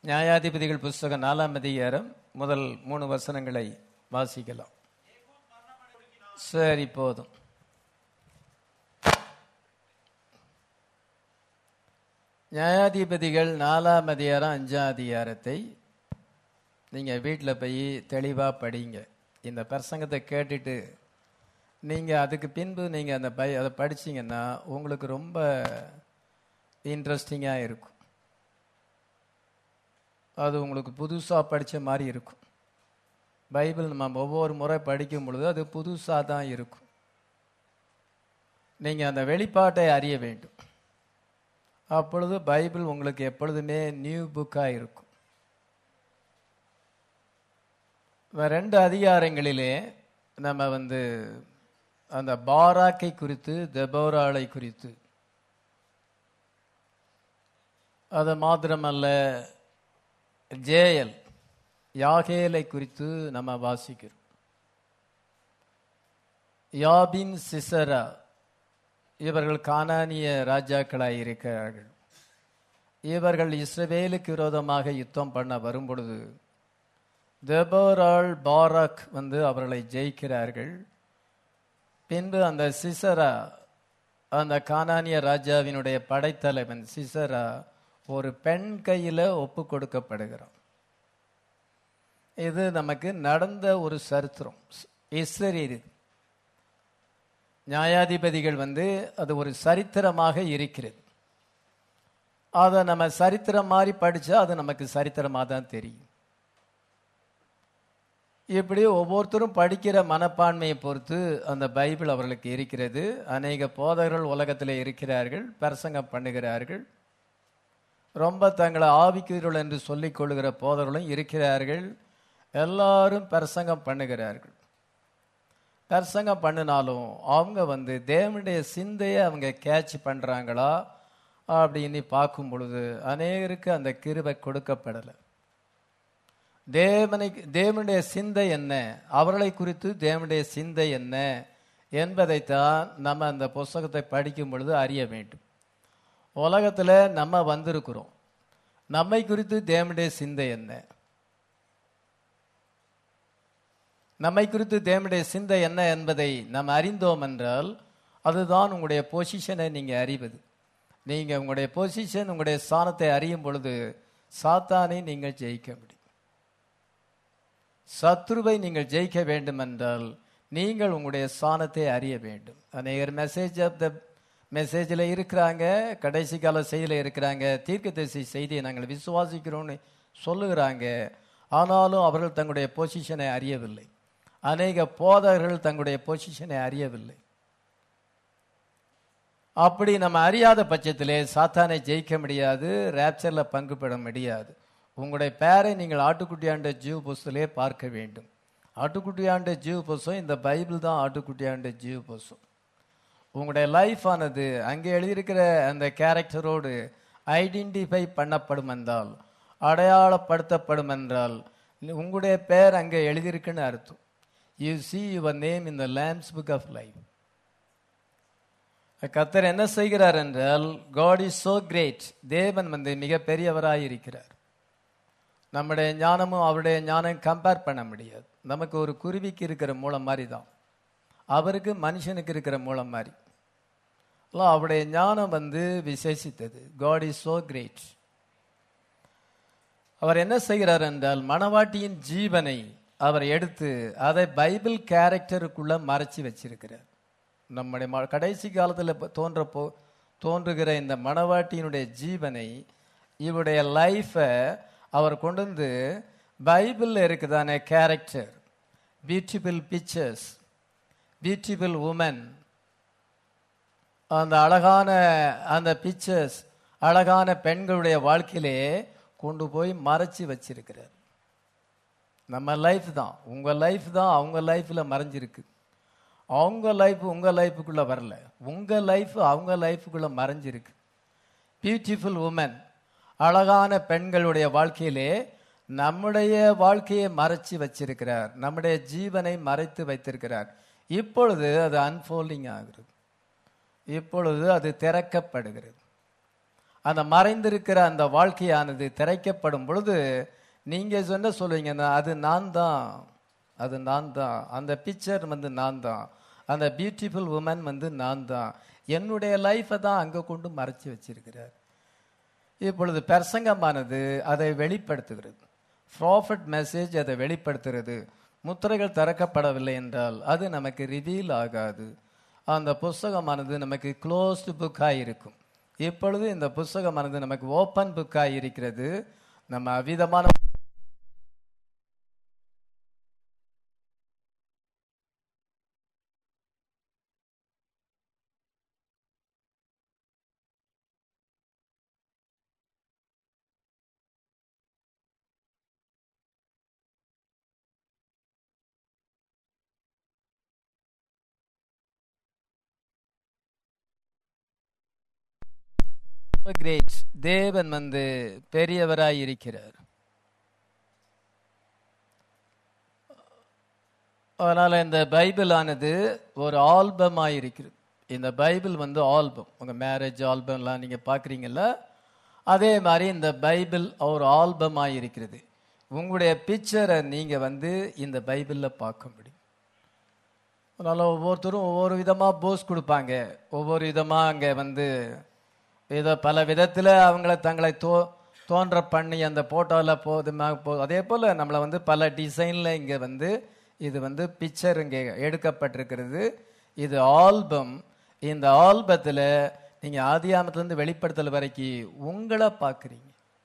நியாயாதிபதிகள் புஸ்தகம் நாலாம் அதிகாரம் முதல் மூணு வசனங்களை வாசிக்கலாம் சரி போதும் நியாயாதிபதிகள் நாலாம் அதிகாரம் அஞ்சாம் அதிகாரத்தை நீங்கள் வீட்டில் போய் தெளிவாக படிங்க இந்த பிரசங்கத்தை கேட்டுட்டு நீங்கள் அதுக்கு பின்பு நீங்கள் அந்த பை அதை படிச்சீங்கன்னா உங்களுக்கு ரொம்ப இன்ட்ரெஸ்டிங்காக இருக்கும் அது உங்களுக்கு புதுசாக படித்த மாதிரி இருக்கும் பைபிள் நம்ம ஒவ்வொரு முறை படிக்கும் பொழுது அது புதுசாக தான் இருக்கும் நீங்கள் அந்த வெளிப்பாட்டை அறிய வேண்டும் அப்பொழுது பைபிள் உங்களுக்கு எப்பொழுதுமே நியூ புக்காக இருக்கும் இந்த ரெண்டு அதிகாரங்களிலே நம்ம வந்து அந்த பாராக்கை குறித்து தெபோராளை குறித்து அது மாத்திரமல்ல ஜேயல் யாகேலை குறித்து நம்ம வாசிக்கிறோம் யாபின் சிசரா இவர்கள் கானானிய ராஜாக்களாய் இருக்கிறார்கள் இவர்கள் இஸ்ரவேலுக்கு விரோதமாக யுத்தம் பண்ண வரும்பொழுது தெபோரால் பாராக் வந்து அவர்களை ஜெயிக்கிறார்கள் பின்பு அந்த சிசரா அந்த கானானிய ராஜாவினுடைய படைத்தலைவன் சிசரா ஒரு பெண் கையில் ஒப்பு கொடுக்கப்படுகிறான் இது நமக்கு நடந்த ஒரு சரித்திரம் இஸ்ரரி இது நியாயாதிபதிகள் வந்து அது ஒரு சரித்திரமாக இருக்கிறது அதை நம்ம சரித்திரம் மாதிரி படித்தா அது நமக்கு சரித்திரமாக தான் தெரியும் இப்படி ஒவ்வொருத்தரும் படிக்கிற மனப்பான்மையை பொறுத்து அந்த பைபிள் அவர்களுக்கு இருக்கிறது அநேக போதகர்கள் உலகத்தில் இருக்கிறார்கள் பிரசங்கம் பண்ணுகிறார்கள் ரொம்ப தங்களை ஆவிக்கிறீர்கள் என்று சொல்லிக் கொள்கிற போதர்களும் இருக்கிறார்கள் எல்லாரும் பிரசங்கம் பண்ணுகிறார்கள் பிரசங்கம் பண்ணினாலும் அவங்க வந்து தேவனுடைய சிந்தையை அவங்க கேட்ச் பண்ணுறாங்களா அப்படின்னு பார்க்கும் பொழுது அநேகருக்கு அந்த கிருபை கொடுக்கப்படலை தேவனை தேவனுடைய சிந்தை என்ன அவர்களை குறித்து தேவனுடைய சிந்தை என்ன என்பதைத்தான் நம்ம அந்த புஸ்தகத்தை படிக்கும் பொழுது அறிய வேண்டும் உலகத்தில் நம்ம வந்திருக்கிறோம் நம்மை குறித்து தேவனுடைய சிந்தை என்ன நம்மை குறித்து தேவனுடைய சிந்தை என்ன என்பதை நாம் அறிந்தோம் என்றால் அதுதான் உங்களுடைய பொசிஷனை நீங்கள் அறிவது நீங்கள் உங்களுடைய பொசிஷன் உங்களுடைய ஸ்தானத்தை அறியும் பொழுது சாத்தானை நீங்கள் ஜெயிக்க முடியும் சத்ருவை நீங்கள் ஜெயிக்க வேண்டும் என்றால் நீங்கள் உங்களுடைய ஸ்தானத்தை அறிய வேண்டும் அநேகர் மெசேஜ் ஆஃப் த மெசேஜில் இருக்கிறாங்க கடைசி கால செய்தியில் இருக்கிறாங்க தீர்க்கதரிசி செய்தியை நாங்கள் விசுவாசிக்கிறோம்னு சொல்லுகிறாங்க ஆனாலும் அவர்கள் தங்களுடைய பொசிஷனை அறியவில்லை அநேக போதகர்கள் தங்களுடைய பொசிஷனை அறியவில்லை அப்படி நம்ம அறியாத பட்சத்திலே சாத்தானை ஜெயிக்க முடியாது ரேப்சரில் பங்கு பெற முடியாது உங்களுடைய பேரை நீங்கள் ஆட்டுக்குட்டியாண்ட ஜீவ புஸ்தலே பார்க்க வேண்டும் ஆட்டுக்குட்டியாண்ட ஜீவ புஸ்தம் இந்த பைபிள் தான் ஆட்டுக்குட்டியாண்ட ஜீவ புஸ்தம் உங்களுடைய லைஃப் ஆனது அங்கே எழுதியிருக்கிற அந்த கேரக்டரோடு ஐடென்டிஃபை பண்ணப்படும் என்றால் அடையாளப்படுத்தப்படும் என்றால் உங்களுடைய பேர் அங்கே எழுதியிருக்குன்னு அர்த்தம் you see your name in the lamb's book of life கத்தர் என்ன செய்கிறார் என்றால் காட் இஸ் சோ கிரேட் தேவன் வந்து மிக பெரியவராய் இருக்கிறார் நம்முடைய ஞானமும் அவருடைய ஞானம் கம்பேர் பண்ண முடியாது நமக்கு ஒரு குருவிக்கு இருக்கிற மூலம் மாதிரி தான் அவருக்கு மனுஷனுக்கு இருக்கிற மூலம் மாதிரி அவருடைய ஞானம் வந்து விசேஷித்தது காட் இஸ் சோ கிரேட் அவர் என்ன செய்கிறார் என்றால் மணவாட்டியின் ஜீவனை அவர் எடுத்து அதை பைபிள் கேரக்டருக்குள்ள மறைச்சி வச்சிருக்கிறார் நம்முடைய கடைசி காலத்தில் தோன்ற போ தோன்றுகிற இந்த மணவாட்டியினுடைய ஜீவனை இவருடைய லைஃபை அவர் கொண்டு வந்து பைபிளில் இருக்குதானே character beautiful pictures beautiful woman அந்த அழகான அந்த பிக்சர்ஸ் அழகான பெண்களுடைய வாழ்க்கையிலே கொண்டு போய் மறைச்சி வச்சிருக்கிறார் நம்ம லைஃப் தான் உங்கள் லைஃப் தான் அவங்க லைஃப்பில் மறைஞ்சிருக்கு அவங்க லைஃப் உங்கள் லைஃபுக்குள்ளே வரல உங்கள் லைஃப் அவங்க லைஃபுக்குள்ளே மறைஞ்சிருக்கு பியூட்டிஃபுல் உமன் அழகான பெண்களுடைய வாழ்க்கையிலே நம்முடைய வாழ்க்கையை மறைச்சி வச்சிருக்கிறார் நம்முடைய ஜீவனை மறைத்து வைத்திருக்கிறார் இப்பொழுது அது அன்ஃபோல்டிங் ஆகிறது இப்பொழுது அது திறக்கப்படுகிறது அந்த மறைந்திருக்கிற அந்த வாழ்க்கையானது திரைக்கப்படும் பொழுது நீங்க சொன்ன சொல்லுவீங்கன்னா அது நான் தான் அது நான் தான் அந்த பிக்சர் வந்து நான் தான் அந்த பியூட்டிஃபுல் உமன் வந்து நான் தான் என்னுடைய லைஃப்பை தான் அங்கே கொண்டு மறைச்சி வச்சிருக்கிறார் இப்பொழுது பிரசங்கமானது அதை வெளிப்படுத்துகிறது ப்ராஃபிட் மெசேஜ் அதை வெளிப்படுத்துகிறது முத்திரைகள் திறக்கப்படவில்லை என்றால் அது நமக்கு ரிவீல் ஆகாது அந்த புஸ்தகமானது நமக்கு க்ளோஸ்டு புக்காக இருக்கும் இப்பொழுது இந்த புஸ்தகமானது நமக்கு ஓப்பன் புக்காக இருக்கிறது நம்ம அவ்விதமான கிரேட் தேவன் வந்து பெரியவராய் இருக்கிறார் அதனால இந்த பைபிள் ஆனது ஒரு ஆல்பமாய் இருக்கிறது இந்த பைபிள் வந்து ஆல்பம் உங்க மேரேஜ் ஆல்பம்லாம் நீங்க பாக்குறீங்கல்ல அதே மாதிரி இந்த பைபிள் ஒரு ஆல்பமாய் இருக்கிறது உங்களுடைய பிக்சரை நீங்க வந்து இந்த பைபிள்ல பார்க்க முடியும் அதனால ஒவ்வொருத்தரும் ஒவ்வொரு விதமா போஸ் கொடுப்பாங்க ஒவ்வொரு விதமா அங்க வந்து ஏதோ பல விதத்தில் அவங்கள தங்களை தோ தோன்ற பண்ணி அந்த போட்டோவில் போதுமா போ அதே போல் நம்மளை வந்து பல டிசைனில் இங்கே வந்து இது வந்து பிக்சர் இங்கே எடுக்கப்பட்டிருக்கிறது இது ஆல்பம் இந்த ஆல்பத்தில் நீங்கள் ஆதியாமத்துலேருந்து வெளிப்படுத்தல் வரைக்கும் உங்களை பார்க்குறீங்க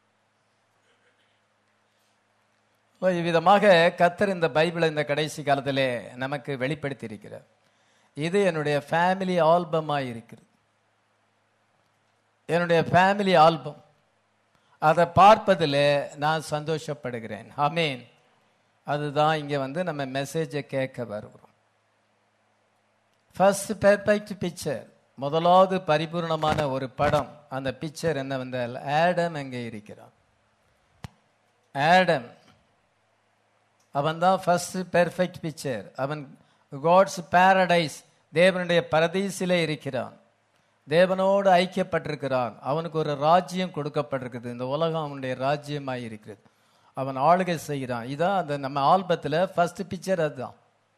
இவ்விதமாக கத்தர் இந்த பைபிளை இந்த கடைசி காலத்திலே நமக்கு வெளிப்படுத்தி இருக்கிறார் இது என்னுடைய ஃபேமிலி ஆல்பமாக இருக்கிறது என்னுடைய ஃபேமிலி ஆல்பம் அதை பார்ப்பதில் நான் சந்தோஷப்படுகிறேன் அமேன் அதுதான் இங்கே வந்து நம்ம மெசேஜை கேட்க வருகிறோம் ஃபர்ஸ்ட் பெர்ஃபெக்ட் பிக்சர் முதலாவது பரிபூர்ணமான ஒரு படம் அந்த பிக்சர் என்ன வந்தால் ஆடம் அங்கே இருக்கிறான் ஆடம் அவன் தான் ஃபர்ஸ்ட் பெர்ஃபெக்ட் பிக்சர் அவன் காட்ஸ் பாரடைஸ் தேவனுடைய பரதீசிலே இருக்கிறான் தேவனோடு ஐக்கியப்பட்டிருக்கிறான் அவனுக்கு ஒரு ராஜ்யம் கொடுக்கப்பட்டிருக்குது இந்த உலகம் அவனுடைய ராஜ்யமாய் இருக்கிறது அவன் ஆளுகை செய்கிறான் இதான் அந்த நம்ம ஆல்பத்தில் ஃபர்ஸ்ட் பிக்சர் அதுதான்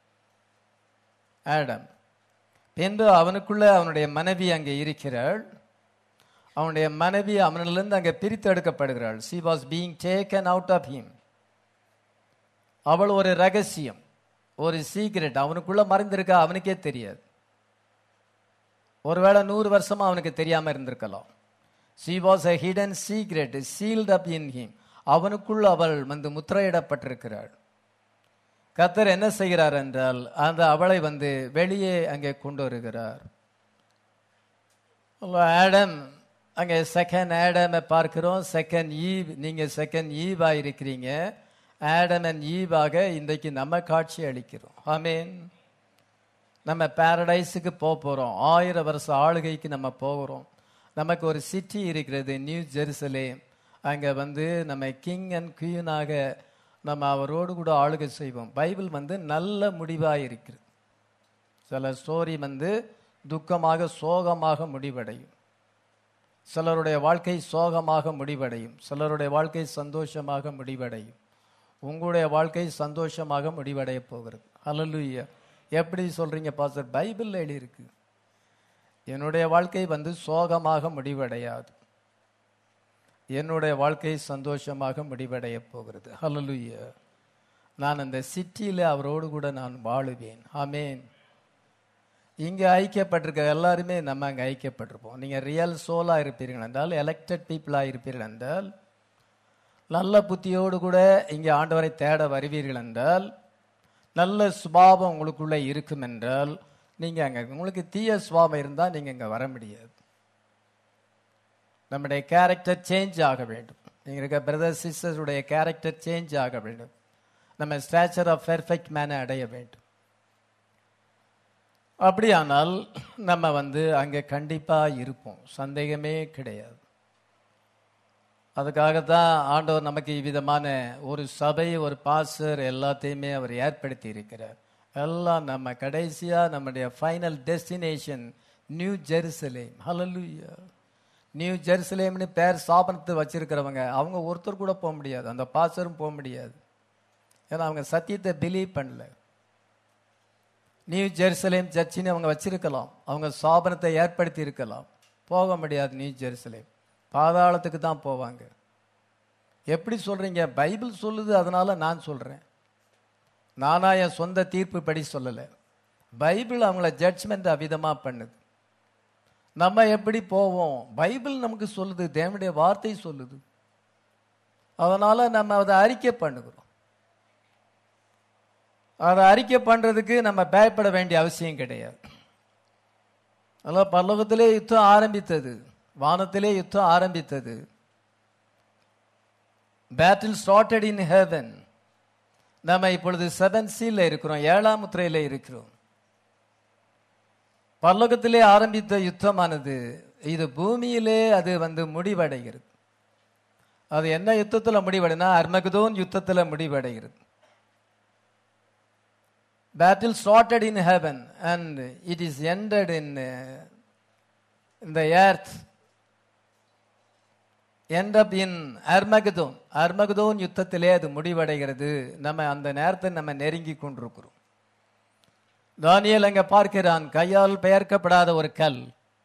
ஆடம் பின்பு அவனுக்குள்ள அவனுடைய மனைவி அங்கே இருக்கிறாள் அவனுடைய மனைவி அவனிலிருந்து அங்கே பிரித்து எடுக்கப்படுகிறாள் she was being taken out of him அவள் ஒரு ரகசியம் ஒரு சீக்ரெட் அவனுக்குள்ள மறைந்திருக்கா அவனுக்கே தெரியாது ஒருவேளை நூறு வருஷமா அவனுக்கு தெரியாம இருந்திருக்கலாம் she was a hidden secret sealed up in him அவனுக்குள் அவள் வந்து முத்திரையிடப்பட்டிருக்கிறாள் கத்தர் என்ன செய்கிறார் என்றால் அந்த அவளை வந்து வெளியே அங்கே கொண்டு வருகிறார் ஆடம் அங்கே செகண்ட் ஆடமை பார்க்கிறோம் செகண்ட் ஈவ் நீங்க செகண்ட் ஈவா இருக்கிறீங்க ஆடம் அண்ட் ஈவாக இன்றைக்கு நம்ம காட்சி அளிக்கிறோம் ஆமேன் நம்ம பாரடைஸுக்கு போக போகிறோம் ஆயிரம் வருஷம் ஆளுகைக்கு நம்ம போகிறோம் நமக்கு ஒரு சிட்டி இருக்கிறது நியூ ஜெருசலேம் அங்கே வந்து நம்ம கிங் அண்ட் குயினாக நம்ம அவரோடு கூட ஆளுகை செய்வோம் பைபிள் வந்து நல்ல முடிவாக இருக்கிறது சில ஸ்டோரி வந்து துக்கமாக சோகமாக முடிவடையும் சிலருடைய வாழ்க்கை சோகமாக முடிவடையும் சிலருடைய வாழ்க்கை சந்தோஷமாக முடிவடையும் உங்களுடைய வாழ்க்கை சந்தோஷமாக முடிவடைய போகிறது ஹalleluya எப்படி சொல்றீங்க பாஸ்டர் பைபிள்ல எழுதி இருக்கு என்னுடைய வாழ்க்கை வந்து சோகமாக முடிவடையாது என்னுடைய வாழ்க்கை சந்தோஷமாக முடிவடைய போகிறது ஹalleluya நான் அந்த சிட்டியில அவரோடு கூட நான் வாழுவேன் ஆமேன் இங்க ஐக்கியப்பட்டிருக்க எல்லாருமே நம்ம அங்க ஐக்கியப்பட்டிருப்போம் நீங்க ரியல் சோலா இருப்பீர்கள் என்றால் எலெக்டட் பீப்புளா இருப்பீர்கள் என்றால் நல்ல புத்தியோடு கூட இங்கே ஆண்டவரை தேட வருவீர்கள் என்றால் நல்ல சுபாவம் உங்களுக்குள்ள இருக்கும் என்றால் நீங்க அங்க உங்களுக்கு தீய சுபாவம் இருந்தால் நீங்க இங்க வர முடியாது நம்முடைய கேரக்டர் சேஞ்ச் ஆக வேண்டும் நீங்க இருக்க பிரதர் சிஸ்டர்ஸ் உடைய கேரக்டர் சேஞ்ச் ஆக வேண்டும் நம்ம ஸ்டாச்சர் ஆஃப் பெர்ஃபெக்ட் மேனை அடைய வேண்டும் அப்படியானால் நம்ம வந்து அங்கே கண்டிப்பா இருப்போம் சந்தேகமே கிடையாது அதுக்காகத்தான் ஆண்டவர் நமக்கு இவ்விதமான ஒரு சபை ஒரு பாசர் எல்லாத்தையுமே அவர் ஏற்படுத்தி இருக்கிறார் எல்லாம் நம்ம கடைசியா நம்முடைய ஃபைனல் டெஸ்டினேஷன் நியூ ஜெருசலேம் ஹalleluya நியூ ஜெருசலேம்னு பேர் ஸ்தாபனத்தை வச்சிருக்கிறவங்க அவங்க ஒருத்தர் கூட போக முடியாது அந்த பாஸ்டரும் போக முடியாது ஏன்னா அவங்க சத்தியத்தை பிலீவ் பண்ணல நியூ ஜெருசலேம் சர்ச்சின்னு அவங்க வச்சிருக்கலாம் அவங்க ஸ்தாபனத்தை ஏற்படுத்தி இருக்கலாம் போக முடியாது நியூ ஜெருசலேம் பாதாளத்துக்கு தான் போவாங்க எப்படி சொல்றீங்க பைபிள் சொல்லுது அதனால நான் சொல்றேன் நானா என் சொந்த தீர்ப்பு படி சொல்லலை பைபிள் அவங்கள ஜட்ஜ்மெண்ட் அவிதமா பண்ணுது நம்ம எப்படி போவோம் பைபிள் நமக்கு சொல்லுது தேவனுடைய வார்த்தை சொல்லுது அதனால நம்ம அதை அறிக்கை பண்ணுகிறோம் அதை அறிக்கை பண்றதுக்கு நம்ம பயப்பட வேண்டிய அவசியம் கிடையாது அதனால் பரலோகத்திலே யுத்தம் ஆரம்பித்தது வானத்திலே யுத்தம் ஆரம்பித்தது பேட்டில் ஸ்டார்டட் இன் ஹெவன் நம்ம இப்பொழுது செவன் சீல்ல இருக்கிறோம் ஏழாம் முத்திரையில இருக்கிறோம் பரலோகத்திலே ஆரம்பித்த யுத்தமானது இது பூமியிலே அது வந்து முடிவடைகிறது அது என்ன யுத்தத்துல முடிவடைனா அர்மகதோன் யுத்தத்துல முடிவடைகிறது battle started in heaven and it is ended in இந்த earth end up in Armageddon Armageddon யுத்தத்திலே அது முடிவடைகிறது நம்ம அந்த நேரத்தை நம்ம நெருங்கி கொண்டிருக்கிறோம் தானியல் அங்க பார்க்கிறான் கையால் பெயர்க்கப்படாத ஒரு கல்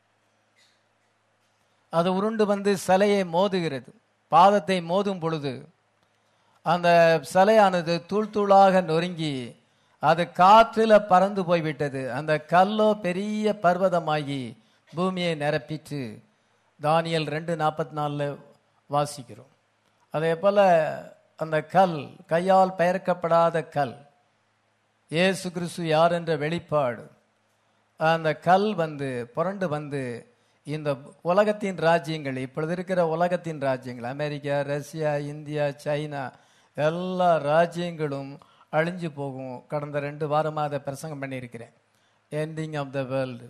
அது உருண்டு வந்து சிலையை மோதுகிறது பாதத்தை மோதும் பொழுது அந்த சிலையானது தூள் தூளாக நொறுங்கி அது காற்றில பறந்து போய்விட்டது அந்த கல்லோ பெரிய பர்வதமாகி பூமியை நிரப்பிட்டு தானியல் ரெண்டு நாற்பத்தி நாலில் வாசிக்கிறோம் அதே போல அந்த கல் கையால் பெயர்க்கப்படாத கல் இயேசு கிறிஸ்து யார் என்ற வெளிப்பாடு அந்த கல் வந்து புரண்டு வந்து இந்த உலகத்தின் ராஜ்யங்கள் இப்பொழுது இருக்கிற உலகத்தின் ராஜ்யங்கள் அமெரிக்கா ரஷ்யா இந்தியா சைனா எல்லா ராஜ்யங்களும் அழிஞ்சு போகும் கடந்த ரெண்டு வாரமாக அதை பிரசங்கம் பண்ணியிருக்கிறேன் எண்டிங் ஆஃப் த வேர்ல்டு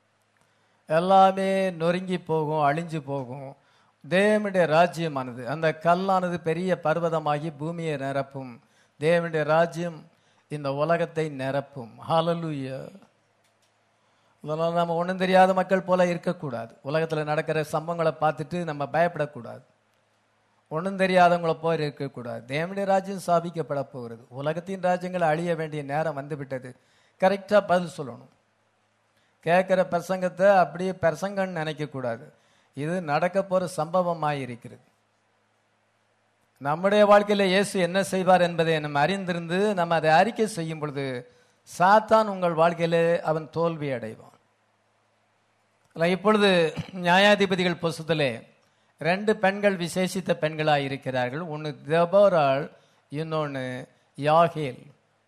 எல்லாமே நொறுங்கி போகும் அழிஞ்சு போகும் தேவனுடைய ராஜ்யமானது அந்த கல்லானது பெரிய பர்வதமாகி பூமியை நிரப்பும் தேவனுடைய ராஜ்யம் இந்த உலகத்தை நிரப்பும் ஹalleluya இதெல்லாம் நம்ம ஒன்றும் தெரியாத மக்கள் போல இருக்கக்கூடாது உலகத்தில் நடக்கிற சம்பவங்களை பார்த்துட்டு நம்ம பயப்படக்கூடாது ஒன்றும் தெரியாதவங்கள போய் இருக்கக்கூடாது தேவனுடைய ராஜ்யம் ஸ்தாபிக்கப்பட போகிறது உலகத்தின் ராஜ்யங்கள் அழிய வேண்டிய நேரம் வந்துவிட்டது கரெக்டாக பதில் சொல்லணும் கேட்குற பிரசங்கத்தை அப்படியே பிரசங்கன்னு நினைக்கக்கூடாது இது நடக்க போகிற சம்பவமாக இருக்கிறது நம்முடைய வாழ்க்கையில இயேசு என்ன செய்வார் என்பதை நம்ம அறிந்திருந்து நம்ம அதை அறிக்கை செய்யும் பொழுது சாத்தான் உங்கள் வாழ்க்கையில அவன் தோல்வி அடைவான் அல்ல, இப்பொழுது நியாயாதிபதிகள் புஸ்தத்திலே ரெண்டு பெண்கள் விசேஷித்த பெண்களாக இருக்கிறார்கள் ஒன்று தெபோராள் இன்னொன்று யாகேல்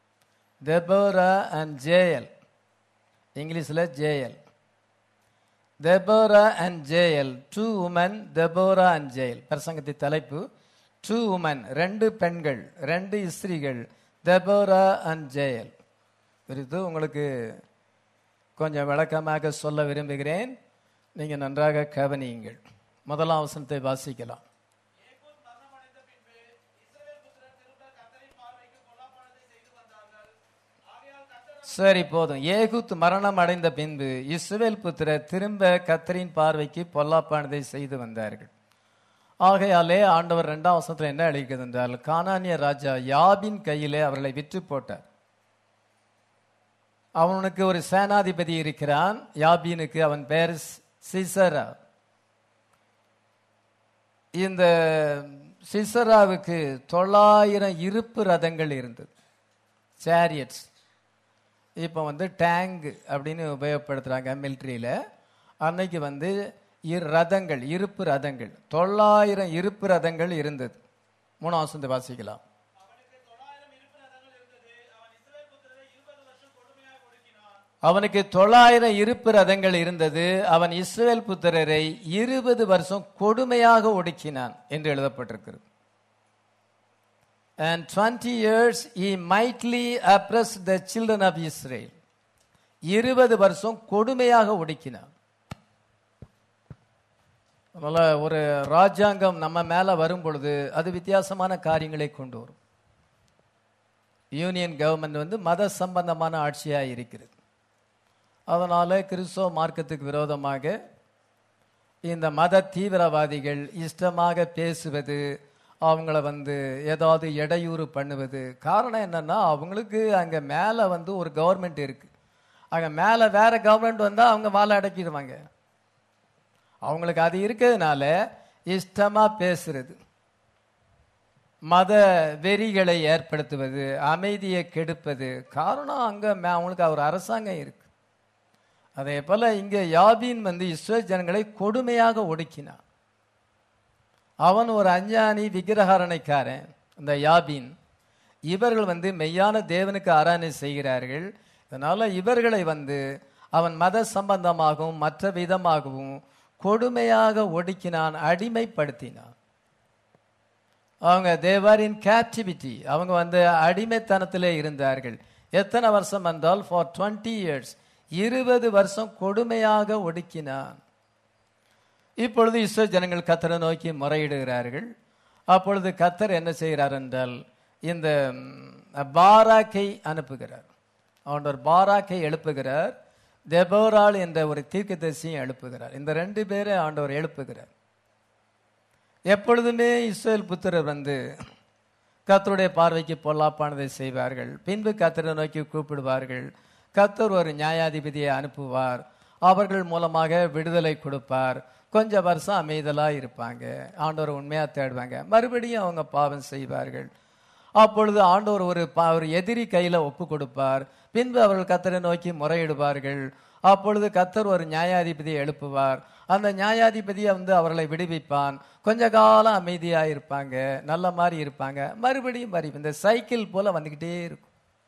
தெபோரா அண்ட் ஜேஎல் இங்கிலீஷில் Jael Deborah and Jael two woman Deborah and Jael பிரசங்கத்தை தலைப்பு டூ உமன் ரெண்டு பெண்கள் ரெண்டு ஸ்திரீகள் தெபோரா அண்ட் ஜேஎல் குறித்து உங்களுக்கு கொஞ்சம் விளக்கமாக சொல்ல விரும்புகிறேன் நீங்கள் நன்றாக கவனியுங்கள் முதலாம் வசனத்தை வாசிக்கலாம் சரி போதும் ஏகுத் மரணம் அடைந்த பின்பு இஸ்ரவேல் புத்திரர் திரும்ப கத்தரின் பார்வைக்கு பொல்லாப்பானதை செய்து வந்தார்கள் ஆகையாலே ஆண்டவர் இரண்டாம் வசனத்தில் என்ன அளிக்கிறது என்றால் கானானிய ராஜா யாபின் கையிலே அவர்களை விற்று போட்டார் அவனுக்கு ஒரு சேனாதிபதி இருக்கிறான் யாபீனுக்கு அவன் பெயர் சிசரா இந்த சிசராவுக்கு தொள்ளாயிரம் இருப்பு ரதங்கள் இருந்தது சேரியட்ஸ் இப்போ வந்து டேங்க் அப்படின்னு உபயோகப்படுத்துகிறாங்க மிலிட்ரியில் அன்னைக்கு வந்து இரு ரதங்கள் இருப்பு ரதங்கள் தொள்ளாயிரம் இருப்பு ரதங்கள் இருந்தது மூணாம் வசனத்தை வாசிக்கலாம் அவனுக்கு தொள்ளாயிரம் இருப்பு ரதங்கள் இருந்தது அவன் இஸ்ரவேல் புத்திரரை இருபது வருஷம் கொடுமையாக ஒடுக்கினான் என்று எழுதப்பட்டிருக்கிறது and 20 years he mightily oppressed the children of Israel. இருபது வருஷம் கொடுமையாக ஒடுக்கினான் அதனால ஒரு ராஜாங்கம் நம்ம மேல வரும் பொழுது அது வித்தியாசமான காரியங்களை கொண்டு வரும் யூனியன் கவர்மெண்ட் வந்து மத சம்பந்தமான ஆட்சியாக இருக்கிறது அதனால கிறிஸ்தவ மார்க்கத்துக்கு விரோதமாக இந்த மத தீவிரவாதிகள் இஷ்டமாக பேசுவது அவங்கள வந்து ஏதாவது இடையூறு பண்ணுவது காரணம் என்னன்னா அவங்களுக்கு அங்க மேல வந்து ஒரு கவர்மெண்ட் இருக்கு அங்க மேல வேற கவர்மெண்ட் வந்தா அவங்க வாழை அடக்கிடுவாங்க அவங்களுக்கு அது இருக்கிறதுனால இஷ்டமா பேசுறது மத வெறிகளை ஏற்படுத்துவது அமைதியை கெடுப்பது காரணம் அங்க மே- அவங்களுக்கு ஒரு அரசாங்கம் இருக்கு அதே போல இங்க யாபீன் வந்து இஸ்ரேல் ஜனங்களை கொடுமையாக ஒடுக்கினான் அவன் ஒரு அஞ்ஞானி விக்கிரகாரணைக்காரன் இந்த யாபீன் இவர்கள் வந்து மெய்யான தேவனுக்கு ஆராதனை செய்கிறார்கள் இதனால இவர்களை வந்து அவன் மத சம்பந்தமாகவும் மற்ற விதமாகவும் கொடுமையாக ஒடுக்கினான் அடிமைப்படுத்தினான் அவங்க தேவர் இன் கேப்டிவிட்டி அவங்க வந்து அடிமைத்தனத்திலே இருந்தார்கள் எத்தனை வருஷம் என்றால் ஃபார் டுவெண்ட்டி இயர்ஸ் இருபது வருஷம் கொடுமையாக ஒடுக்கினான் இப்பொழுது இஸ்ரோ ஜனங்கள் கத்தரை நோக்கி முறையிடுகிறார்கள் அப்பொழுது கத்தர் என்ன செய்கிறார் என்றால் இந்த ம், பாராக்கை அனுப்புகிறார் அவன் பாராக்கை எழுப்புகிறார் தெபோராள் என்ற ஒரு தீர்க்கதரிசியை எழுப்புகிறார் இந்த ரெண்டு பேரை ஆண்டவர் எழுப்புகிறார் எப்பொழுதுமே இஸ்ரேல் புத்திரர் வந்து கத்தருடைய பார்வைக்கு பொல்லாப்பானதை செய்வார்கள் பின்பு கத்தரை நோக்கி கூப்பிடுவார்கள் கத்தர் ஒரு நியாயாதிபதியை அனுப்புவார் அவர்கள் மூலமாக விடுதலை கொடுப்பார் கொஞ்ச வருஷம் அமைதலா இருப்பாங்க ஆண்டவர் உண்மையா தேடுவாங்க மறுபடியும் அவங்க பாவம் செய்வார்கள் அப்பொழுது ஆண்டவர் ஒரு பா- ஒரு எதிரி கையில ஒப்பு கொடுப்பார் பின்பு அவர்கள் கத்தரை நோக்கி முறையிடுவார்கள் அப்பொழுது கத்தர் ஒரு நியாயாதிபதியை எழுப்புவார் அந்த நியாயாதிபதியை வந்து அவர்களை விடுவிப்பான் கொஞ்ச காலம் அமைதியா இருப்பாங்க நல்ல மாதிரி இருப்பாங்க மறுபடியும் மறு இந்த சைக்கிள் போல வந்துகிட்டே இருக்கும்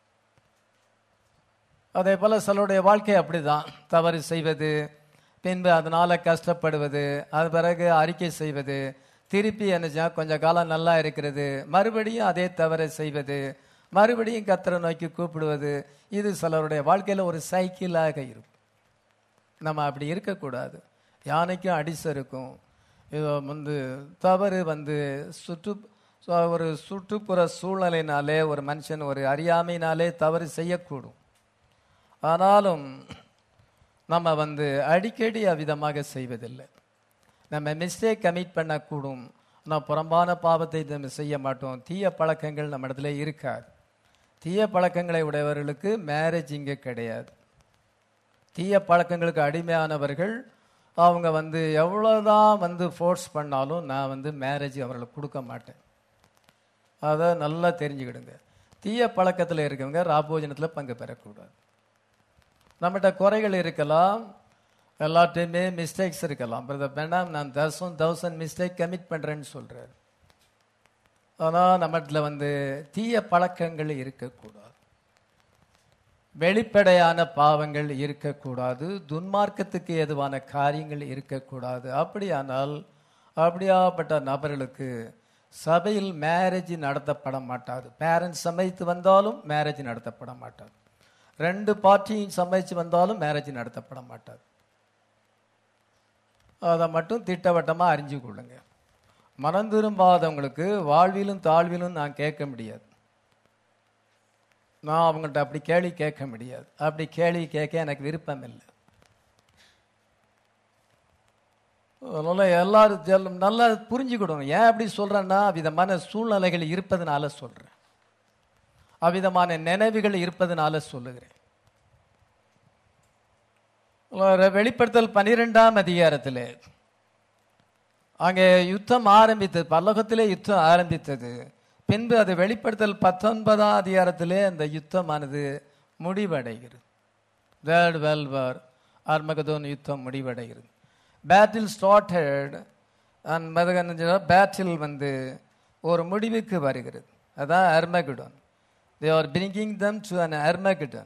அதே போல சிலருடைய வாழ்க்கை அப்படிதான் தவறு செய்வது பின்பு அதனால கஷ்டப்படுவது அது பிறகு அறிக்கை செய்வது திருப்பி என்னச்சா கொஞ்ச காலம் நல்லா இருக்கிறது மறுபடியும் அதே தவறை செய்வது மறுபடியும் கத்தரை நோக்கி கூப்பிடுவது இது சிலருடைய வாழ்க்கையில ஒரு சைக்கிளாக இருக்கும் நம்ம அப்படி இருக்கக்கூடாது யானைக்கும் அடிசு இருக்கும் இது வந்து தவறு வந்து சுற்று சு- ஒரு சுற்றுப்புற சூழ்நிலையினாலே ஒரு மனுஷன் ஒரு அறியாமையினாலே தவறு செய்யக்கூடும் ஆனாலும் நம்ம வந்து அடிக்கடி அவ்விதமாக செய்வதில்லை நம்ம மிஸ்டேக் கமிட் பண்ணக்கூடும் நான் புறம்பான பாவத்தை நம்ம செய்ய மாட்டோம் தீய பழக்கங்கள் நம்ம இடத்துல இருக்காது தீய பழக்கங்களை உடையவர்களுக்கு மேரேஜ் இங்கே கிடையாது தீய பழக்கங்களுக்கு அடிமையானவர்கள் அவங்க வந்து எவ்வளோதான் வந்து ஃபோர்ஸ் பண்ணாலும் நான் வந்து மேரேஜ் அவர்களுக்கு கொடுக்க மாட்டேன் அதை நல்லா தெரிஞ்சுக்கிடுங்க தீய பழக்கத்தில் இருக்கவங்க ராபோஜனத்தில் பங்கு பெறக்கூடாது நம்மகிட்ட குறைகள் இருக்கலாம் எல்லாத்தையுமே மிஸ்டேக்ஸ் இருக்கலாம் பிரதர் வேண்டாம் நான் தௌசண்ட் தௌசண்ட் மிஸ்டேக் கமிட் பண்ணுறேன்னு சொல்கிறார் ஆனால் நம்மகிட்ட வந்து தீய பழக்கங்கள் இருக்கக்கூடாது வெளிப்படையான பாவங்கள் இருக்கக்கூடாது துன்மார்க்கத்துக்கு ஏதுவான காரியங்கள் இருக்கக்கூடாது அப்படியானால் அப்படியாப்பட்ட நபர்களுக்கு சபையில் மேரேஜ் நடத்தப்பட மாட்டாது பேரண்ட்ஸ் சமைத்து வந்தாலும் மேரேஜ் நடத்தப்பட மாட்டாது ரெண்டு பார்ட்டியும் சமைச்சு வந்தாலும் மேரேஜ் நடத்தப்பட மாட்டாது அதை மட்டும் திட்டவட்டமா அறிஞ்சு கொள்ளுங்க மனம் திரும்பாதவங்களுக்கு வாழ்விலும் தாழ்விலும் நான் கேட்க முடியாது நான் அவங்கள்ட்ட அப்படி கேள்வி கேட்க முடியாது அப்படி கேள்வி கேட்க எனக்கு விருப்பம் இல்லை அதனால எல்லாரும் ஜெல்- நல்லா புரிஞ்சுக்கிடணும் ஏன் அப்படி சொல்றேன்னா விதமான சூழ்நிலைகள் இருப்பதனால சொல்றேன் அவ்விதமான நினைவுகள் இருப்பதனால சொல்லுகிறேன் ஒரு வெளிப்படுத்தல் பனிரெண்டாம் அதிகாரத்திலே அங்கே யுத்தம் ஆரம்பித்தது பல்லகத்திலே யுத்தம் ஆரம்பித்தது பின்பு அது வெளிப்படுத்தல் பத்தொன்பதாம் அதிகாரத்திலே அந்த யுத்தமானது முடிவடைகிறது வேர்ல்ட் வேல் வார் அர்மகதோன் யுத்தம் முடிவடைகிறது பேட்டில் ஸ்டார்டட் அண்ட் பேட்டில் வந்து ஒரு முடிவுக்கு வருகிறது அதான் Armageddon they are bringing them to an Armageddon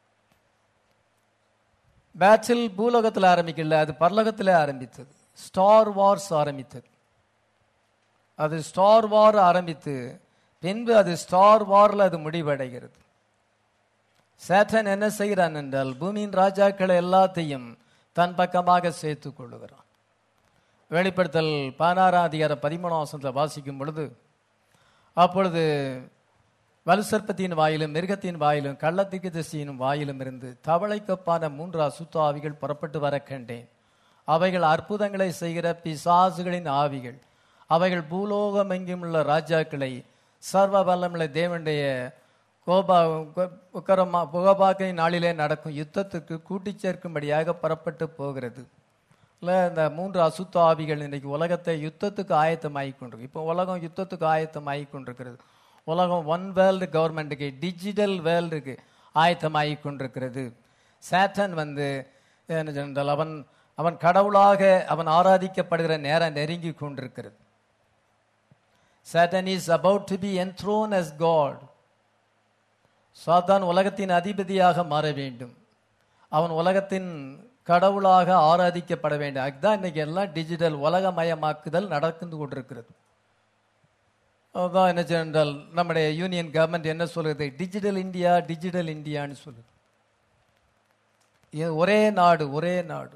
battle பூலோகத்தில் ஆரம்பிக்கல அது பரலோகத்தில் ஆரம்பித்தது ஸ்டார் வார்ஸ் ஆரம்பித்தது அது ஸ்டார் வார் ஆரம்பித்து பின்பு அது ஸ்டார் வார்ல அது முடிவடைகிறது சேட்டன் என்ன செய்கிறான் என்றால் பூமியின் ராஜாக்களை எல்லாத்தையும் தன் பக்கமாக சேர்த்துக் கொள்ளுகிறான் வெளிப்படுத்தல் பதினாறாம் அதிகாரம் பதிமூணாம் வசனத்தில் வாசிக்கும் பொழுது அப்பொழுது வலுசற்பத்தின் வாயிலும் மிருகத்தின் வாயிலும் கள்ளத்திற்கு திசையினும் வாயிலும் இருந்து தவளைக்கப்பான மூன்று அசுத்த ஆவிகள் புறப்பட்டு வர கண்டேன் அவைகள் அற்புதங்களை செய்கிற பிசாசுகளின் ஆவிகள் அவைகள் பூலோகம் எங்கும் உள்ள ராஜாக்களை சர்வ வல்லமுள்ள தேவனுடைய கோபா உக்கரமா புகபாக்கை நாளிலே நடக்கும் யுத்தத்துக்கு கூட்டிச் சேர்க்கும்படியாக புறப்பட்டு போகிறது இல்லை இந்த மூன்று அசுத்த ஆவிகள் இன்னைக்கு உலகத்தை யுத்தத்துக்கு ஆயத்தமாகி கொண்டிருக்கு இப்போ உலகம் யுத்தத்துக்கு ஆயத்தமாகி கொண்டிருக்கிறது உலகம் ஒன் வேர்ல்டு கவர்மெண்ட்டுக்கு டிஜிட்டல் வேர்ல்டுக்கு ஆயத்தமாகி கொண்டிருக்கிறது சேட்டன் வந்து என்ன சொன்னால் அவன் அவன் கடவுளாக அவன் ஆராதிக்கப்படுகிற நேரம் நெருங்கி கொண்டிருக்கிறது Satan is about to be enthroned as God சாத்தான் உலகத்தின் அதிபதியாக மாற வேண்டும் அவன் உலகத்தின் கடவுளாக ஆராதிக்கப்பட வேண்டும் அதுதான் இன்னைக்கு எல்லாம் டிஜிட்டல் உலகமயமாக்குதல் நடந்து கொண்டிருக்கிறது அதுதான் என்ன சொன்னால் நம்முடைய யூனியன் கவர்மெண்ட் என்ன சொல்லுது டிஜிட்டல் இந்தியா டிஜிட்டல் இந்தியான்னு சொல்லுது இது ஒரே நாடு ஒரே நாடு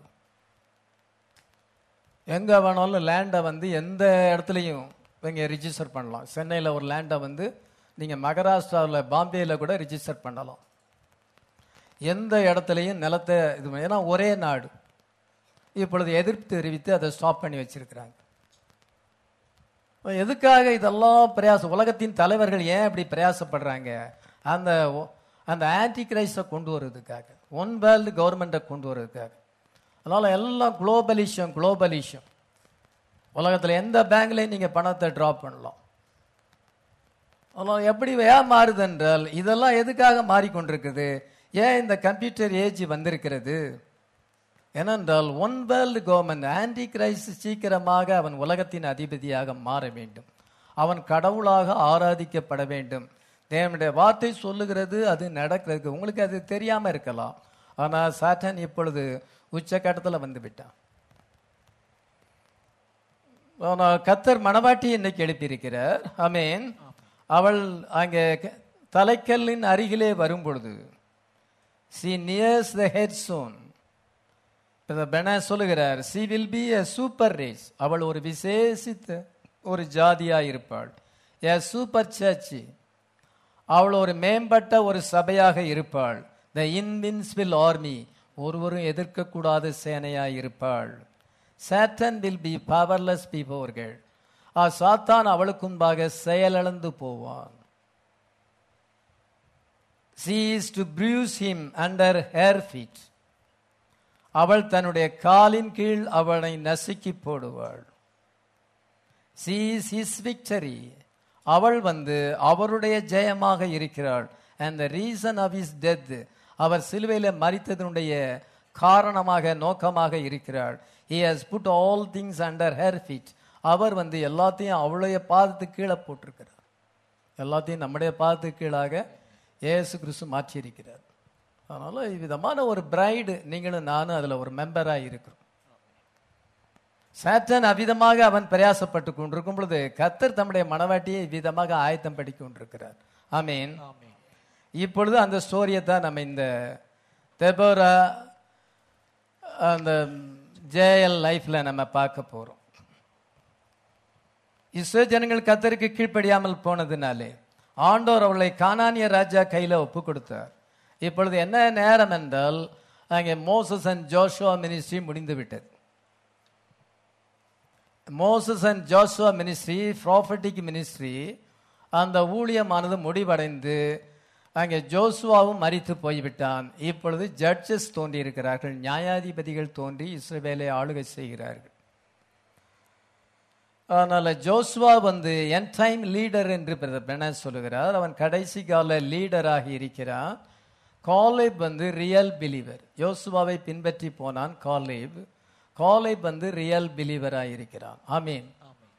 எங்க வேணாலும் லேண்டை வந்து எந்த இடத்துலையும் நீங்க ரிஜிஸ்டர் பண்ணலாம் சென்னையில் ஒரு லேண்டை வந்து நீங்க மகாராஷ்டிராவில் பாம்பேயில் கூட ரிஜிஸ்டர் பண்ணலாம் எந்த இடத்துலையும் நிலத்தை இது பண்ண- ஏன்னா ஒரே நாடு இப்பொழுது எதிர்ப்பு தெரிவித்து அதை ஸ்டாப் பண்ணி வச்சிருக்கிறாங்க எதுக்காக இதெல்லாம் பிரயாசம் உலகத்தின் தலைவர்கள் ஏன் இப்படி பிரயாசப்படுறாங்க அந்த ஒ- அந்த ஆன்டி கிரைஸ்டை கொண்டு வர்றதுக்காக ஒன் வேர்ல்டு கவர்மெண்ட்டை கொண்டு வர்றதுக்காக அதனால எல்லாம் குளோபலிஷம் குளோபலிஷம் உலகத்தில் எந்த பேங்க்லையும் நீங்கள் பணத்தை ட்ராப் பண்ணலாம் அதெல்லாம் எப்படி ஏன் மாறுது என்றால் இதெல்லாம் எதுக்காக மாறிக்கொண்டிருக்குது ஏன் இந்த கம்ப்யூட்டர் ஏஜ் வந்திருக்கிறது ஏனென்றால் one world government antichrist சீக்கிரமாக அவன் உலகத்தின் அதிபதியாக மாற வேண்டும் அவன் கடவுளாக ஆராதிக்கப்பட வேண்டும் தேவனுடைய வார்த்தை சொல்லுகிறது அது நடக்கிறது உங்களுக்கு அது தெரியாம இருக்கலாம் ஆனால் சாட்டன் இப்பொழுது உச்சக்கட்டத்தில் வந்து விட்டான் ஆனால் கத்தர் மணவாட்டி இன்னைக்கு எழுப்பியிருக்கிறார் அமேன் அவள் அங்கே க- தலைக்கல்லின் அருகிலே வரும் பொழுது she nears the head stone பென சொல்லுகிறார் she will be a super race அவள் ஒரு விசேஷித்த ஒரு ஜாதியா இருப்பாள் எ சூப்பர் சர்ச் அவள் ஒரு மேம்பட்ட ஒரு சபையாக இருப்பாள் த இன்வின்சிபிள் ஆர்மி ஒருவரும் எதிர்க்கக்கூடாத சேனையாய் இருப்பாள் சேட்டன் வில் பி பவர்லெஸ் பிபோர்கள் ஆ சாத்தான் அவளுக்கு முன்பாக செயலிழந்து போவான் she is to bruise him under her feet அவள் தன்னுடைய காலின் கீழ் அவனை நசுக்கி போடுவாள் she is his victory அவள் வந்து அவருடைய ஜெயமாக இருக்கிறாள் and the reason of his death அவர் சிலுவையில மரித்ததனுடைய காரணமாக நோக்கமாக இருக்கிறாள் he has put all things under her feet அவர் வந்து எல்லாத்தையும் அவளுடைய பாதத்துக்கு கீழே போட்டிருக்கிறார் எல்லாத்தையும் நம்முடைய பாதத்துக்கு கீழாக இயேசு கிறிஸ்து மாற்றியிருக்கிறார் அதனால இவ்விதமான ஒரு பிரைடு நீங்களும் நானும் அதுல ஒரு மெம்பராக இருக்கிறோம் சாத்தன் அவ்விதமாக அவன் பிரயாசப்பட்டு கொண்டிருக்கும் பொழுது கத்தர் தம்முடைய மனவாட்டியை இவ்விதமாக ஆயத்தம் படி கொண்டிருக்கிறார் ஆமீன் இப்பொழுது அந்த ஸ்டோரியை தான் நம்ம இந்த தெபோரா அந்த ஜேஎல் லைஃப்ல நம்ம பார்க்க போறோம் இஸ்ரோ ஜனங்கள் கத்தருக்கு கீழ்ப்படியாமல் போனதுனாலே ஆண்டோர் அவளை கானானிய ராஜா கையில ஒப்பு கொடுத்தார் இப்பொழுது என்ன நேரம் என்றால் அங்கே மோசஸ் அண்ட் ஜோஷுவா மினிஸ்ட்ரி முடிந்து விட்டது Moses and Joshua ministry prophetic ministry அந்த ஊழியமானது முடிவடைந்து அங்கே ஜோசுவாவும் மரித்து போய்விட்டான் இப்பொழுது ஜட்ஜஸ் தோன்றி இருக்கிறார்கள் நியாயாதிபதிகள் தோன்றி இஸ்ரவேலை ஆளுகை செய்கிறார்கள் அதனால ஜோசுவா வந்து என் டைம் லீடர் என்று பென சொல்லுகிறார் அவன் கடைசி கால லீடராக இருக்கிறான் காலேப் வந்து ரியல் பிலீவர் யோசுவாவை பின்பற்றி போனான் காலேப் காலேப் வந்து ரியல் பிலீவராக இருக்கிறான் ஆமீன்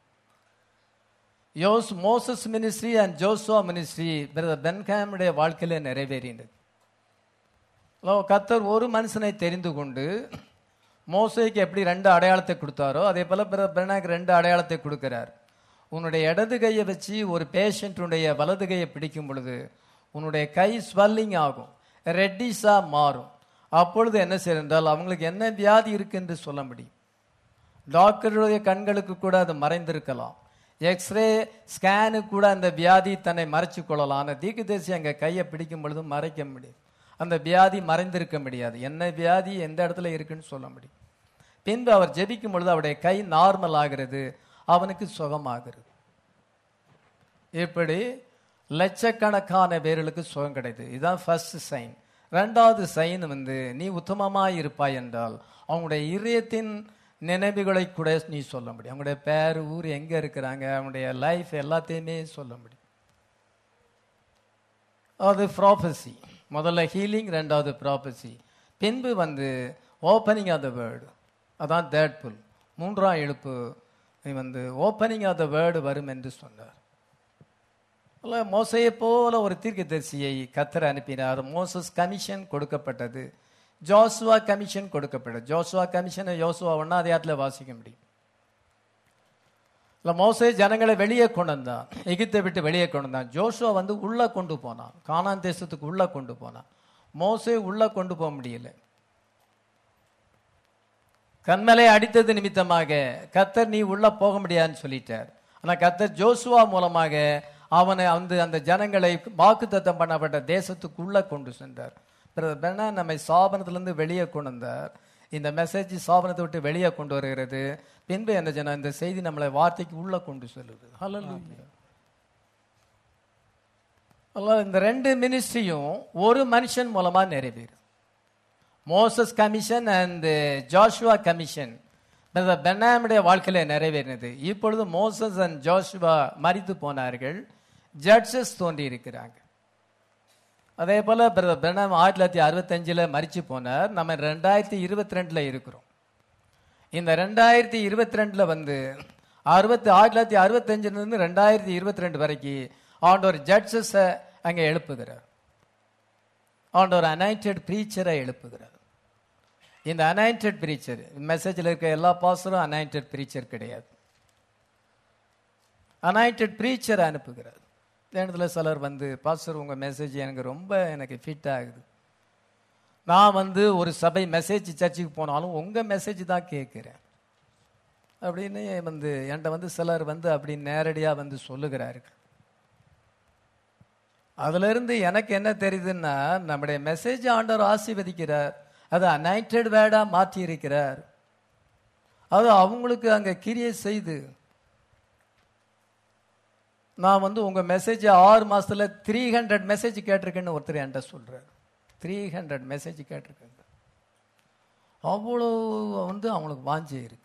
யோஸ் Moses ministry and Joshua ministry brother பென்காமுடைய வாழ்க்கையில நிறைவேறினது ஹலோ, கர்த்தர் ஒரு மனுஷனை தெரிந்து கொண்டு மோசைக்கு எப்படி ரெண்டு அடையாளத்தை கொடுத்தாரோ அதே போல பிரதர் பெர்னாக்கு ரெண்டு அடையாளத்தை கொடுக்கிறார் உன்னுடைய இடது கையை வச்சு ஒரு பேஷண்ட்டுடைய வலது கையை பிடிக்கும் பொழுது உன்னுடைய கை ஸ்வெல்லிங் ஆகும் ரெட்டிஸா மாறும் அப்பொழுது என்ன செய்ய என்றால் அவங்களுக்கு என்ன வியாதி இருக்கு என்று சொல்ல முடியும் டாக்டருடைய கண்களுக்கு கூட அது மறைந்திருக்கலாம் எக்ஸ்ரே ஸ்கேனு கூட அந்த வியாதி தன்னை மறைச்சு கொள்ளலாம் ஆனால் தீர்க்கதரிசி அங்கே கையை பிடிக்கும் பொழுது மறைக்க முடியும் அந்த வியாதி மறைந்திருக்க முடியாது என்ன வியாதி எந்த இடத்துல இருக்குன்னு சொல்ல முடியும் பின்பு அவர் ஜெபிக்கும் பொழுது அவருடைய கை நார்மல் ஆகிறது அவனுக்கு சுகமாகிறது இப்படி லட்சக்கணக்கான பேர்களுக்கு சுகம் கிடைத்தது இதுதான் ஃபர்ஸ்ட் சைன் ரெண்டாவது சைன் வந்து நீ உத்தமமாய் இருப்பாய் என்றால் அவங்களுடைய இதயத்தின் நினைவுகளை கூட நீ சொல்ல முடியும் அவங்களுடைய பேர் ஊர் எங்க இருக்கிறாங்க அவங்களுடைய லைஃப் எல்லாத்தையுமே சொல்ல முடியும் அது ப்ராபசி முதல்ல ஹீலிங் ரெண்டாவது ப்ராபசி பின்பு வந்து ஓப்பனிங் ஆஃப் த வேர்டு அதான் தேர்ட் புல் மூன்றாம் எழுப்பு இது வந்து ஓப்பனிங் ஆஃப் த வேர்டு வரும் என்று சொன்னார் அல்ல மோசையை போல ஒரு தீர்க்கதரிசியை கத்தர் அனுப்பினார் மோசஸ் கமிஷன் கொடுக்கப்பட்டது ஜோசுவா கமிஷன் கொடுக்கப்பட்டது ஜோசுவா கமிஷனை யோசுவா ஒன்னா அதிகாரத்தில் வாசிக்க முடியும் இல்ல மோசே ஜனங்களை வெளியே கொண்டு வந்தான் எகிப்தை விட்டு வெளியே கொண்டு வந்தான் ஜோஷுவா வந்து உள்ள கொண்டு போனான் கானான் தேசத்துக்கு உள்ள கொண்டு போனான் மோசே உள்ள கொண்டு போக முடியல கண்மலை அடித்தது நிமித்தமாக கத்தர் நீ உள்ள போக முடியாதுன்னு சொல்லிட்டார் ஆனா கத்தர் ஜோசுவா மூலமாக அவனை வந்து அந்த ஜனங்களை வாக்குத்தத்தம் பண்ணப்பட்ட தேசத்துக்குள்ள கொண்டு சென்றார் பிறகு பெண்ணா நம்மை சாபனத்திலிருந்து வெளியே கொண்டு வந்தார் இந்த மெசேஜ் சாபனத்தை விட்டு வெளியே கொண்டு வருகிறது பின்பு என்ன ஜன இந்த செய்தி நம்மளை வார்த்தைக்கு உள்ள கொண்டு செல்லுது ஹalleluya அல்லாஹ் இந்த ரெண்டு மினிஸ்ட்ரியும் ஒரு மனுஷன் மூலமா நிறைவேறும் Moses commission and Joshua commission பென்னாமுடைய வாழ்க்கையில நிறைவேறினது இப்பொழுது மோசஸ் அண்ட் ஜாஷுவா மரித்து போனார்கள் ஜட்ஜஸ் தோன்றி இருக்கிறாங்க அதே போல பிரதர் பெனாம் ஆயிரத்தி தொள்ளாயிரத்தி அறுபத்தஞ்சில் மரிச்சு போனார் நம்ம ரெண்டாயிரத்தி இருபத்தி ரெண்டுல இருக்கிறோம் இந்த ரெண்டாயிரத்தி இருபத்தி ரெண்டுல வந்து அறுபத்தி ஆயிரத்தி தொள்ளாயிரத்தி அறுபத்தஞ்சுல இருந்து ரெண்டாயிரத்தி இருபத்தி ரெண்டு வரைக்கும் ஆண்டவர் ஜட்ஜஸை அங்கே எழுப்புகிறார் ஆண்டவர் அனைட்டட் ப்ரீச்சரை எழுப்புகிறார் இந்த அனைட்டட் ப்ரீச்சர் மெசேஜில் இருக்க எல்லா பாசரும் அனைட்டட் ப்ரீச்சர் கிடையாது அனைட்டட் ப்ரீச்சரை அனுப்புகிறார் இந்த இடத்துல சிலர் வந்து பாஸ்டர் உங்கள் மெசேஜ் எனக்கு ரொம்ப எனக்கு ஃபிட் ஆகுது நான் வந்து ஒரு சபை மெசேஜ் சர்ச்சுக்கு போனாலும் உங்கள் மெசேஜ் தான் கேட்குறேன் அப்படின்னு வந்து என்கிட்ட வந்து சிலர் வந்து அப்படி நேரடியாக வந்து சொல்லுகிறார்கள் அதுல இருந்து எனக்கு என்ன தெரியுதுன்னா நம்முடைய மெசேஜ் ஆண்டவர் ஆசீர்வதிக்கிறார் அது அனைட்டட் வேர்டா மாற்றி இருக்கிறார் அது அவங்களுக்கு அங்க கிரியை செய்து நான் வந்து உங்க மெசேஜ் ஆறு மாசத்துல த்ரீ ஹண்ட்ரட் மெசேஜ் கேட்டிருக்கேன்னு ஒருத்தர் என்கிட்ட சொல்றாரு த்ரீ ஹண்ட்ரட் மெசேஜ் கேட்டிருக்கேங்க அவ்வளோ வந்து அவங்களுக்கு வாஞ்சி இருக்கு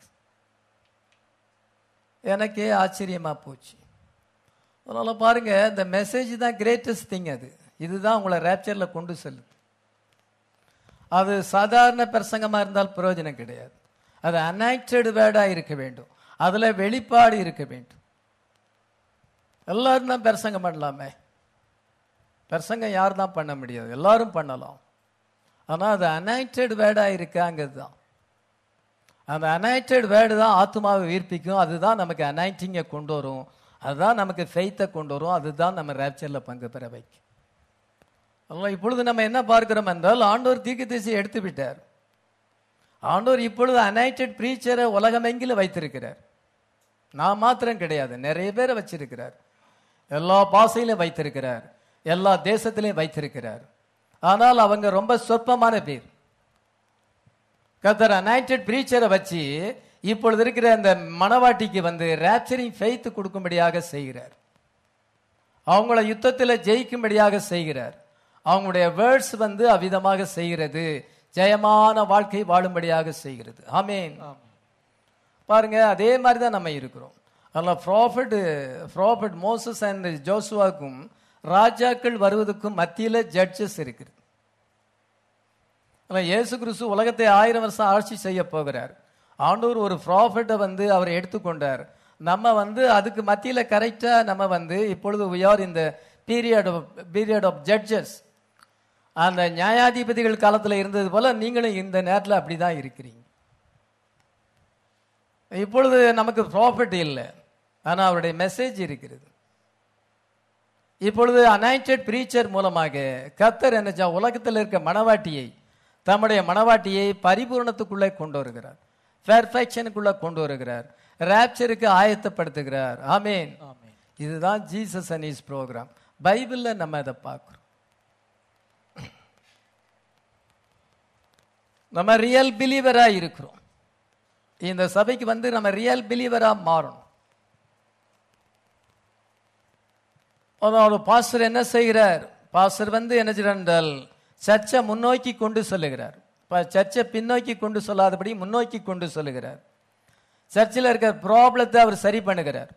எனக்கே ஆச்சரியமா போச்சு அதனால பாருங்க இந்த மெசேஜ் தான் கிரேட்டஸ்ட் திங் அது இதுதான் உங்களை ரேப்சர்ல கொண்டு செல்லுது அது சாதாரண பிரசங்கமா இருந்தால் பிரயோஜனம் கிடையாது அது அனைட்டட் வேர்டா இருக்க வேண்டும் அதுல வெளிப்பாடு இருக்க வேண்டும் எல்லாரும் தான் பிரசங்கம் பண்ணலாமே பிரசங்கம் யார் தான் பண்ண முடியாது எல்லாரும் பண்ணலாம் ஆனா அது அனைட்டட் வேர்டா இருக்காங்கிறது தான் அந்த அனைட்டட் வேர்டு தான் ஆத்மாவை உயிர்ப்பிக்கும் அதுதான் நமக்கு அனைட்டிங்கை கொண்டு வரும் அதுதான் நமக்கு ஃபெய்த்தை கொண்டு வரும் அதுதான் நம்ம ரேப்சரில் பங்கு பெற வைக்கும் அதனால் இப்பொழுது நம்ம என்ன பார்க்கிறோம் என்றால் ஆண்டோர் தீர்க்கதரிசியை எடுத்து விட்டார் ஆண்டோர் இப்பொழுது அனைட்டட் ப்ரீச்சரை உலகமெங்கிலும் வைத்திருக்கிறார் நான் மாத்திரம் கிடையாது நிறைய பேரை வச்சிருக்கிறார் எல்லா பாசையிலும் வைத்திருக்கிறார் எல்லா தேசத்திலையும் வைத்திருக்கிறார் ஆனால் அவங்க ரொம்ப சொற்பமான பேர் கத்தர் அனைட்டட் ப்ரீச்சரை வச்சு இப்பொழுது இருக்கிற அந்த மணவாட்டிக்கு வந்து ரேப்சரிங் ஃபெய்த் கொடுக்கும்படியாக செய்கிறார் அவங்கள யுத்தத்தில் ஜெயிக்கும்படியாக செய்கிறார் அவங்களுடைய வேர்ட்ஸ் வந்து அவ்விதமாக செய்கிறது ஜெயமான வாழ்க்கை வாழும்படியாக செய்கிறது ஆமேன் பாருங்க அதே மாதிரி தான் நம்ம இருக்கிறோம் அதில் ப்ராஃபிட் ப்ராஃபிட் மோசஸ் அண்ட் ஜோசுவாக்கும் ராஜாக்கள் வருவதற்கும் மத்தியில் ஜட்ஜஸ் இருக்குது ஆனால் இயேசு கிறிஸ்து உலகத்தை ஆயிரம் வருஷம் ஆட்சி செய்ய போகிறார் ஆண்டவர் ஒரு ப்ராஃபிட்டை வந்து அவர் எடுத்துக்கொண்டார் நம்ம வந்து அதுக்கு மத்தியில் கரெக்டாக நம்ம வந்து இப்பொழுது we are in the period period of judges அந்த நியாயாதிபதிகள் காலத்தில் இருந்தது போல நீங்களும் இந்த நேரத்தில் அப்படி தான் இருக்கிறீங்க இப்பொழுது நமக்கு ப்ராஃபிட் இல்லை ஆனால் அவருடைய மெசேஜ் இருக்கிறது இப்பொழுது அனைட்டட் பிரீச்சர் மூலமாக கத்தர் என்ன உலகத்தில் இருக்க மணவாட்டியை தம்முடைய மணவாட்டியை பரிபூர்ணத்துக்குள்ளே கொண்டு வருகிறார் பெர்ஃபெக்ஷனுக்குள்ள கொண்டு வருகிறார் ரேப்சருக்கு ஆயத்தப்படுத்துகிறார் ஆமேன் இதுதான் ஜீசஸ் அண்ட் இஸ் ப்ரோக்ராம் பைபிளில் நம்ம அதை பார்க்குறோம் நம்ம ரியல் பிலீவரா இருக்கிறோம் இந்த சபைக்கு வந்து நம்ம ரியல் பிலீவரா மாறணும் அதாவது பாஸ்டர் என்ன செய்கிறார் பாஸ்டர் வந்து என்ன செய்கிறார் சர்ச்சை முன்னோக்கி கொண்டு செல்லுகிறார் ப- சர்ச்சை பின்னோக்கி கொண்டு சொல்லாதபடி முன்னோக்கி கொண்டு செல்லுகிறார் சர்ச்சில் இருக்கிற ப்ராப்ளத்தை அவர் சரி பண்ணுகிறார்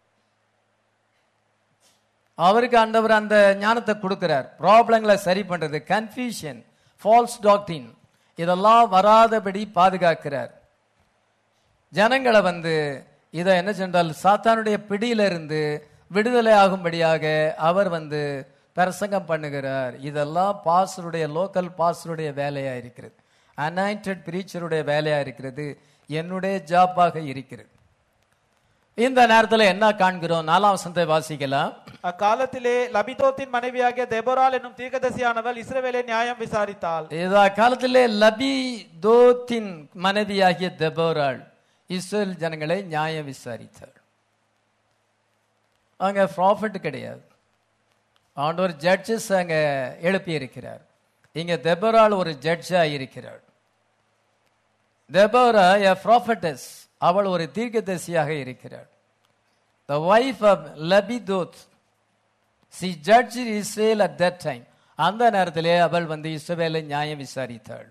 அவருக்கு ஆண்டவர் அந்த ஞானத்தை கொடுக்கிறார் ப்ராப்ளங்களை சரி பண்றது கன்ஃபியூஷன் ஃபால்ஸ் டாக்டின் இதெல்லாம் வராதபடி பாதுகாக்கிறார் ஜனங்களை வந்து இதை என்ன சென்றால் சாத்தானுடைய பிடியிலிருந்து விடுதலை ஆகும்படியாக அவர் வந்து பிரசங்கம் பண்ணுகிறார் இதெல்லாம் பாஸ்டருடைய லோக்கல் பாஸ்டருடைய வேலையா இருக்கிறது அனாயிண்டட் பிரீச்சருடைய வேலையா இருக்கிறது என்னுடைய ஜாப்பாக இருக்கிறது இந்த நேரத்தில் என்ன காண்கிறோம் நாலாம் வசனத்தை வாசிக்கலாம் அக்காலத்திலே லபிதோத்தின் மனைவியாகிய தெபோரால் என்னும் தீர்க்கதரிசியானவள் இஸ்ரவேலை நியாயம் விசாரித்தாள் இதா காலத்திலே லபி தோத்தின் மனைவியாகிய தெபோராள் இஸ்ரேல் ஜனங்களை நியாயம் விசாரித்தாள் அங்க ப்ராஃபிட் கிடையாது ஆண்டவர் ஜட்ஜஸ் அங்க எழுப்பி இருக்கிறார் இங்க தெபோராள் ஒரு ஜட்ஜா இருக்கிறாள் தெபோரா எ ப்ராஃபட்டஸ் அவள் ஒரு தீர்க்கதரிசியாக இருக்கிறாள் the wife of Lapidoth she judge Israel at that time அந்த நேரத்திலே அவள் வந்து இஸ்ரவேலை நியாயம் விசாரித்தாள்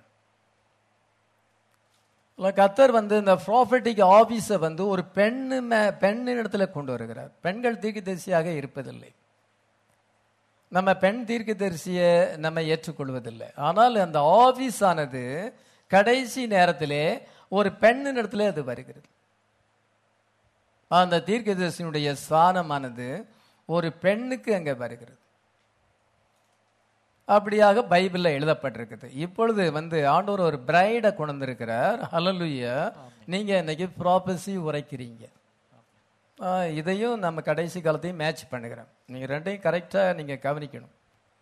இல்ல, கத்தர் வந்து இந்த ப்ராஃபட்டிக் ஆபீஸை வந்து ஒரு பெண்ணு மே- பெண்ணின் இடத்துல கொண்டு வருகிறார் பெண்கள் தீர்க்கதரிசியாக இருப்பதில்லை நம்ம பெண் தீர்க்கதரிசியை நம்ம ஏற்றுக்கொள்வதில்லை ஆனால் அந்த ஆபீஸ் ஆனது கடைசி நேரத்திலே ஒரு பெண்ணின் இடத்துல அது வருகிறது அந்த தீர்க்கதரிசியினுடைய ஸ்தானமானது ஒரு பெண்ணுக்கு அங்கே வருகிறது அப்படியாக பைபிளில் எழுதப்பட்டிருக்குது இப்பொழுது வந்து ஆண்டவர் ஒரு பிரைடை கொண்டு வந்திருக்கிறார் ஹalleluya நீங்க இன்னைக்கு ப்ராபஸி உரைக்கிறீங்க ஆ, இதையும் நம்ம கடைசி காலத்தையும் மேட்ச் பண்ணுகிறோம் நீங்க ரெண்டையும் கரெக்டா நீங்க கவனிக்கணும்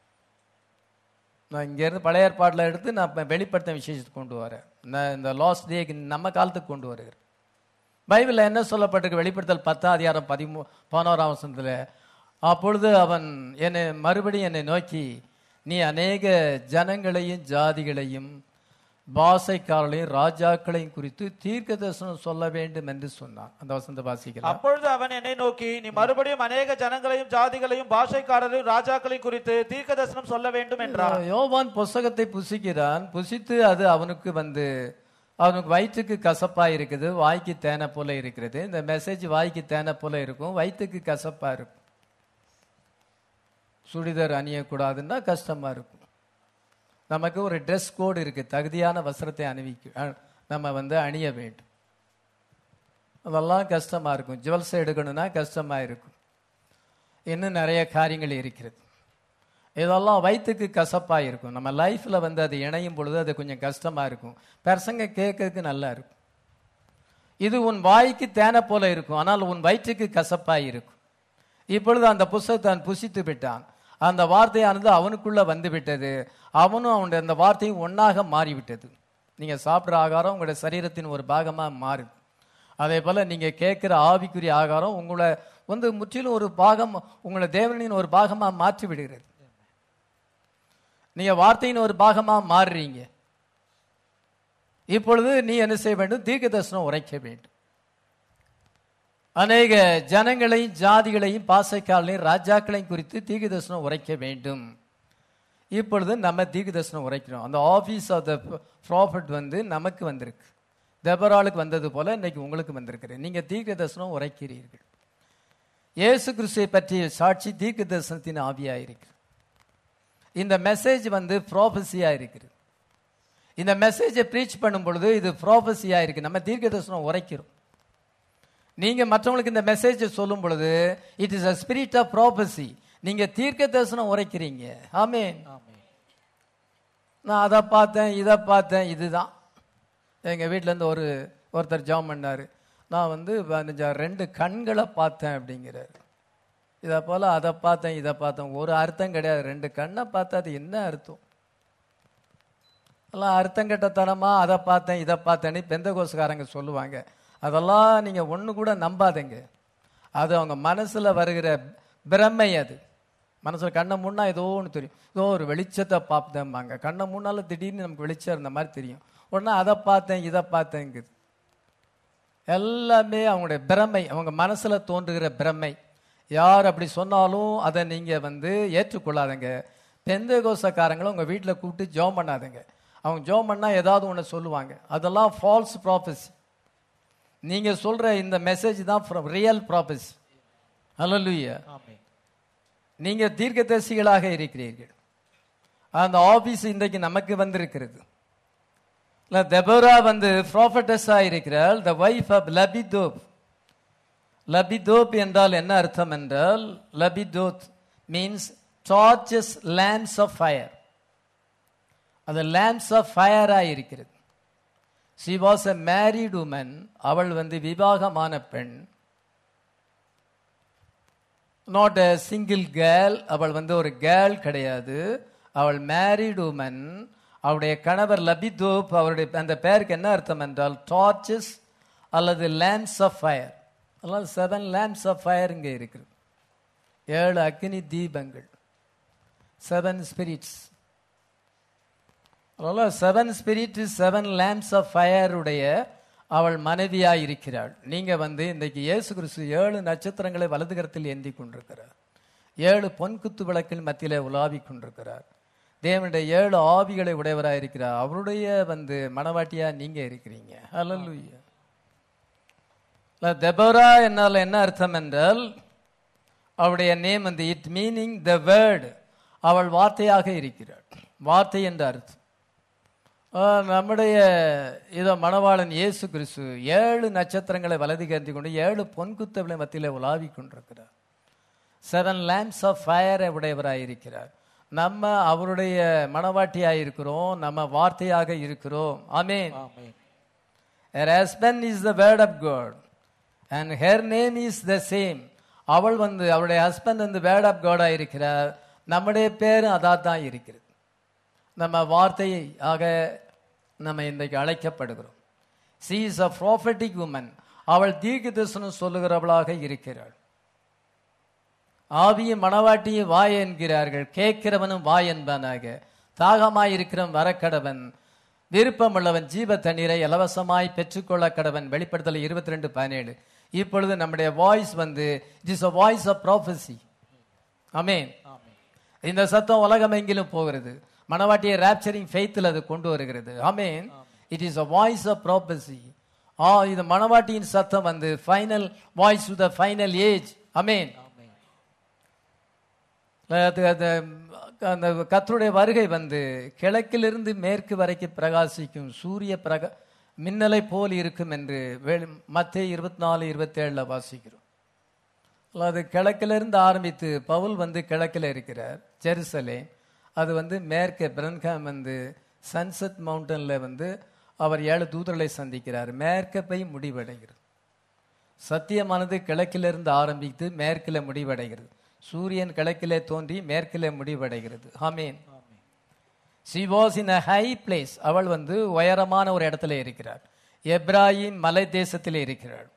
நான் இங்கேருந்து பழைய ஏற்பாட்டில் எடுத்து நான் இப்ப வெளிப்படுத்த விசேஷத்தை கொண்டு வரேன் நான் இந்த லாஸ்ட் டேக்கு நம்ம காலத்துக்கு கொண்டு வருகிறேன் பைபிளில் என்ன சொல்லப்பட்டிருக்கு வெளிப்படுத்தல் பத்தாம் அதிகாரம் பதிமூ பதினோராம் வசனத்தில் அப்பொழுது அவன் என்னை மறுபடியும் என்னை நோக்கி நீ அநேக ஜனங்களையும் ஜாதிகளையும் பாசைக்காரர்களையும் ராஜாக்களையும் குறித்து தீர்க்க தரிசனம் சொல்ல வேண்டும் என்று சொன்னான் அந்த வசந்த வாசிக்கலாம் அப்பொழுது அவன் என்னை நோக்கி நீ மறுபடியும் அநேக ஜனங்களையும் ஜாதிகளையும் பாஷைக்காரரையும் ராஜாக்களையும் குறித்து தீர்க்கதரிசனம் சொல்ல வேண்டும் என்றார் யோவான் புஸ்தகத்தை புசிக்கிறான் புசித்து அது அவனுக்கு வந்து அவனுக்கு வயிற்றுக்கு கசப்பா இருக்குது வாய்க்கு தேனை போல இருக்கிறது இந்த மெசேஜ் வாய்க்கு தேனை போல இருக்கும் வயிற்றுக்கு கசப்பா இருக்கும் சுடிதார் அணியக்கூடாதுன்னா கஷ்டமா இருக்கும் நமக்கு ஒரு ட்ரெஸ் கோடு இருக்கு தகுதியான வஸ்திரத்தை அணிவிக்க அ- நம்ம வந்து அணிய வேண்டும் அதெல்லாம் கஷ்டமா இருக்கும் ஜுவல்ஸ் எடுக்கணும்னா கஷ்டமா இருக்கும் இன்னும் நிறைய காரியங்கள் இருக்கிறது இதெல்லாம் வயிற்றுக்கு கசப்பா இருக்கும் நம்ம லைஃப்ல வந்து அது இணையும் பொழுது அது கொஞ்சம் கஷ்டமா இருக்கும் பசங்க கேட்கறதுக்கு நல்லா இருக்கும் இது உன் வாய்க்கு தேனை போல இருக்கும் ஆனால் உன் வயிற்றுக்கு கசப்பா இருக்கும் இப்பொழுது அந்த புஸ்தகத்தை அவன் புசித்து விட்டான் அந்த வார்த்தையானது அவனுக்குள்ள வந்து விட்டது அவனும் அவனுடைய அந்த வார்த்தையும் ஒன்னாக மாறிவிட்டது நீங்க சாப்பிட்ற ஆகாரம் உங்களுடைய சரீரத்தின் ஒரு பாகமா மாறுது அதே போல நீங்க கேட்கிற ஆவிக்குரிய ஆகாரம் உங்களை வந்து முற்றிலும் ஒரு பாகம் உங்களை தேவனின் ஒரு பாகமா மாற்றி விடுகிறது நீங்க வார்த்தையின் ஒரு பாகமா மாறுறீங்க இப்பொழுது நீ என்ன செய்ய வேண்டும் தீர்க்க தரிசனம் உரைக்க வேண்டும் அநேக ஜனங்களையும் ஜாதிகளையும் பாசைக்காலையும் ராஜாக்களையும் குறித்து தீர்க்க தரிசனம் உரைக்க வேண்டும் இப்பொழுது நம்ம தீர்க்க தரிசனம் உரைக்கிறோம் அந்த ஆபீஸ் ஆஃப் த ப்ராஃபிட் வந்து நமக்கு வந்திருக்கு தெபராளுக்கு வந்தது போல இன்னைக்கு உங்களுக்கு வந்திருக்கிறேன் நீங்க தீர்க்க தரிசனம் உரைக்கிறீர்கள் இயேசு கிறிஸ்துவை பற்றிய சாட்சி தீர்க்க தரிசனத்தின் ஆவியாக இருக்கிறது இந்த மெசேஜ் வந்து ப்ராபஸியா இருக்குது இந்த மெசேஜை ப்ரீச் பண்ணும் பொழுது இது ப்ராபஸியா இருக்கு நம்ம தீர்க்க தரிசனம் உரைக்கிறோம் நீங்க மற்றவங்களுக்கு இந்த மெசேஜை சொல்லும் பொழுது it is a spirit of prophecy நீங்க தீர்க்க தரிசனம் உரைக்கிறீங்க ஆமென் நான் அதை பார்த்தேன் இதை பார்த்தேன் இதுதான் எங்க வீட்ல இருந்து ஒரு ஒருத்தர் ஜாம் பண்ணாரு நான் வந்து பதினஞ்சா ரெண்டு கண்களை பார்த்தேன் அப்படிங்கிறாரு இதை போல அதை பார்த்தேன் இதை பார்த்தேன் ஒரு அர்த்தம் கிடையாது ரெண்டு கண்ணை பார்த்தா அது என்ன அர்த்தம் எல்லாம் அர்த்தம் கெட்டத்தனமா அதை பார்த்தேன் இதை பார்த்தேன்னு பெந்த கோசுக்காரங்க சொல்லுவாங்க அதெல்லாம் நீங்க ஒண்ணு கூட நம்பாதீங்க அது அவங்க மனசுல வருகிற பிரமை அது மனசுல கண்ணை முன்னா ஏதோ ஒன்று தெரியும் ஏதோ ஒரு வெளிச்சத்தை பார்த்தேன்பாங்க கண்ணை முன்னால திடீர்னு நமக்கு வெளிச்சம் இருந்த மாதிரி தெரியும் உடனே அதை பார்த்தேன் இதை பார்த்தேங்குது எல்லாமே அவங்களுடைய பிரமை அவங்க மனசுல தோன்றுகிற பிரமை யார் அப்படி சொன்னாலும் அதை நீங்க வந்து ஏற்றுக்கொள்ளாதீங்க பெந்த கோசக்காரங்களும் உங்க வீட்டில் கூப்பிட்டு ஜோம் பண்ணாதீங்க அவங்க ஜோம் பண்ணா ஏதாவது ஒன்று சொல்லுவாங்க அதெல்லாம் ஃபால்ஸ் ப்ராஃபஸி நீங்க சொல்ற இந்த மெசேஜ் தான் ரியல் ப்ராஃபஸி அல்லலுயா ஆமென் நீங்க தீர்க்கதரிசிகளாக இருக்கிறீர்கள் அந்த ஆபீஸ் இன்றைக்கு நமக்கு வந்திருக்கிறது இல்ல, தெபோரா வந்து ப்ராஃபட்டஸா இருக்கிறாள் த வைஃப் ஆஃப் லபிதோப் லபிதோப் என்றால் என்ன அர்த்தம் என்றால் Lapidoth means torches lamps of fire அது லேம்ப்ஸ் ஆஃப் ஃபயரா இருக்கிறது she was a married woman அவள் வந்து விவாகமான பெண் நாட் a சிங்கிள் கேர்ள் அவள் வந்து ஒரு கேர்ள் கிடையாது அவள் மேரிட் உமன் அவருடைய கணவர் லபிதோப் அவருடைய அந்த பெயருக்கு என்ன அர்த்தம் என்றால் டார்ச்சஸ் அல்லது லேம்ப்ஸ் ஆஃப் ஃபயர் அதனால் செவன் லேம்ப்ஸ் ஆஃப் ஃபயர் இங்கே இருக்குது ஏழு அக்னி தீபங்கள் செவன் ஸ்பிரிட்ஸ் அதனால seven spirit seven lamps of ஃபயருடைய அவள் மனைவியாய் இருக்கிறாள் நீங்க வந்து இன்றைக்கு இயேசு கிறிஸ்து ஏழு நட்சத்திரங்களை வலதுகரத்தில் ஏந்தி கொண்டிருக்கிறார் ஏழு பொன்குத்து விளக்கின் மத்தியிலே உலாவிக் கொண்டிருக்கிறார் தேவனுடைய ஏழு ஆவிகளை உடையவராய் இருக்கிறார் அவருடைய வந்து மனவாட்டியா நீங்க இருக்கிறீங்க ஹalleluya தெபோரா என்னால் என்ன அர்த்தம் என்றால் அவருடைய நேம் வந்து இட் மீனிங் த வேர்டு அவள் வார்த்தையாக இருக்கிறாள் வார்த்தை என்ற அர்த்தம் ஆ, நம்முடைய இதோ மணவாளன் இயேசு கிறிஸ்து ஏழு நட்சத்திரங்களை வலது கருதி கொண்டு ஏழு பொன்குத்தவிலை மத்தியிலே உலாவிக் கொண்டிருக்கிறார் செவன் லேம்ப்ஸ் ஆஃப் ஃபயரை உடையவராய் இருக்கிறார் நம்ம அவருடைய மணவாட்டியாய் இருக்கிறோம் நம்ம வார்த்தையாக இருக்கிறோம் ஆமென் ஆமென் Her husband is the word of God and her name is the same. அவள் வந்து அவளுடைய ஹஸ்பண்ட் வந்து வேர்ட் ஆஃப் காடா இருக்கிறார் நம்முடைய பேரும் அதான் தான் இருக்கிறது நம்ம வார்த்தையை ஆக நம்ம இன்றைக்கு அழைக்கப்படுகிறோம் she is a prophetic woman அவள் தீர்க்க தரிசனம் சொல்லுகிறவளாக இருக்கிறாள் ஆவியும் மணவாட்டியும் வாய் என்கிறார்கள் கேட்கிறவனும் வாய் என்பானாக தாகமாய் இருக்கிறவன் வரக்கடவன் விருப்பமுள்ளவன் ஜீவ தண்ணீரை இலவசமாய் பெற்றுக்கொள்ள கடவன் வெளிப்படுத்தல் இருபத்தி ரெண்டு பதினேழு இப்பொழுது நம்முடைய வாய்ஸ் வந்து it is a voice of prophecy amen amen இந்த சத்தம் உலகம் எங்கிலும் போகிறது மணவாட்டியை ரேப்சரிங் ஃபெய்த்தில் அது கொண்டு வருகிறது amen it is a voice of prophecy ஆ இது மணவாட்டியின் சத்தம் வந்து final voice to the final age amen amen அது அது அந்த கத்தருடைய வருகை வந்து கிழக்கிலிருந்து மேற்கு வரைக்கும் பிரகாசிக்கும் சூரிய பிரக மின்னலை போல் இருக்கும் என்று மத்திய இருபத்தி நாலு இருபத்தேழுல வாசிக்கிறோம் அது கிழக்கிலிருந்து ஆரம்பித்து பவுல் வந்து கிழக்கில் இருக்கிறார் ஜெருசலே அது வந்து மேற்கே பிரன்காம் வந்து சன்செட் மவுண்டன்ல வந்து அவர் ஏழு தூதர்களை சந்திக்கிறார் மேற்கே போய் முடிவடைகிறது சத்தியமானது கிழக்கிலிருந்து ஆரம்பித்து மேற்கில முடிவடைகிறது சூரியன் கிழக்கிலே தோன்றி மேற்கிலே முடிவடைகிறது ஆமீன் amen she was in a high place அவள் வந்து உயரமான ஒரு இடத்துல இருக்கிறார் எப்ராஹிம் மலை தேசத்திலே இருக்கிறாள்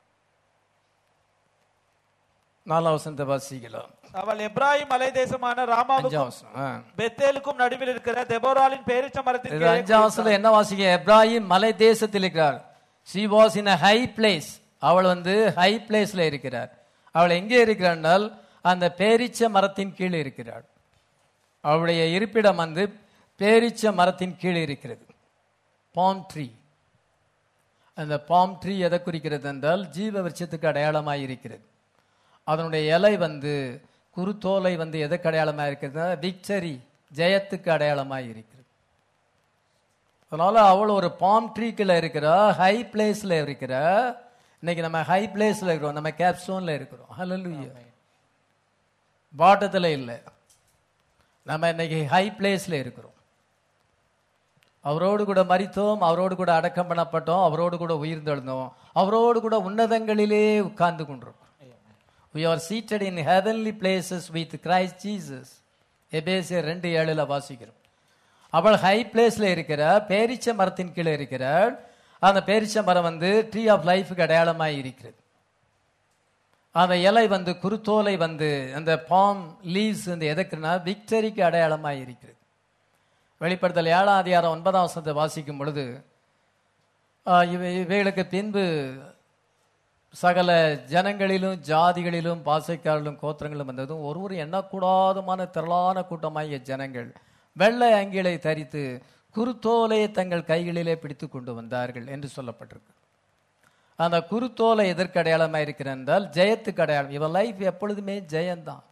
நாலாம் வசனத்தை வாசிக்கலாம் அவள் எப்ராஹிம் மலை தேசமான ராமாவுக்கும் அஞ்சாம் வசனம் ஆ. பெத்தேலுக்கும் நடுவில் இருக்கிற தெபோராலின் பேரிச்ச மரத்தின் இது கீழே அஞ்சாம் வசனத்துல என்ன வாசிக்க எப்ராஹிம் மலை தேசத்தில் இருக்கிறார் she was in a high place அவள் வந்து ஹை பிளேஸ்ல இருக்கிறார் அவள் எங்கே இருக்கிறாள் அந்த பேரிச்ச மரத்தின் கீழ் இருக்கிறாள் அவளுடைய இருப்பிடம் வந்து பேரிச்ச மரத்தின் கீழ் இருக்கிறது பாம் ட்ரீ அந்த பாம் ட்ரீ எதை குறிக்கிறது என்றால் ஜீவ விருட்சத்துக்கு அடையாளமாய் இருக்கிறது அதனுடைய இலை வந்து குருத்தோலை வந்து எதுக்கு அடையாளமாக இருக்கிறது விக்டரி ஜெயத்துக்கு அடையாளமாய் இருக்கிறது அதனால அவள் ஒரு பாம் ட்ரீக்கில் இருக்கிறா ஹை பிளேஸ்ல இருக்கிறா இன்னைக்கு நம்ம ஹை பிளேஸ்ல இருக்கிறோம் நம்ம கேப்ஸ்டோன்ல இருக்கிறோம் ஹalleluya பாட்டத்தில் இல்லை நம்ம இன்னைக்கு ஹை பிளேஸ்ல இருக்கிறோம் அவரோடு கூட மரித்தோம் அவரோடு கூட அடக்கம் பண்ணப்பட்டோம் அவரோடு கூட உயிர்ந்தெழுந்தோம் அவரோடு கூட உன்னதங்களிலே உட்கார்ந்து கொண்டிருக்கோம் we are seated in heavenly places with Christ Jesus எபேசியர் ரெண்டு ஏழுல வாசிக்கிறோம் அவள் ஹை பிளேஸ்ல இருக்கிறார் பேரிச்ச மரத்தின் கீழே இருக்கிறாள் அந்த பேரிச்ச மரம் வந்து ட்ரீ ஆஃப் லைஃபுக்கு அடையாளமாய் இருக்கிறது அந்த இலை வந்து குருத்தோலை வந்து அந்த பாம் லீவ்ஸ் வந்து எதுக்குன்னா விக்டரிக்கு அடையாளமாய் இருக்கிறது வெளிப்படுத்தல் ஏழாம் அதிகாரம் ஒன்பதாம் வசனத்தை வாசிக்கும் பொழுது ஆ, இவை இவைகளுக்கு பின்பு சகல ஜனங்களிலும் ஜாதிகளிலும் பாசைக்காரர்களும் கோத்திரங்களும் வந்ததும் ஒருவர் எண்ணக்கூடாதமான திரளான கூட்டமாகிய ஜனங்கள் வெள்ளை அங்கிலை தரித்து குருத்தோலை தங்கள் கைகளிலே பிடித்து கொண்டு வந்தார்கள் என்று சொல்லப்பட்டிருக்கு அந்த குருத்தோலை எதற்கு அடையாளமாக இருக்கிறது என்றால் ஜெயத்துக்கு அடையாளம் இவன் லைஃப் எப்பொழுதுமே ஜெயம்தான்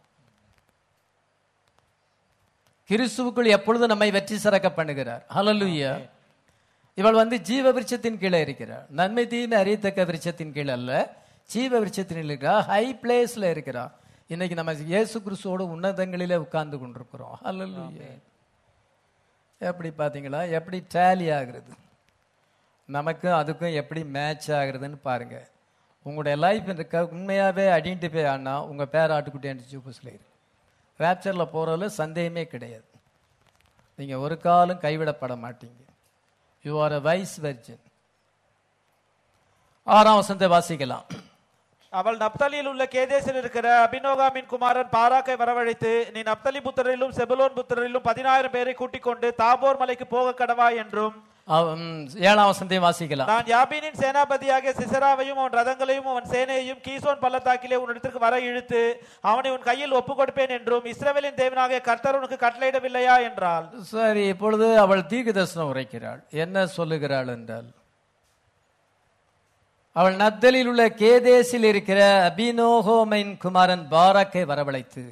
கிறிஸ்துவுக்குள் எப்பொழுதும் நம்மை வெற்றி சிறக்க பண்ணுகிறார் ஹalleluya இவள் வந்து ஜீவ விருட்சத்தின் கீழே இருக்கிறார் நன்மை தீமை அறியத்தக்க விருட்சத்தின் கீழே அல்ல ஜீவ விருட்சத்தின் இருக்கிறார் ஹை பிளேஸ்ல இருக்கிறார் இன்னைக்கு நம்ம இயேசு கிறிஸ்துவோட உன்னதங்களிலே உட்கார்ந்து கொண்டிருக்கிறோம் ஹalleluya எப்படி பாத்தீங்களா எப்படி டேலி ஆகுறது நமக்கும் அதுக்கும் எப்படி மேட்ச் ஆகுறதுன்னு பாருங்க உங்களுடைய லைஃப் இருக்க உண்மையாவே ஐடென்டிஃபை ஆனா உங்க பேர் ஆட்டுக்குட்டி ஜூபஸ்ல இருக்கு ரேப்சர்ல போறதுல சந்தேகமே கிடையாது நீங்க ஒரு காலம் கைவிடப்பட மாட்டீங்க you are a wise virgin ஆறாம் வசனத்தை வாசிக்கலாம் அவள் நப்தலியில் உள்ள கேதேசில் இருக்கிற அபினோகாமின் குமாரன் பாராக்கை வரவழைத்து நீ நப்தலி புத்திரரிலும் செபுலோன் புத்திரரிலும் பதினாயிரம் பேரை கூட்டிக் கொண்டு தாபோர் மலைக்கு போக கடவா என்றும் அவ- ம், ஏழாம் வசனத்தையும் வாசிக்கலாம் நான் யாபீனின் சேனாபதியாகிய சிசராவையும் அவன் ரதங்களையும் அவன் சேனையையும் கீசோன் பள்ளத்தாக்கிலே உன்னிடத்திற்கு வர இழுத்து அவனை உன் கையில் ஒப்புக் கொடுப்பேன் என்றும் இஸ்ரவேலின் தேவனாகிய கர்த்தர் உனக்கு கட்டளையிடவில்லையா என்றாள் சரி இப்பொழுது அவள் தீர்க்க தரிசனம் உரைக்கிறாள் என்ன சொல்லுகிறாள் என்றால் அவள் நத்தலில் உள்ள கேதேசில் இருக்கிற அபினோகோமைன் குமாரன் பாராக்கை வரவழைத்து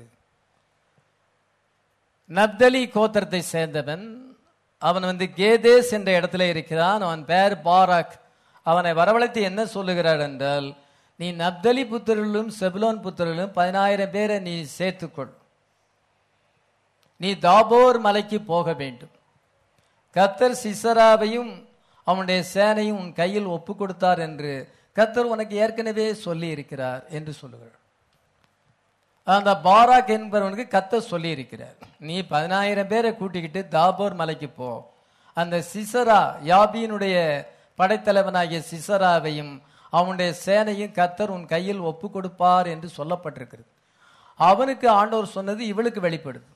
நப்தலி கோத்திரத்தை சேர்ந்தவன் அவன் வந்து கேதேஸ் என்ற இடத்துல இருக்கிறான் அவன் பேர் பாராக் அவனை வரவழைத்து என்ன சொல்லுகிறார் என்றால் நீ நப்தலி புத்திரர்களும் செபுலோன் புத்திரர்களும் பதினாயிரம் பேரை நீ சேர்த்துக்கொள் நீ தாபோர் மலைக்கு போக வேண்டும் கத்தர் சிசராவையும் அவனுடைய சேனையும் உன் கையில் ஒப்பு கொடுத்தார் என்று கத்தர் உனக்கு ஏற்கனவே சொல்லி இருக்கிறார் என்று சொல்லுகிறார் அந்த பாராக் என்பவனுக்கு கத்தர் சொல்லி இருக்கிறார் நீ பதினாயிரம் பேரை கூட்டிக்கிட்டு தாபோர் மலைக்கு போ அந்த சிசரா யாபியினுடைய படைத்தலைவனாகிய சிசராவையும் அவனுடைய சேனையும் கத்தர் உன் கையில் ஒப்பு கொடுப்பார் என்று சொல்லப்பட்டிருக்கிறது அவனுக்கு ஆண்டவர் சொன்னது இவளுக்கு வெளிப்படுது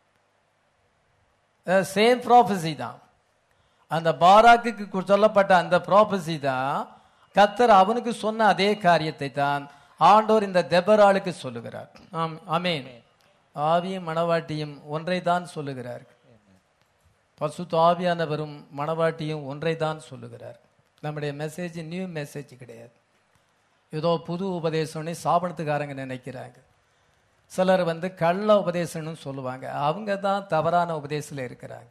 சேம் ப்ராஃபஸி தான் அந்த பாராக்குக்கு கு- சொல்லப்பட்ட அந்த ப்ராஃபஸி தான் கத்தர் அவனுக்கு சொன்ன அதே காரியத்தை தான் ஆண்டோர் இந்த தெபராளுக்கு சொல்லுகிறார் ஆம் ஆமென் ஆவியும் மணவாட்டியும் ஒன்றை தான் சொல்லுகிறார் பசுத்த ஆவியானவரும் மணவாட்டியும் ஒன்றை தான் சொல்லுகிறார் நம்முடைய மெசேஜ் நியூ மெசேஜ் கிடையாது ஏதோ புது உபதேசம்னு சாபனத்துக்காரங்க நினைக்கிறாங்க சிலர் வந்து கள்ள உபதேசம்னு சொல்லுவாங்க அவங்க தான் தவறான உபதேசத்தில் இருக்கிறாங்க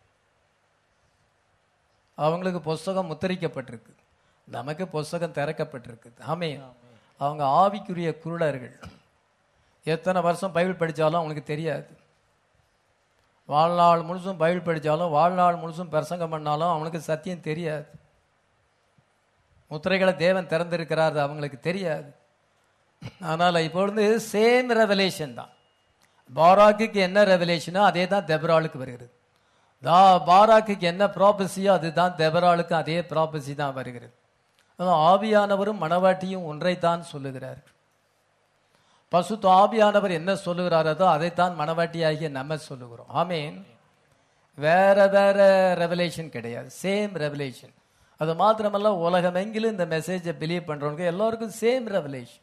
அவங்களுக்கு புஸ்தகம் முத்திரிக்கப்பட்டிருக்கு நமக்கு புஸ்தகம் திறக்கப்பட்டிருக்கு ஆமே அவங்க ஆவிக்குரிய குருடர்கள் எத்தனை வருஷம் பைபிள் படித்தாலும் அவங்களுக்கு தெரியாது வாழ்நாள் முழுசும் பைபிள் படித்தாலும் வாழ்நாள் முழுசும் பிரசங்கம் பண்ணாலும் அவனுக்கு சத்தியம் தெரியாது முத்திரைகளை தேவன் திறந்திருக்கிறார் அவங்களுக்கு தெரியாது அதனால இப்பொழுது சேம் ரெவலேஷன் தான் பாராக்குக்கு என்ன ரெவலேஷனோ அதே தான் தெபராளுக்கு வருகிறது தா பாராக்குக்கு என்ன ப்ராபஸியோ அதுதான் தெபராளுக்கும் அதே ப்ராபஸி தான் வருகிறது அதான் ஆவியானவரும் மணவாட்டியும் ஒன்றைத்தான் சொல்லுகிறார் பசுத்த ஆவியானவர் என்ன சொல்லுகிறாரோ அதைத்தான் மணவாட்டியாகிய நம்ம சொல்லுகிறோம் ஆமீன் வேற வேற ரெவலேஷன் கிடையாது சேம் ரெவலேஷன் அது மாத்திரமல்ல உலகமெங்கிலும் இந்த மெசேஜை பிலீவ் பண்றவங்க எல்லாருக்கும் சேம் ரெவலேஷன்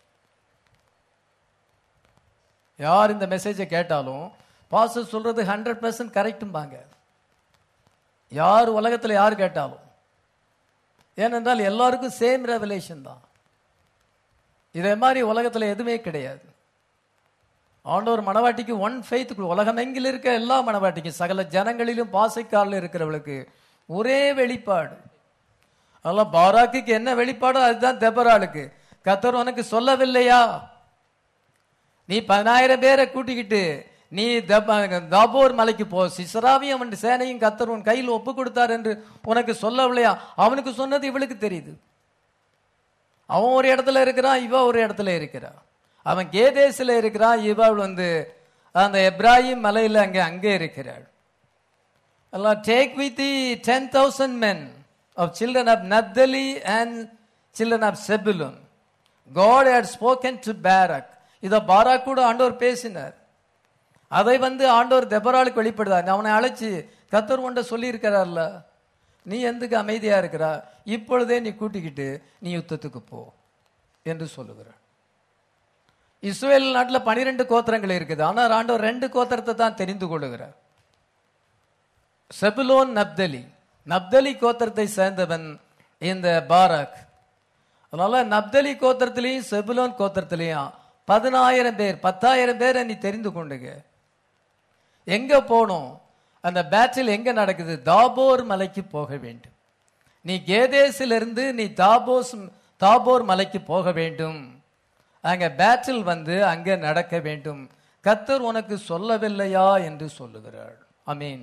யார் இந்த மெசேஜை கேட்டாலும் பாஸ்டர் சொல்றது ஹண்ட்ரட் பர்சன்ட் கரெக்டும்பாங்க யார் உலகத்துல யார் கேட்டாலும் ஏனென்றால் எல்லாருக்கும் சேம் ரெவலேஷன் தான் இதே மாதிரி உலகத்துல எதுவுமே கிடையாது ஆண்டவர் மணவாட்டிக்கு ஒன் ஃபெய்த் உலகமெங்கில் இருக்க எல்லா மணவாட்டிக்கும் சகல ஜனங்களிலும் பாசைக்காலில் இருக்கிறவளுக்கு ஒரே வெளிப்பாடு அதெல்லாம் பாராக்குக்கு என்ன வெளிப்பாடோ அதுதான் தெபராளுக்கு கத்தர் உனக்கு சொல்லவில்லையா நீ பதினாயிரம் பேரை கூட்டிக்கிட்டு நீ தப- தாபோர் மலைக்கு போ சிசராவையும் அவன் சேனையும் கத்தர் உன் கையில் ஒப்பு கொடுத்தார் என்று உனக்கு சொல்லவில்லையா அவனுக்கு சொன்னது இவளுக்கு தெரியுது அவன் ஒரு இடத்துல இருக்கிறான் இவ ஒரு இடத்துல இருக்கிறா அவன் கேதேசில் இருக்கிறான் இவள் வந்து அந்த எப்ராஹிம் மலையில அங்கே அங்கே இருக்கிறாள் Allah take with thee 10,000 men of children of Naphtali and children of Zebulun. God had spoken to Barak. இதை பாராக் கூட ஆண்டவர் பேசினார் அதை வந்து ஆண்டவர் தெபராளுக்கு வெளிப்படுதார் அவனை அழைச்சு கத்தர் உண்ட சொல்லி இருக்கிறார்ல நீ எதுக்கு அமைதியா இருக்கிறா இப்பொழுதே நீ கூட்டிக்கிட்டு நீ யுத்தத்துக்கு போ என்று சொல்லுகிறார் இஸ்ரேல் நாட்டில் பனிரெண்டு கோத்திரங்கள் இருக்குது ஆனால் ஆண்டவர் ரெண்டு கோத்திரத்தை தான் தெரிந்து கொள்ளுகிறார் செபுலோன் நப்தலி நப்தலி கோத்திரத்தை சேர்ந்தவன் இந்த பாராக் அதனால நப்தலி கோத்திரத்திலையும் செபுலோன் கோத்திரத்திலையும் பதினாயிரம் பேர் பத்தாயிரம் பேரை நீ தெரிந்து கொண்டுங்க எங்க போகணும் அந்த பேட்டில் எங்க நடக்குது தாபோர் மலைக்கு போக வேண்டும் நீ கேதேசிலிருந்து நீ தாபோஸ் தாபோர் மலைக்கு போக வேண்டும் அங்க பேட்டில் வந்து அங்க நடக்க வேண்டும் கத்தர் உனக்கு சொல்லவில்லையா என்று சொல்லுகிறாள் அமீன்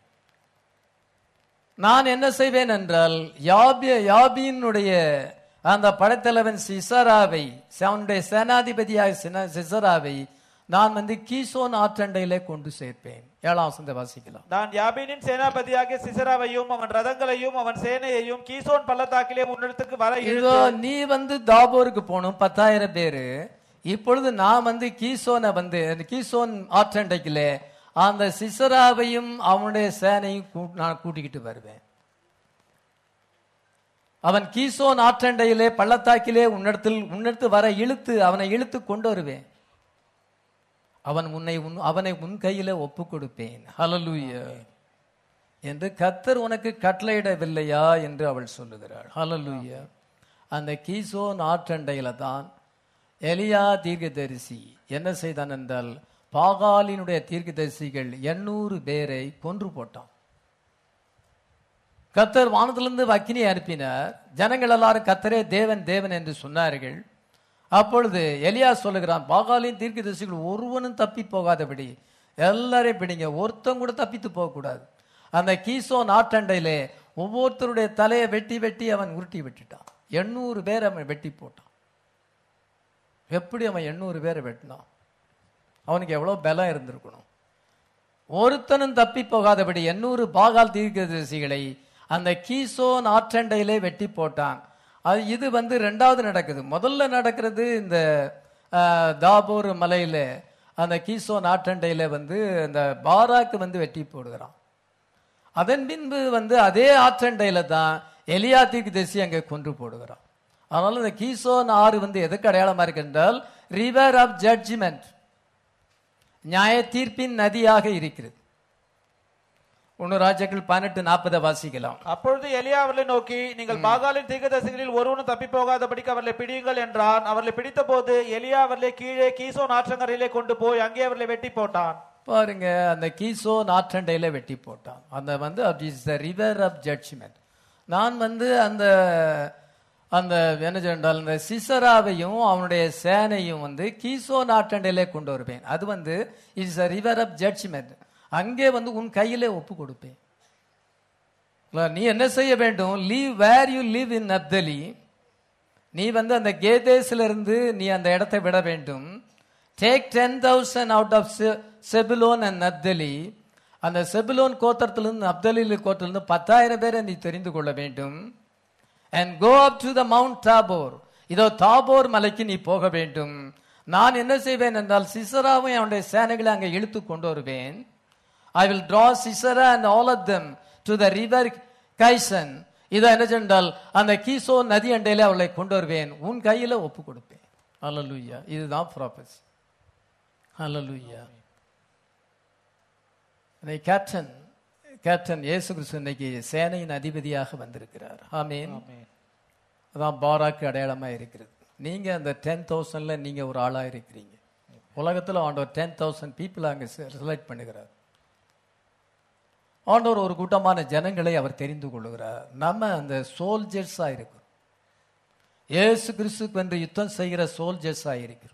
நான் என்ன செய்வேன் என்றால் யாபிய யாபியினுடைய அந்த படைத்தலைவன் சிசராவை அவனுடைய சேனாதிபதியாக சின- சிசராவை நான் வந்து கீசோன் ஆற்றண்டையிலே கொண்டு சேர்ப்பேன் ஏழாம் வசந்த வாசிக்கலாம் நான் யாபீனின் சேனாபதியாகிய சிசராவையும் அவன் ரதங்களையும் அவன் சேனையையும் கீசோன் பள்ளத்தாக்கிலே உன்னிடத்துக்கு வர இதோ இழுத்து நீ வந்து தாபோருக்கு போகணும் பத்தாயிரம் பேரு இப்பொழுது நான் வந்து கீசோனை வந்து அந்த கீசோன் ஆற்றண்டைக்குல அந்த சிசராவையும் அவனுடைய சேனையும் கூ- நான் கூட்டிக்கிட்டு வருவேன் அவன் கீசோன் ஆற்றண்டையிலே பள்ளத்தாக்கிலே உன்னிடத்தில் உன்னிடத்து வர இழுத்து அவனை இழுத்து கொண்டு வருவேன் அவன் உன்னை உன்- அவனை உன் கையில ஒப்பு கொடுப்பேன் ஹalleluya என்று கத்தர் உனக்கு கட்டளையிடவில்லையா என்று அவள் சொல்லுகிறாள் ஹalleluya அந்த கீசோன் ஆற்றண்டையில தான் எலியா தீர்க்கதரிசி என்ன செய்தான் என்றால் பாகாலினுடைய தீர்க்கதரிசிகள் எண்ணூறு பேரை கொன்று போட்டான் கத்தர் வானத்திலிருந்து அக்கினியை அனுப்பினார் ஜனங்கள் எல்லாரும் கத்தரே தேவன் தேவன் என்று சொன்னார்கள் அப்பொழுது எலியா சொல்லுகிறான் பாகாலின் தீர்க்கதரிசிகள் ஒருவனும் தப்பி போகாதபடி எல்லாரையும் பிடிங்க ஒருத்தன் கூட தப்பித்து போகக்கூடாது அந்த கீசோ நாட்டண்டையிலே ஒவ்வொருத்தருடைய தலையை வெட்டி வெட்டி அவன் உருட்டி விட்டுட்டான் எண்ணூறு பேர் அவன் வெட்டி போட்டான் எப்படி அவன் எண்ணூறு பேரை வெட்டினான் அவனுக்கு எவ்வளவு பலம் இருந்திருக்கணும் ஒருத்தனும் தப்பி போகாதபடி எண்ணூறு பாகால் தீர்க்கதரிசிகளை அந்த கீசோன் ஆற்றண்டையிலே வெட்டி போட்டான் அது இது வந்து ரெண்டாவது நடக்குது முதல்ல நடக்கிறது இந்த ஆஹ், தாபூர் மலையில அந்த கீசோன் ஆற்றண்டையில வந்து இந்த பாராக்கு வந்து வெட்டி போடுகிறான் அதன் பின்பு வந்து அதே ஆற்றண்டையில தான் எலியா தீர்க்கதரிசி அங்கே கொன்று போடுகிறான் அதனால இந்த கீசோன் ஆறு வந்து எதுக்கு அடையாளமா இருக்கு என்றால் ரிவர் ஆஃப் ஜட்ஜ்மெண்ட் நியாய தீர்ப்பின் நதியாக இருக்கிறது ஒன்னு ராஜாக்கள் பதினெட்டு நாற்பதை வாசிக்கலாம் அப்பொழுது எலியா அவர்களை நோக்கி நீங்கள் பாகாலின் தீர்க்கதரிசிகளில் ஒருவனும் தப்பி போகாதபடிக்கு அவர்களை பிடியுங்கள் என்றான் அவர்களை பிடித்த போது எலியா அவர்களை கீழே கீசோன் ஆற்றங்கரையிலே கொண்டு போய் அங்கே அவர்களை வெட்டி போட்டான் பாருங்க அந்த கீசோ நாற்றண்டையில வெட்டி போட்டான் அந்த வந்து is the river of judgment நான் வந்து அந்த அந்த என்ன சொன்னால் இந்த சிசராவையும் அவனுடைய சேனையும் வந்து கீசோ நாற்றண்டையிலே கொண்டு வருவேன் அது வந்து is a river of judgment அங்கே வந்து உன் கையிலே ஒப்பு கொடுப்பேன் இல்ல, நீ என்ன செய்ய வேண்டும் leave where you live in Naphtali நீ வந்து அந்த கேதேஸ்ல இருந்து நீ அந்த இடத்தை விட வேண்டும் take ten thousand out of Zebulun and Naphtali அந்த செபுலோன் கோத்திரத்திலிருந்து நப்தலி கோத்திரத்திலிருந்து பத்தாயிரம் பேரை நீ தெரிந்து கொள்ள வேண்டும் and go up to the mount Tabor இதோ தாபோர் மலைக்கு நீ போக வேண்டும் நான் என்ன செய்வேன் என்றால் சிசராவை அவனுடைய சேனைகளை அங்கே இழுத்து கொண்டு வருவேன் I will draw Sisera and all of them to the river Kishon இதை என்ன சென்றால் அந்த கீசோ நதி அண்டையில அவளை கொண்டு வருவேன் உன் கையில ஒப்பு கொடுப்பேன் அல்லலுய்யா இதுதான் ப்ராபஸ் அல்லலுய்யா கேப்டன் கேப்டன் இயேசு கிறிஸ்து இன்னைக்கு சேனையின் அதிபதியாக வந்திருக்கிறார் ஆமீன் அதான் பாராக்கு அடையாளமா இருக்கிறது நீங்க அந்த டென் தௌசண்ட்ல நீங்க ஒரு ஆளா இருக்கிறீங்க உலகத்துல ஆண்டவர் டென் தௌசண்ட் பீப்புள் அங்க செலக்ட் பண்ணுகிறார் ஆண்டவர் ஒரு கூட்டமான ஜனங்களை அவர் தெரிந்து கொள்ளுகிறார் நம்ம அந்த சோல்ஜர்ஸா இருக்கிறோம் இயேசு கிறிஸ்துக்கு என்று யுத்தம் செய்கிற சோல்ஜர்ஸா இருக்கிறோம்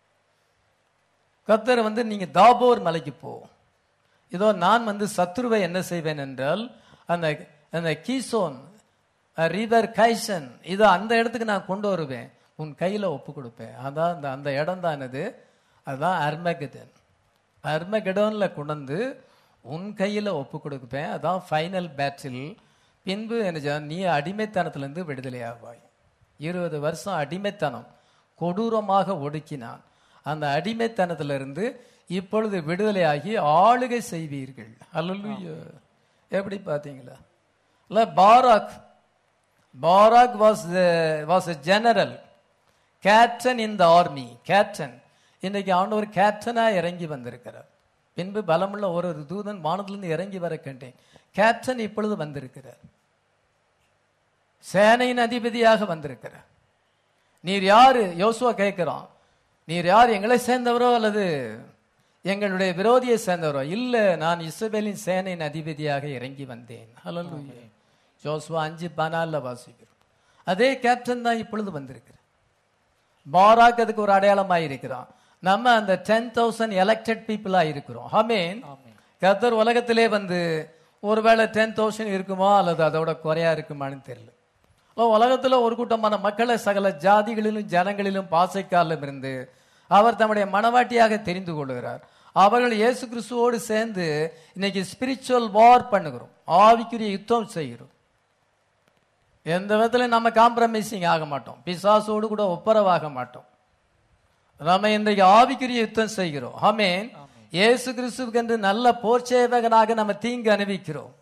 கத்தர் வந்து நீங்க தாபோர் மலைக்கு போ இதோ நான் வந்து சத்ருவை என்ன செய்வேன் என்றால் அந்த அந்த கீசோன் ரிவர் கைசன் இதோ அந்த இடத்துக்கு நான் கொண்டு வருவேன் உன் கையில ஒப்பு கொடுப்பேன் அதான் அந்த அந்த இடம் தான் என்னது அதுதான் அர்மகதன் அர்மகடோன்ல கொண்டு வந்து உன் கையில ஒப்பு கொடுப்பேன் அதான் ஃபைனல் பேட்டில் பின்பு என்ன செய்ய- நீ அடிமைத்தனத்திலிருந்து விடுதலை ஆவாய் இருபது வருஷம் அடிமைத்தனம் கொடூரமாக ஒடுக்கினான் அந்த அடிமைத்தனத்திலிருந்து இப்பொழுது விடுதலையாகி ஆளுகை செய்வீர்கள் அல்லேலூயா எப்படி பார்த்தீங்களா இல்ல Barak Barak was was a general captain in the army captain இன்னைக்கு ஆண்டவர் கேப்டனா இறங்கி வந்திருக்கிறார் பின்பு பலமுள்ள ஒரு ஒரு தூதன் வானத்திலிருந்து இறங்கி வர கண்டேன் கேப்டன் இப்பொழுது வந்திருக்கிறார் சேனையின் அதிபதியாக வந்திருக்கிறார் நீர் யாரு யோசுவா கேட்கிறான் நீர் யார் எங்களை சேர்ந்தவரோ அல்லது எங்களுடைய விரோதியை சேர்ந்தவரோ இல்ல நான் இஸ்ரவேலின் சேனையின் அதிபதியாக இறங்கி வந்தேன் ஹalleluya ஜோசுவா அஞ்சு பனால்ல வாசிக்கிறோம் அதே கேப்டன் தான் இப்பொழுது வந்திருக்கிறார் பாராக் அதுக்கு ஒரு அடையாளமாக இருக்கிறான் நம்ம அந்த டென் தௌசண்ட் எலெக்டட் பீப்புளா இருக்கிறோம் ஆமேன் கர்த்தர் உலகத்திலே வந்து ஒருவேளை டென் தௌசண்ட் இருக்குமா அல்லது அதோட குறையா இருக்குமான்னு தெரியல அப்போ உலகத்துல ஒரு கூட்டமான மக்களை சகல ஜாதிகளிலும் ஜனங்களிலும் பாசைக்காலிலும் இருந்து அவர் தம்முடைய மனவாட்டியாக தெரிந்து கொள்கிறார் அவர்கள் இயேசு கிறிஸ்துவோடு சேர்ந்து இன்னைக்கு ஸ்பிரிச்சுவல் வார் பண்ணுகிறோம் ஆவிக்குரிய யுத்தம் செய்கிறோம் எந்த விதத்துல நம்ம காம்ப்ரமைசிங் ஆக மாட்டோம் பிசாசோடு கூட ஒப்பரவாக மாட்டோம் நம்ம இன்றைக்கு ஆவிக்குரிய யுத்தம் செய்கிறோம் ஆமேன் இயேசு கிறிஸ்துவுக்கு என்று நல்ல போர்ச்சேவகனாக நம்ம தீங்கு அனுபவிக்கிறோம்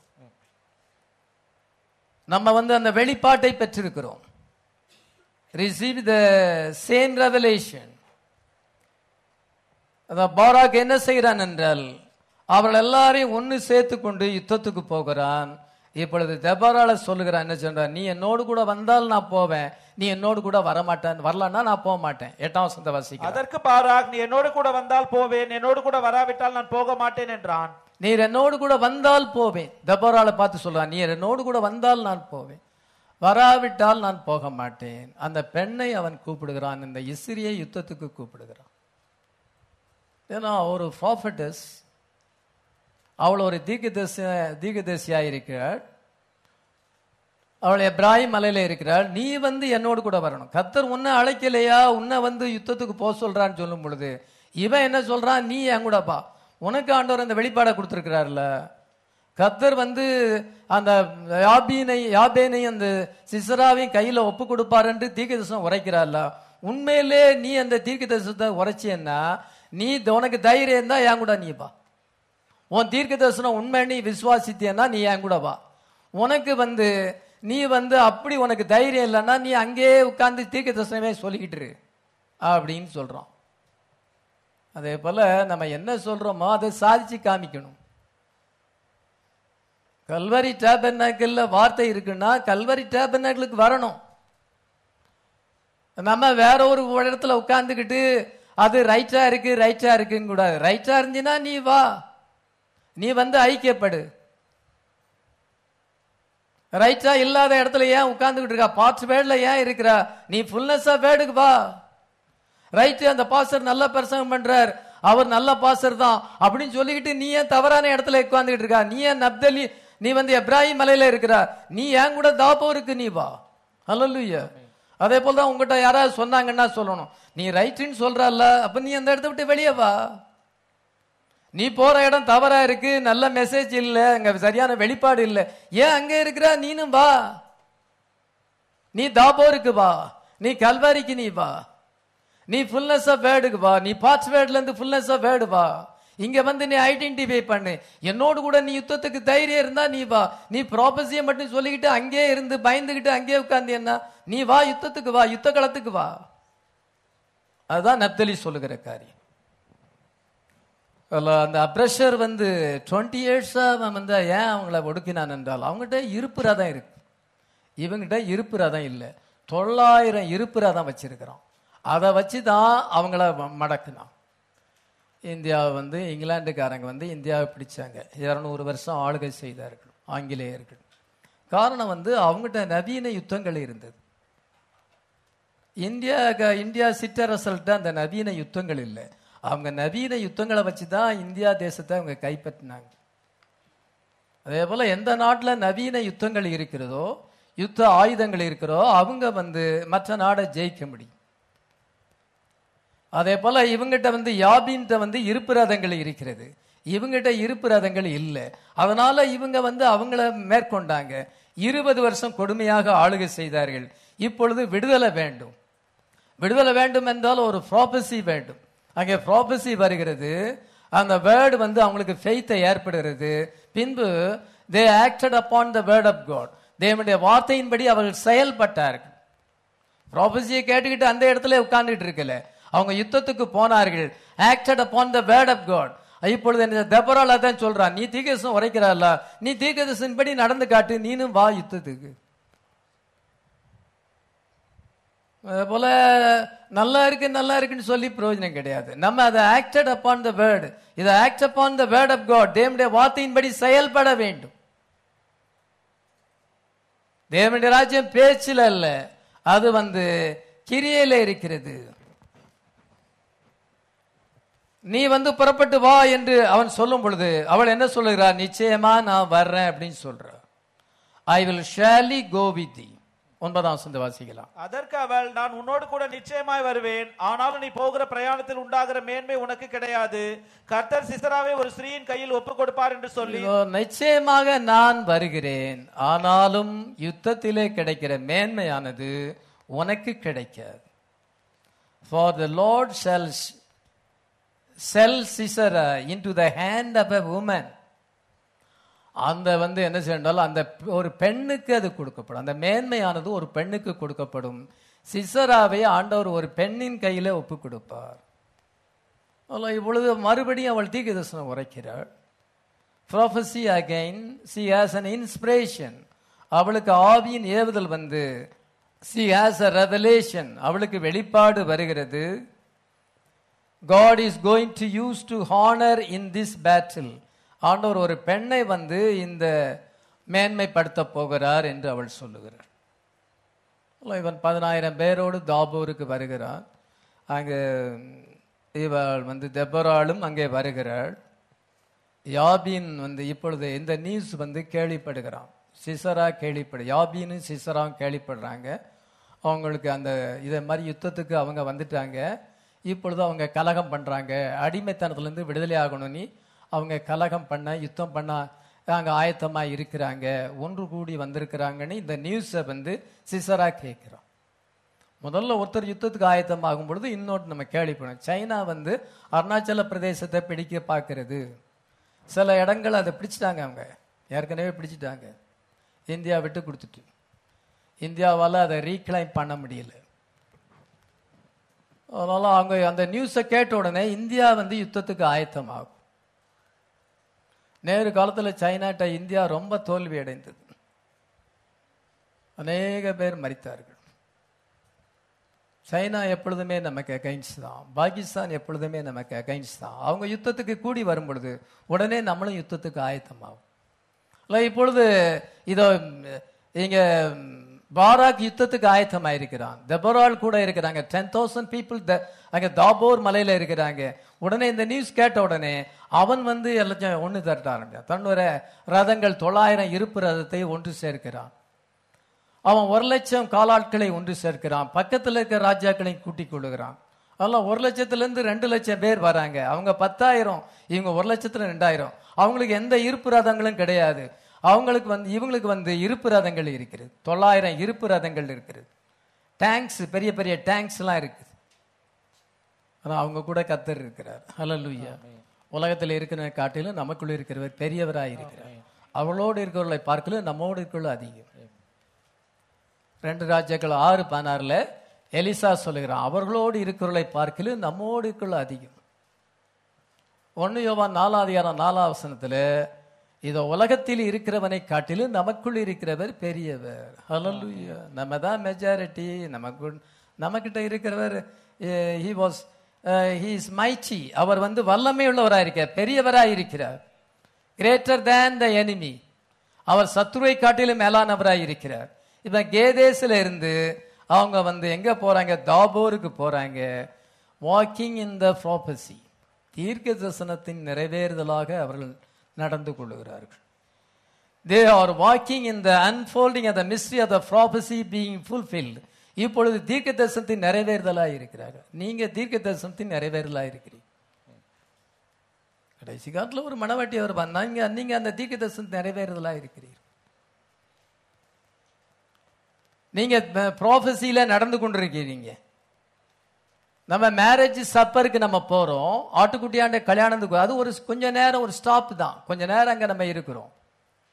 நம்ம வந்து அந்த வெளிப்பாட்டை பெற்றிருக்கிறோம் ரிசீவ் த சேம் ரெவலேஷன் அதான் பாராக் என்ன செய்கிறான் என்றால் அவர்கள் எல்லாரையும் ஒன்று சேர்த்து கொண்டு யுத்தத்துக்கு போகிறான் இப்பொழுது தெபரால சொல்லுகிறான் என்ன சொல்றான் நீ என்னோடு கூட வந்தால் நான் போவேன் நீ என்னோடு கூட வரமாட்டேன் வரலன்னா நான் போக மாட்டேன் எட்டாம் வசந்த வாசிக்கிறேன் அதற்கு பாராக் நீ என்னோடு கூட வந்தால் போவேன் என்னோடு கூட வராவிட்டால் நான் போக மாட்டேன் என்றான் நீர் என்னோடு கூட வந்தால் போவேன் தெபரால பார்த்து சொல்றான் நீர் என்னோடு கூட வந்தால் நான் போவேன் வராவிட்டால் நான் போக மாட்டேன் அந்த பெண்ணை அவன் கூப்பிடுகிறான் இந்த இஸ்ரியை யுத்தத்துக்கு கூப்பிடுகிறான் ஏன்னா ஒரு ப்ராஃபட்டஸ் அவள் ஒரு தீர்க்கதரிசி தீர்க்கதரிசியாக இருக்கிறாள் அவள் எப்ராஹிம் மலையில இருக்கிறாள் நீ வந்து என்னோடு கூட வரணும் கத்தர் உன்னை அழைக்கலையா உன்னை வந்து யுத்தத்துக்கு போக சொல்றான்னு சொல்லும் பொழுது இவன் என்ன சொல்றான் நீ என் கூட பா உனக்கு ஆண்டவர் அந்த வெளிப்பாடை கொடுத்துருக்கிறார்ல கத்தர் வந்து அந்த யாபீனை யாபேனை அந்த சிசராவையும் கையில ஒப்பு கொடுப்பார் என்று தீர்க்கதரிசனம் உரைக்கிறார்ல உண்மையிலே நீ அந்த தீர்க்கதரிசனத்தை உரைச்சியன்னா நீ உனக்கு தைரியம் இருந்தா என் கூட நீ பா உன் தீர்க்க தரிசனம் உண்மை நீ விசுவாசித்தியன்னா நீ என் கூட வா உனக்கு வந்து நீ வந்து அப்படி உனக்கு தைரியம் இல்லைன்னா நீ அங்கேயே உட்கார்ந்து தீர்க்க தரிசனமே சொல்லிக்கிட்டு இரு அப்படின்னு சொல்றோம் அதே போல நம்ம என்ன சொல்றோமோ அதை சாதிச்சு காமிக்கணும் கல்வரி டேபர்னாக்கல்ல வார்த்தை இருக்குன்னா கல்வரி டேபர்னாக்களுக்கு வரணும் நம்ம வேற ஒரு இடத்துல உட்கார்ந்துக்கிட்டு அது ரைட்டா இருக்கு ரைட்டா இருக்குன்னு கூடாது ரைட்டா இருந்துச்சுன்னா நீ வா நீ வந்து ஐக்கியப்படு ரைட்டா இல்லாத இடத்துல ஏன் உட்கார்ந்துகிட்டு இருக்கா பார்ட்ஸ் வேர்ட்ல ஏன் இருக்கிறா நீ ஃபுல்னஸா வேர்டுக்கு வா ரைட்டு அந்த பாஸ்டர் நல்ல பிரசங்கம் பண்றார் அவர் நல்ல பாஸ்டர் தான் அப்படின்னு சொல்லிக்கிட்டு நீ ஏன் தவறான இடத்துல உட்கார்ந்துகிட்டு இருக்கா நீ ஏன் நப்தலி நீ வந்து எப்ராஹிம் மலையில இருக்கிறா நீ ஏன் கூட தாப்போருக்கு நீ வா ஹalleluya அதே போல தான் உங்ககிட்ட யாராவது சொன்னாங்கன்னா சொல்லணும் நீ ரைட்டுன்னு சொல்றல்ல அப்ப நீ அந்த இடத்த விட்டு வெளியே வா நீ போற இடம் தவறா இருக்கு நல்ல மெசேஜ் இல்ல அங்க சரியான வெளிப்பாடு இல்ல ஏன் அங்க இருக்கிற நீனும் வா நீ தாபோருக்கு வா நீ கல்வாரிக்கு நீ வா நீ ஃபுல்னஸ் ஆஃப் வேர்டுக்கு வா நீ பார்ட்ஸ் வேர்ட்ல இருந்து ஃபுல்னஸ் ஆஃப் வேர்டு வா இங்க வந்து நீ ஐடென்டிஃபை பண்ணு என்னோடு கூட நீ யுத்தத்துக்கு தைரியம் இருந்தா நீ வா நீ ப்ராபஸியை மட்டும் சொல்லிக்கிட்டு அங்கேயே இருந்து பயந்துகிட்டு அங்கேயே உட்கார்ந்து என்ன நீ வா யுத்தத்துக்கு வா யுத்த களத்துக்கு வா அதுதான் நப்தலி சொல்லுகிற காரியம் அதுல அந்த அப்ரெஷர் வந்து டுவெண்ட்டி இயர்ஸா அவன் வந்து ஏன் அவங்கள ஒடுக்கினான் என்றால் அவங்ககிட்ட இருப்பு ரதம் இருக்கு இவங்கிட்ட இருப்பு ரதம் இல்லை தொள்ளாயிரம் இருப்பு ரதம் வச்சிருக்கிறான் அதை வச்சு தான் அவங்கள ம- மடக்குனான் இந்தியாவை வந்து இங்கிலாந்துக்காரங்க வந்து இந்தியாவை பிடிச்சாங்க இருநூறு வருஷம் ஆளுகை செய்தார்கள் ஆங்கிலேயர்கள் காரணம் வந்து அவங்ககிட்ட நவீன யுத்தங்கள் இருந்தது இந்தியா க- இந்தியா சிற்றரசல்கிட்ட அந்த நவீன யுத்தங்கள் இல்லை அவங்க நவீன யுத்தங்களை வச்சு தான் இந்தியா தேசத்தை அவங்க கைப்பற்றினாங்க அதே போல எந்த நாட்டுல நவீன யுத்தங்கள் இருக்கிறதோ யுத்த ஆயுதங்கள் இருக்கிறதோ அவங்க வந்து மற்ற நாடை ஜெயிக்க முடியும் அதே போல இவங்கிட்ட வந்து யாபின்ட்ட வந்து இருப்பு ரதங்கள் இருக்கிறது இவங்கிட்ட இருப்பு ரதங்கள் இல்லை அதனால இவங்க வந்து அவங்கள மேற்கொண்டாங்க இருபது வருஷம் கொடுமையாக ஆளுகை செய்தார்கள் இப்பொழுது விடுதலை வேண்டும் விடுதலை வேண்டும் என்றால் ஒரு ப்ராபசி வேண்டும் அங்கே ப்ராபசி வருகிறது அந்த வேர்டு வந்து அவங்களுக்கு ஃபெய்த்தை ஏற்படுகிறது பின்பு they acted upon the word of God தேவனுடைய வார்த்தையின்படி அவர்கள் செயல்பட்டார்கள் ப்ராபசியை கேட்டுக்கிட்டு அந்த இடத்துல உட்கார்ந்துட்டு இருக்கல அவங்க யுத்தத்துக்கு போனார்கள் acted upon the word of God இப்பொழுது என்ன தெபரால தான் சொல்றான் நீ தீர்க்கதரிசனம் உரைக்கிறாள்ல நீ தீர்க்கதரிசனப்படி நடந்து காட்டு நீனும் வா யுத்தத்துக்கு அது போல நல்லா இருக்கு நல்லா இருக்குன்னு சொல்லி பிரயோஜனம் கிடையாது நம்ம அதை ஆக்டட் அப்பான் த வேர்டு இதை act upon the word of God தேவனுடைய வார்த்தையின்படி செயல்பட வேண்டும் தேவனுடைய ராஜ்யம் பேச்சில் அல்ல அது வந்து கிரியையில இருக்கிறது நீ வந்து புறப்பட்டு வா என்று அவன் சொல்லும் பொழுது அவள் என்ன சொல்லுகிறார் நிச்சயமா நான் வர்றேன் அப்படின்னு சொல்றார் I will ஷேலி go with the ஒன்பதாம் வசந்த வாசிக்கலாம் அதற்கு அவள் நான் உன்னோடு கூட நிச்சயமாய் வருவேன் ஆனாலும் நீ போகிற பிரயாணத்தில் உண்டாகிற மேன்மை உனக்கு கிடையாது கர்த்தர் சிசராவை ஒரு ஸ்திரீயின் கையில் ஒப்புக் கொடுப்பார் என்று சொல்லி இதோ நிச்சயமாக நான் வருகிறேன் ஆனாலும் யுத்தத்திலே கிடைக்கிற மேன்மையானது உனக்கு கிடைக்காது for the Lord shall sell Sisera into the hand of a woman அந்த வந்து என்ன செய்யணும் அந்த ஒரு பெண்ணுக்கு அது கொடுக்கப்படும் அந்த மேன்மையானது ஒரு பெண்ணுக்கு கொடுக்கப்படும் சிசராவை ஆண்டவர் ஒரு பெண்ணின் கையில ஒப்பு கொடுப்பார் அல்ல, இப்பொழுது மறுபடியும் அவள் தீர்க்கதரிசனம் உரைக்கிறாள் prophecy again she has an inspiration அவளுக்கு ஆவியின் ஏவுதல் வந்து சி ஹாஸ் அ ரெவலேஷன் அவளுக்கு வெளிப்பாடு வருகிறது God is going to use to honour in this battle ஆண்டவர் ஒரு பெண்ணை வந்து இந்த மேன்மைப்படுத்த போகிறார் என்று அவள் சொல்லுகிறார் அல்ல, இவன் பதினாயிரம் பேரோடு தாபூருக்கு வருகிறான் அங்கே இவள் வந்து தெபராலும் அங்கே வருகிறாள் யாபீன் வந்து இப்பொழுது இந்த நியூஸ் வந்து கேள்விப்படுகிறான் சிசரா கேள்விப்படு யாபீனும் சிசராவும் கேள்விப்படுறாங்க அவங்களுக்கு அந்த இதை மாதிரி யுத்தத்துக்கு அவங்க வந்துட்டாங்க இப்பொழுது அவங்க கலகம் பண்றாங்க அடிமைத்தனத்திலேருந்து விடுதலை ஆகணும் நீ அவங்க கலகம் பண்ண யுத்தம் பண்ண அங்கே ஆயத்தமா இருக்கிறாங்க ஒன்று கூடி வந்திருக்கிறாங்கன்னு இந்த நியூஸை வந்து சிசரா கேட்குறான் முதல்ல ஒருத்தர் யுத்தத்துக்கு ஆயத்தமாகும் பொழுது இன்னொரு நம்ம கேள்விப்படும் சைனா வந்து அருணாச்சல பிரதேசத்தை பிடிக்க பார்க்கிறது சில இடங்கள் அதை பிடிச்சிட்டாங்க அவங்க ஏற்கனவே பிடிச்சிட்டாங்க இந்தியா விட்டு கொடுத்துட்டு இந்தியாவால் அதை ரீக்ளைம் பண்ண முடியல அதனால அவங்க அந்த நியூஸை கேட்ட உடனே இந்தியா வந்து யுத்தத்துக்கு ஆயத்தமாகும் நேரு காலத்துல சைனாட்ட இந்தியா ரொம்ப தோல்வி அடைந்தது அநேக பேர் மரித்தார்கள் சைனா எப்பொழுதுமே நமக்கு அகைன்ஸ் தான் பாகிஸ்தான் எப்பொழுதுமே நமக்கு அகைன்ஸ் தான் அவங்க யுத்தத்துக்கு கூடி வரும் பொழுது உடனே நம்மளும் யுத்தத்துக்கு ஆயத்தமாகும் இல்லை இப்பொழுது இதோ இங்க பாராக் யுத்தத்துக்கு ஆயத்தமாயிருக்கிறான் தெபரால் கூட இருக்கிறாங்க டென் தௌசண்ட் பீப்புள் அங்க தாபோர் மலையில இருக்கிறாங்க உடனே இந்த நியூஸ் கேட்ட உடனே அவன் வந்து எல்லாத்தையும் ஒன்று திரட்ட ஆரம்பிச்சான் தன்னோட ரதங்கள் தொள்ளாயிரம் இருப்பு ரதத்தை ஒன்று சேர்க்கிறான் அவன் ஒரு லட்சம் காலாட்களை ஒன்று சேர்க்கிறான் பக்கத்தில் இருக்கிற ராஜாக்களை கூட்டிக் கொள்ளுகிறான் அதெல்லாம் ஒரு லட்சத்துல இருந்து ரெண்டு லட்சம் பேர் வராங்க அவங்க பத்தாயிரம் இவங்க ஒரு லட்சத்துல ரெண்டாயிரம் அவங்களுக்கு எந்த இருப்பு ரதங்களும் கிடையாது அவங்களுக்கு வந்து இவங்களுக்கு வந்து இருப்பு ரதங்கள் இருக்கிறது தொள்ளாயிரம் இருப்பு ரதங்கள் இருக்கிறது டேங்க்ஸ் பெரிய பெரிய டேங்க்ஸ் எல்லாம் இருக்குது ஆனா அவங்க கூட கத்தர் இருக்கிறார் ஹalleluya உலகத்தில் இருக்கிற காட்டிலும் நமக்குள்ள இருக்கிறவர் பெரியவராய் இருக்கிறார் அவளோடு இருக்கிறவர்களை பார்க்கல நம்மோடு இருக்கிறவர்கள் அதிகம் ரெண்டு ராஜாக்கள் ஆறு பதினாறுல எலிசா சொல்லுகிறான் அவர்களோடு இருக்கிறவர்களை பார்க்கலும் நம்மோடு இருக்கிற அதிகம் ஒன்னு யோவான் நாலாம் அதிகாரம் நாலாம் வசனத்துல இதோ உலகத்தில் இருக்கிறவனை காட்டிலும் நமக்குள் இருக்கிறவர் பெரியவர் ஹalleluya நம்ம தான் மெஜாரிட்டி நமக்கு நமக்கிட்ட இருக்கிறவர் he was he is mighty அவர் வந்து வல்லமை உள்ளவராக இருக்கிறார் பெரியவராக இருக்கிறார் கிரேட்டர் தேன் த எனிமி அவர் சத்துருவை காட்டிலும் மேலானவராக இருக்கிறார் இப்ப கேதேஸ்ல இருந்து அவங்க வந்து எங்க போறாங்க தாபோருக்கு போறாங்க வாக்கிங் இன் த ப்ராபசி தீர்க்க தரிசனத்தின் நிறைவேறுதலாக அவர்கள் நடந்து கொள்ளுகிறார்கள் they are walking in the unfolding அந்த mystery of the prophecy being fulfilled இப்பொழுது தீர்க்க தரிசனத்தின் நிறைவேறுதலாக இருக்கிறார்கள் நீங்க தீர்க்க தரிசனத்தின் நிறைவேறுதலாக இருக்கிறீங்க கடைசி காலத்துல ஒரு மனவாட்டி அவர் வந்தாங்க நீங்க அந்த தீர்க்க தரிசனத்தை நிறைவேறுதலாக இருக்கிறீர்கள் நீங்க ப்ராஃபஸியில நடந்து கொண்டிருக்கிறீங்க நம்ம மேரேஜ் சப்பருக்கு நம்ம போறோம் ஆட்டுக்குட்டியாண்ட கல்யாணத்துக்கு அது ஒரு கொஞ்ச நேரம் ஒரு ஸ்டாப் தான் கொஞ்ச நேரம் அங்க நம்ம இருக்கிறோம்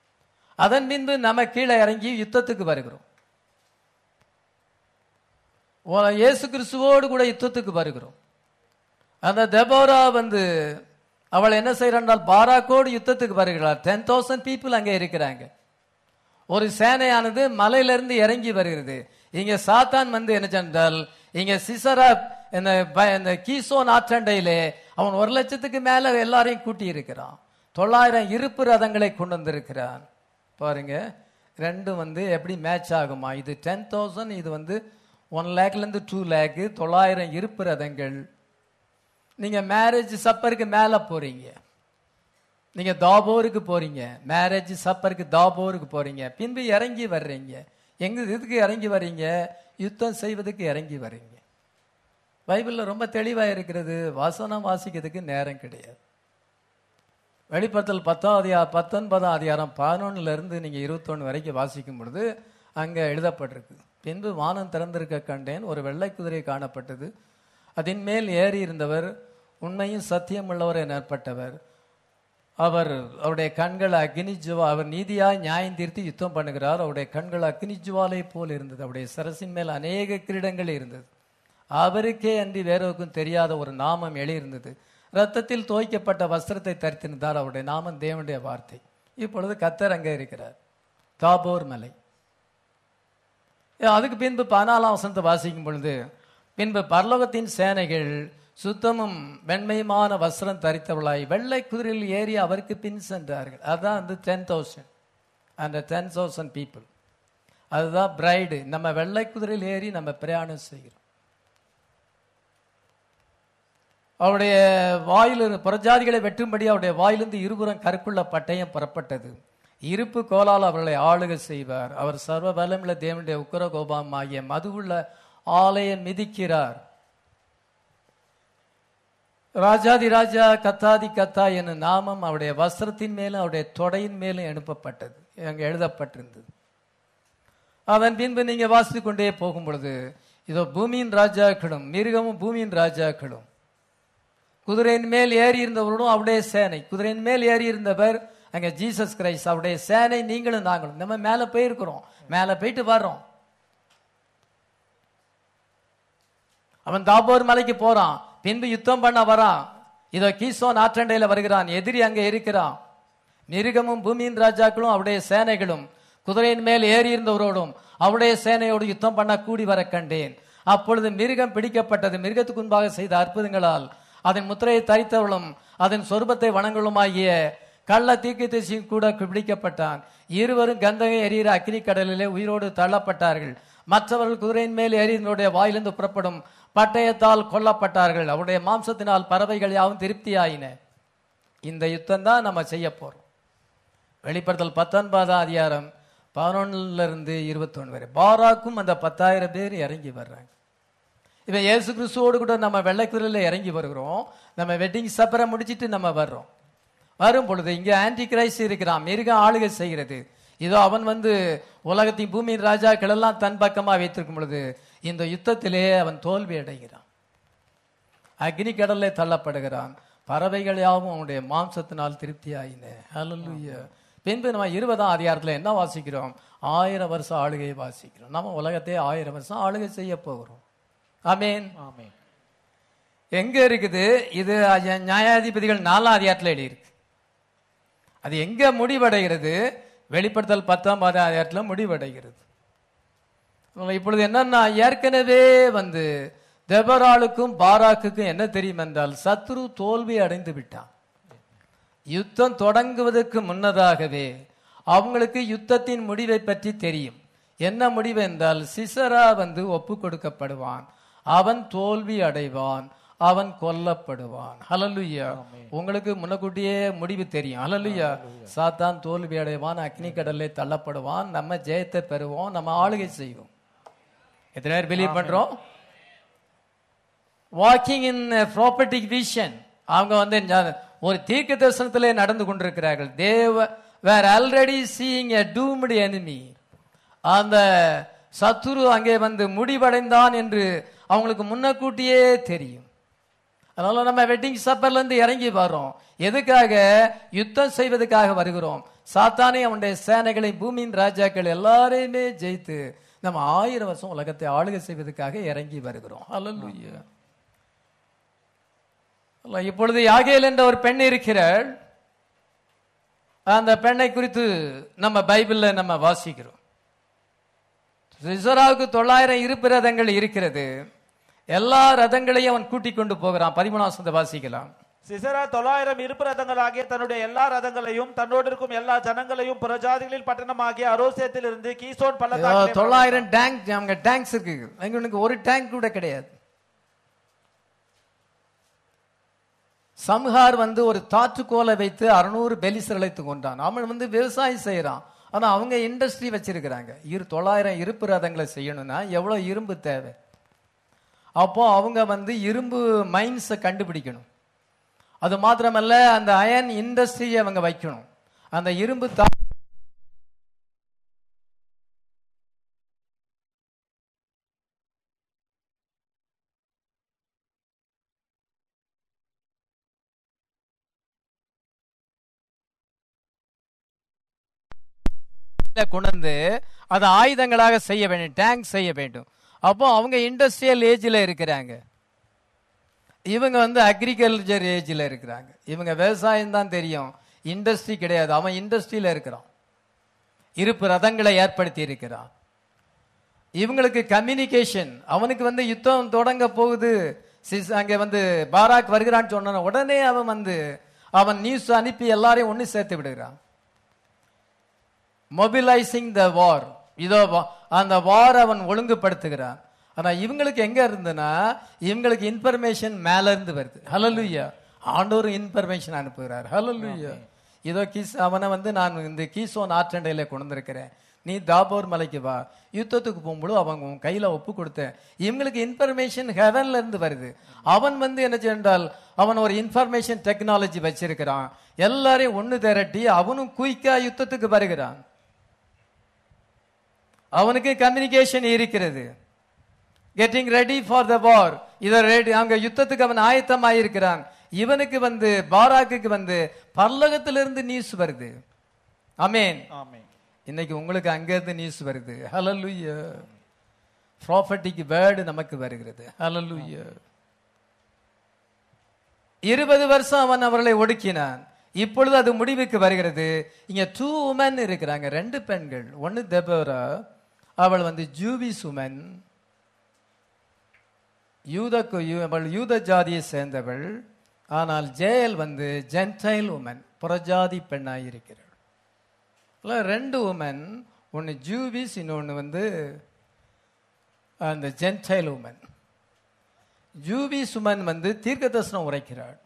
அதன் பின்பு நம்ம கீழே இறங்கி யுத்தத்துக்கு வருகிறோம் ஓ- இயேசு கிறிஸ்துவோடு கூட யுத்தத்துக்கு வருகிறோம் அந்த தெபோரா வந்து அவள் என்ன செய்யறாள் பாராக்கோடு யுத்தத்துக்கு வருகிறாள் டென் தௌசண்ட் பீப்புள் அங்கே இருக்கிறாங்க ஒரு சேனையானது மலையிலிருந்து இறங்கி வருகிறது இங்க சாத்தான் வந்து என்ன சென்றால் இங்க சிசரா இந்த ப- இந்த கீசோன் ஆற்றண்டையிலே அவன் ஒரு லட்சத்துக்கு மேல எல்லாரையும் கூட்டி இருக்கிறான் தொள்ளாயிரம் இருப்பு ரதங்களை கொண்டு வந்திருக்கிறான் பாருங்க ரெண்டும் வந்து எப்படி மேட்ச் ஆகுமா இது டென் தௌசண்ட் இது வந்து ஒன் லேக்ல இருந்து டூ லேக் தொள்ளாயிரம் இருப்பு ரதங்கள் நீங்க மேரேஜ் சப்பருக்கு மேல போறீங்க நீங்க தாபோருக்கு போறீங்க மேரேஜ் சப்பருக்கு தாபோருக்கு போறீங்க பின்பு இறங்கி வர்றீங்க எங்க இதுக்கு இறங்கி வர்றீங்க யுத்தம் செய்வதற்கு இறங்கி வர்றீங்க பைபிள்ல ரொம்ப தெளிவா இருக்கிறது வசனம் வாசிக்கிறதுக்கு நேரம் கிடையாது வெளிப்படுத்தல் பத்தாம் அதிகாரம் பத்தொன்பதாம் அதிகாரம் பதினொன்னுல இருந்து நீங்க இருபத்தொன்னு வரைக்கும் வாசிக்கும் பொழுது அங்க எழுதப்பட்டிருக்கு பின்பு வானம் திறந்திருக்க கண்டேன் ஒரு வெள்ளை குதிரை காணப்பட்டது அதன் மேல் ஏறி இருந்தவர் உண்மையும் சத்தியம் உள்ளவர் என ஏற்பட்டவர் அவர் அவருடைய கண்கள் அக்னி ஜுவா அவர் நீதியாய் நியாயம் தீர்த்து யுத்தம் பண்ணுகிறார் அவருடைய கண்கள் அக்னி ஜுவாலை போல் இருந்தது அவருடைய சரசின் மேல் அநேக கிரீடங்கள் இருந்தது அவருக்கே அன்றி வேறொருக்கும் தெரியாத ஒரு நாமம் எழுதியிருந்தது ரத்தத்தில் தோய்க்கப்பட்ட வஸ்திரத்தை தரித்திருந்தார் அவருடைய நாமம் தேவனுடைய வார்த்தை இப்பொழுது கத்தர் அங்கே இருக்கிறார் தாபோர் மலை அதுக்கு பின்பு பதினாலாம் வசனத்தை வாசிக்கும் பொழுது பின்பு பரலோகத்தின் சேனைகள் சுத்தமும் வெண்மையுமான வஸ்திரம் தரித்தவளாய் வெள்ளை குதிரையில் ஏறி அவருக்கு பின் சென்றார்கள் அதுதான் வந்து டென் தௌசண்ட் அந்த டென் தௌசண்ட் பீப்புள் அதுதான் பிரைடு நம்ம வெள்ளை குதிரையில் ஏறி நம்ம பிரயாணம் செய்கிறோம் அவருடைய வாயில் புறஜாதிகளை வெட்டும்படி அவருடைய வாயிலிருந்து இருபுறம் கருக்குள்ள பட்டயம் புறப்பட்டது இருப்பு கோலால் அவர்களை ஆளுகை செய்வார் அவர் சர்வ பலமுள்ள தேவனுடைய உக்கர கோபம் ஆகிய மதுவுள்ள ஆலயம் மிதிக்கிறார் ராஜாதி ராஜா கத்தாதி கத்தா என்னும் நாமம் அவருடைய வஸ்திரத்தின் மேலும் அவருடைய தொடையின் மேலும் எழுப்பப்பட்டது அங்கே எழுதப்பட்டிருந்தது அதன் பின்பு நீங்க வாசித்து கொண்டே போகும் பொழுது இதோ பூமியின் ராஜாக்களும் மிருகமும் பூமியின் ராஜாக்களும் குதிரையின் மேல் ஏறி இருந்தவர்களும் அவருடைய சேனை குதிரையின் மேல் ஏறி இருந்தவர் அங்க ஜீசஸ் கிரைஸ்ட் அவருடைய சேனை நீங்களும் நாங்களும் நம்ம மேல போயிருக்கிறோம் மேல போயிட்டு வர்றோம் அவன் தாபோர் மலைக்கு போறான் பின்பு யுத்தம் பண்ண வரான் இதோ கீசோன் ஆற்றண்டையில வருகிறான் எதிரி அங்க இருக்கிறான் மிருகமும் பூமியின் ராஜாக்களும் அவருடைய சேனைகளும் குதிரையின் மேல் ஏறி இருந்தவரோடும் அவருடைய சேனையோடு யுத்தம் பண்ண கூடி வர கண்டேன் அப்பொழுது மிருகம் பிடிக்கப்பட்டது மிருகத்துக்கு முன்பாக செய்த அற்புதங்களால் அதன் முத்திரையை தரித்தவளும் அதன் சொருபத்தை வணங்களுமாகிய கள்ள தீர்க்கதரிசி கூட பிடிக்கப்பட்டான் இருவரும் கந்தகம் எரிகிற அக்னி கடலிலே உயிரோடு தள்ளப்பட்டார்கள் மற்றவர்கள் குதிரையின் மேல் ஏறினுடைய வாயிலிருந்து புறப்படும் பட்டயத்தால் கொல்லப்பட்டார்கள் அவருடைய மாம்சத்தினால் பறவைகள் யாவும் திருப்தியாயின இந்த யுத்தம் தான் நம்ம செய்ய போறோம் வெளிப்படுத்தல் பத்தொன்பதாம் அதிகாரம் பதினொன்னுல இருந்து இருபத்தொன்னு வரை பாராக்கும் அந்த பத்தாயிரம் பேர் இறங்கி வர்றாங்க இப்ப இயேசு கிறிஸ்துவோடு கூட நம்ம வெள்ளைக்குதிரையில இறங்கி வருகிறோம் நம்ம வெட்டிங் சப்பரை முடிச்சிட்டு நம்ம வர்றோம் வரும் பொழுது இங்க ஆன்டி கிரைஸ்ட் இருக்கிறான் மிருகம் ஆளுகை செய்கிறது இதோ அவன் வந்து உலகத்தின் பூமியின் ராஜாக்கள் எல்லாம் தன் பக்கமா வைத்திருக்கும் பொழுது இந்த யுத்தத்திலே அவன் தோல்வி அடைகிறான் அக்னி கடல்ல தள்ளப்படுகிறான் பறவைகள் யாவும் அவனுடைய மாம்சத்தினால் திருப்தியாயின ஹalleluya பின்பு நம்ம இருபதாம் அதிகாரத்துல என்ன வாசிக்கிறோம் ஆயிரம் வருஷம் ஆளுகையை வாசிக்கிறோம் நம்ம உலகத்தை ஆயிரம் வருஷம் ஆளுகை செய்ய போகிறோம் ஆமேன் ஆமென் எங்க இருக்குது இது அ- நியாயாதிபதிகள் நாலாம் அதிகாரத்துல எழுதியிருக்கு அது எங்க முடிவடைகிறது வெளிப்படுத்தல் பத்தாம் அதிகாரத்துல முடிவடைகிறது நம்ம இப்பொழுது என்னன்னா ஏற்கனவே வந்து தெபராளுக்கும் பாராக்குக்கும் என்ன தெரியும் என்றால் சத்ரு தோல்வி அடைந்து விட்டான் யுத்தம் தொடங்குவதற்கு முன்னதாகவே அவங்களுக்கு யுத்தத்தின் முடிவை பற்றி தெரியும் என்ன முடிவு என்றால் சிசரா வந்து ஒப்பு கொடுக்கப்படுவான் அவன் தோல்வி அடைவான் அவன் கொல்லப்படுவான் ஹலலுயா உங்களுக்கு முன்னக்கூட்டியே முடிவு தெரியும் ஹலலுயா சாத்தான் தோல்வி அடைவான் அக்னி கடல்ல தள்ளப்படுவான் நம்ம ஜெயத்தை பெறுவோம் நம்ம ஆளுகை செய்வோம் எத்தனை பேர் பிலீவ் பண்றோம் வாக்கிங் இன் ப்ராப்பர்ட்டிக் விஷன் அவங்க வந்து ஞா- ஒரு தீர்க்க தரிசனத்திலே நடந்து கொண்டிருக்கிறார்கள் தேவ were already seeing a doomed enemy அந்த சத்துரு அங்கே வந்து முடிவடைந்தான் என்று அவங்களுக்கு முன்னக்கூட்டியே தெரியும் அதனால நம்ம வெட்டிங் சப்பர்ல இருந்து இறங்கி வர்றோம் எதுக்காக யுத்தம் செய்வதற்காக வருகிறோம் சாத்தானே அவனுடைய சேனைகளை பூமியின் ராஜாக்கள் எல்லாரையுமே ஜெயித்து நம்ம ஆயிரம் வருஷம் உலகத்தை ஆளுகை செய்வதற்காக இறங்கி வருகிறோம் ஹalleluya அல்ல, இப்பொழுது யாகேல் என்ற ஒரு பெண் இருக்கிறாள் அந்த பெண்ணை குறித்து நம்ம பைபிள்ல நம்ம வாசிக்கிறோம் சிசராவுக்கு தொள்ளாயிரம் இருப்பு ரதங்கள் இருக்கிறது எல்லா ரதங்களையும் அவன் கூட்டிக் கொண்டு போகிறான் பதிமூணாம் வசனத்தை வாசிக்கலாம் சிசரா தொள்ளாயிரம் இருப்பு ரதங்களாகிய தன்னுடைய எல்லா ரதங்களையும் தன்னோடு இருக்கும் எல்லா ஜனங்களையும் புறஜாதிகளின் பட்டணமாகிய அரோசேத்தில் இருந்து கீசோன் பள்ளத்தாக்கிலே தொள்ளாயிரம் டேங்க் அவங்க டேங்க்ஸ் இருக்கு எங்களுக்கு ஒரு டேங்க் கூட கிடையாது சம்ஹார் வந்து ஒரு தாற்றுக்கோலை வைத்து அறுநூறு பெலிசரழைத்து கொண்டான் அவன் வந்து விவசாயம் செய்யறான் ஆனா அவங்க இண்டஸ்ட்ரி வச்சிருக்கிறாங்க இரு தொள்ளாயிரம் இருப்பு ரதங்களை செய்யணும்னா எவ்வளவு இரும்பு தேவை அப்போ அவங்க வந்து இரும்பு மைன்ஸை கண்டுபிடிக்கணும் அது மாத்திரமல்ல அந்த அயன் இண்டஸ்ட்ரியை அவங்க வைக்கணும் அந்த இரும்பு தா கொண்டு அதை ஆயுதங்களாக செய்ய வேண்டும் டேங்க் செய்ய வேண்டும் அப்போ அவங்க இண்டஸ்ட்ரியல் ஏஜ்ல இருக்கிறாங்க இவங்க வந்து அக்ரிகல்ச்சர் ஏஜ்ல இருக்கிறாங்க இவங்க விவசாயம் தான் தெரியும் இண்டஸ்ட்ரி கிடையாது அவன் இண்டஸ்ட்ரியில இருக்கிறான் இருப்பு ரதங்களை ஏற்படுத்தி இருக்கிறான் இவங்களுக்கு கம்யூனிகேஷன் அவனுக்கு வந்து யுத்தம் தொடங்க போகுது சிஸ் அங்க வந்து பாராக் வருகிறான்னு சொன்ன உடனே அவன் வந்து அவன் நியூஸ் அனுப்பி எல்லாரையும் ஒண்ணு சேர்த்து விடுகிறான் மொபிலைசிங் த வார் இதோ வா- அந்த வார் அவன் ஒழுங்குபடுத்துகிறான் ஆனா இவங்களுக்கு எங்க இருந்துன்னா இவங்களுக்கு இன்ஃபர்மேஷன் மேல இருந்து வருது ஹலலுயா ஆண்டோர் இன்ஃபர்மேஷன் அனுப்புகிறார் ஹலலுயா இதோ கீஸ் அவனை வந்து நான் இந்த கீசோன் ஆற்றண்டையில கொண்டு வந்திருக்கிறேன் நீ தாபோர் மலைக்கு வா யுத்தத்துக்கு போகும்போது அவங்க உன் கையில ஒப்பு கொடுத்தேன் இவங்களுக்கு இன்ஃபர்மேஷன் ஹெவன்ல இருந்து வருது அவன் வந்து என்ன சென்றால் அவன் ஒரு இன்ஃபர்மேஷன் டெக்னாலஜி வச்சிருக்கிறான் எல்லாரையும் ஒண்ணு திரட்டி அவனும் குயிக்கா யுத்தத்துக்கு வருகிறான் அவனுக்கு கம்யூனிகேஷன் இருக்கிறது getting ready for the war இத ரெடி அங்க யுத்தத்துக்கு அவன் ஆயத்தமாயிருக்கிறான் இவனுக்கு வந்து பாராக்குக்கு வந்து பரலோகத்திலிருந்து நியூஸ் வருது அமேன் ஆமென் இன்னைக்கு உங்களுக்கு அங்கிருந்து நியூஸ் வருது ஹalleluya ப்ராஃபட்டிக் வேர்டு நமக்கு வருகிறது ஹalleluya இருபது வருஷம் அவன் அவர்களை ஒடுக்கினான் இப்பொழுது அது முடிவுக்கு வருகிறது இங்க டூ உமன் இருக்கிறாங்க ரெண்டு பெண்கள் ஒன்னு தெபோரா அவள் வந்து ஜூவிஸ் உமன் யூத அவள் யூத ஜாதியை சேர்ந்தவள் ஆனால் ஜேயல் வந்து ஜென்டைல் உமன் புறஜாதி பெண்ணாய் இருக்கிறாள் இல்ல, ரெண்டு உமன் ஒன்னு ஜூவிஸ் இன்னொன்னு வந்து அந்த ஜென்டைல் உமன் ஜூவிஸ் உமன் வந்து தீர்க்க தரிசனம் உரைக்கிறாள்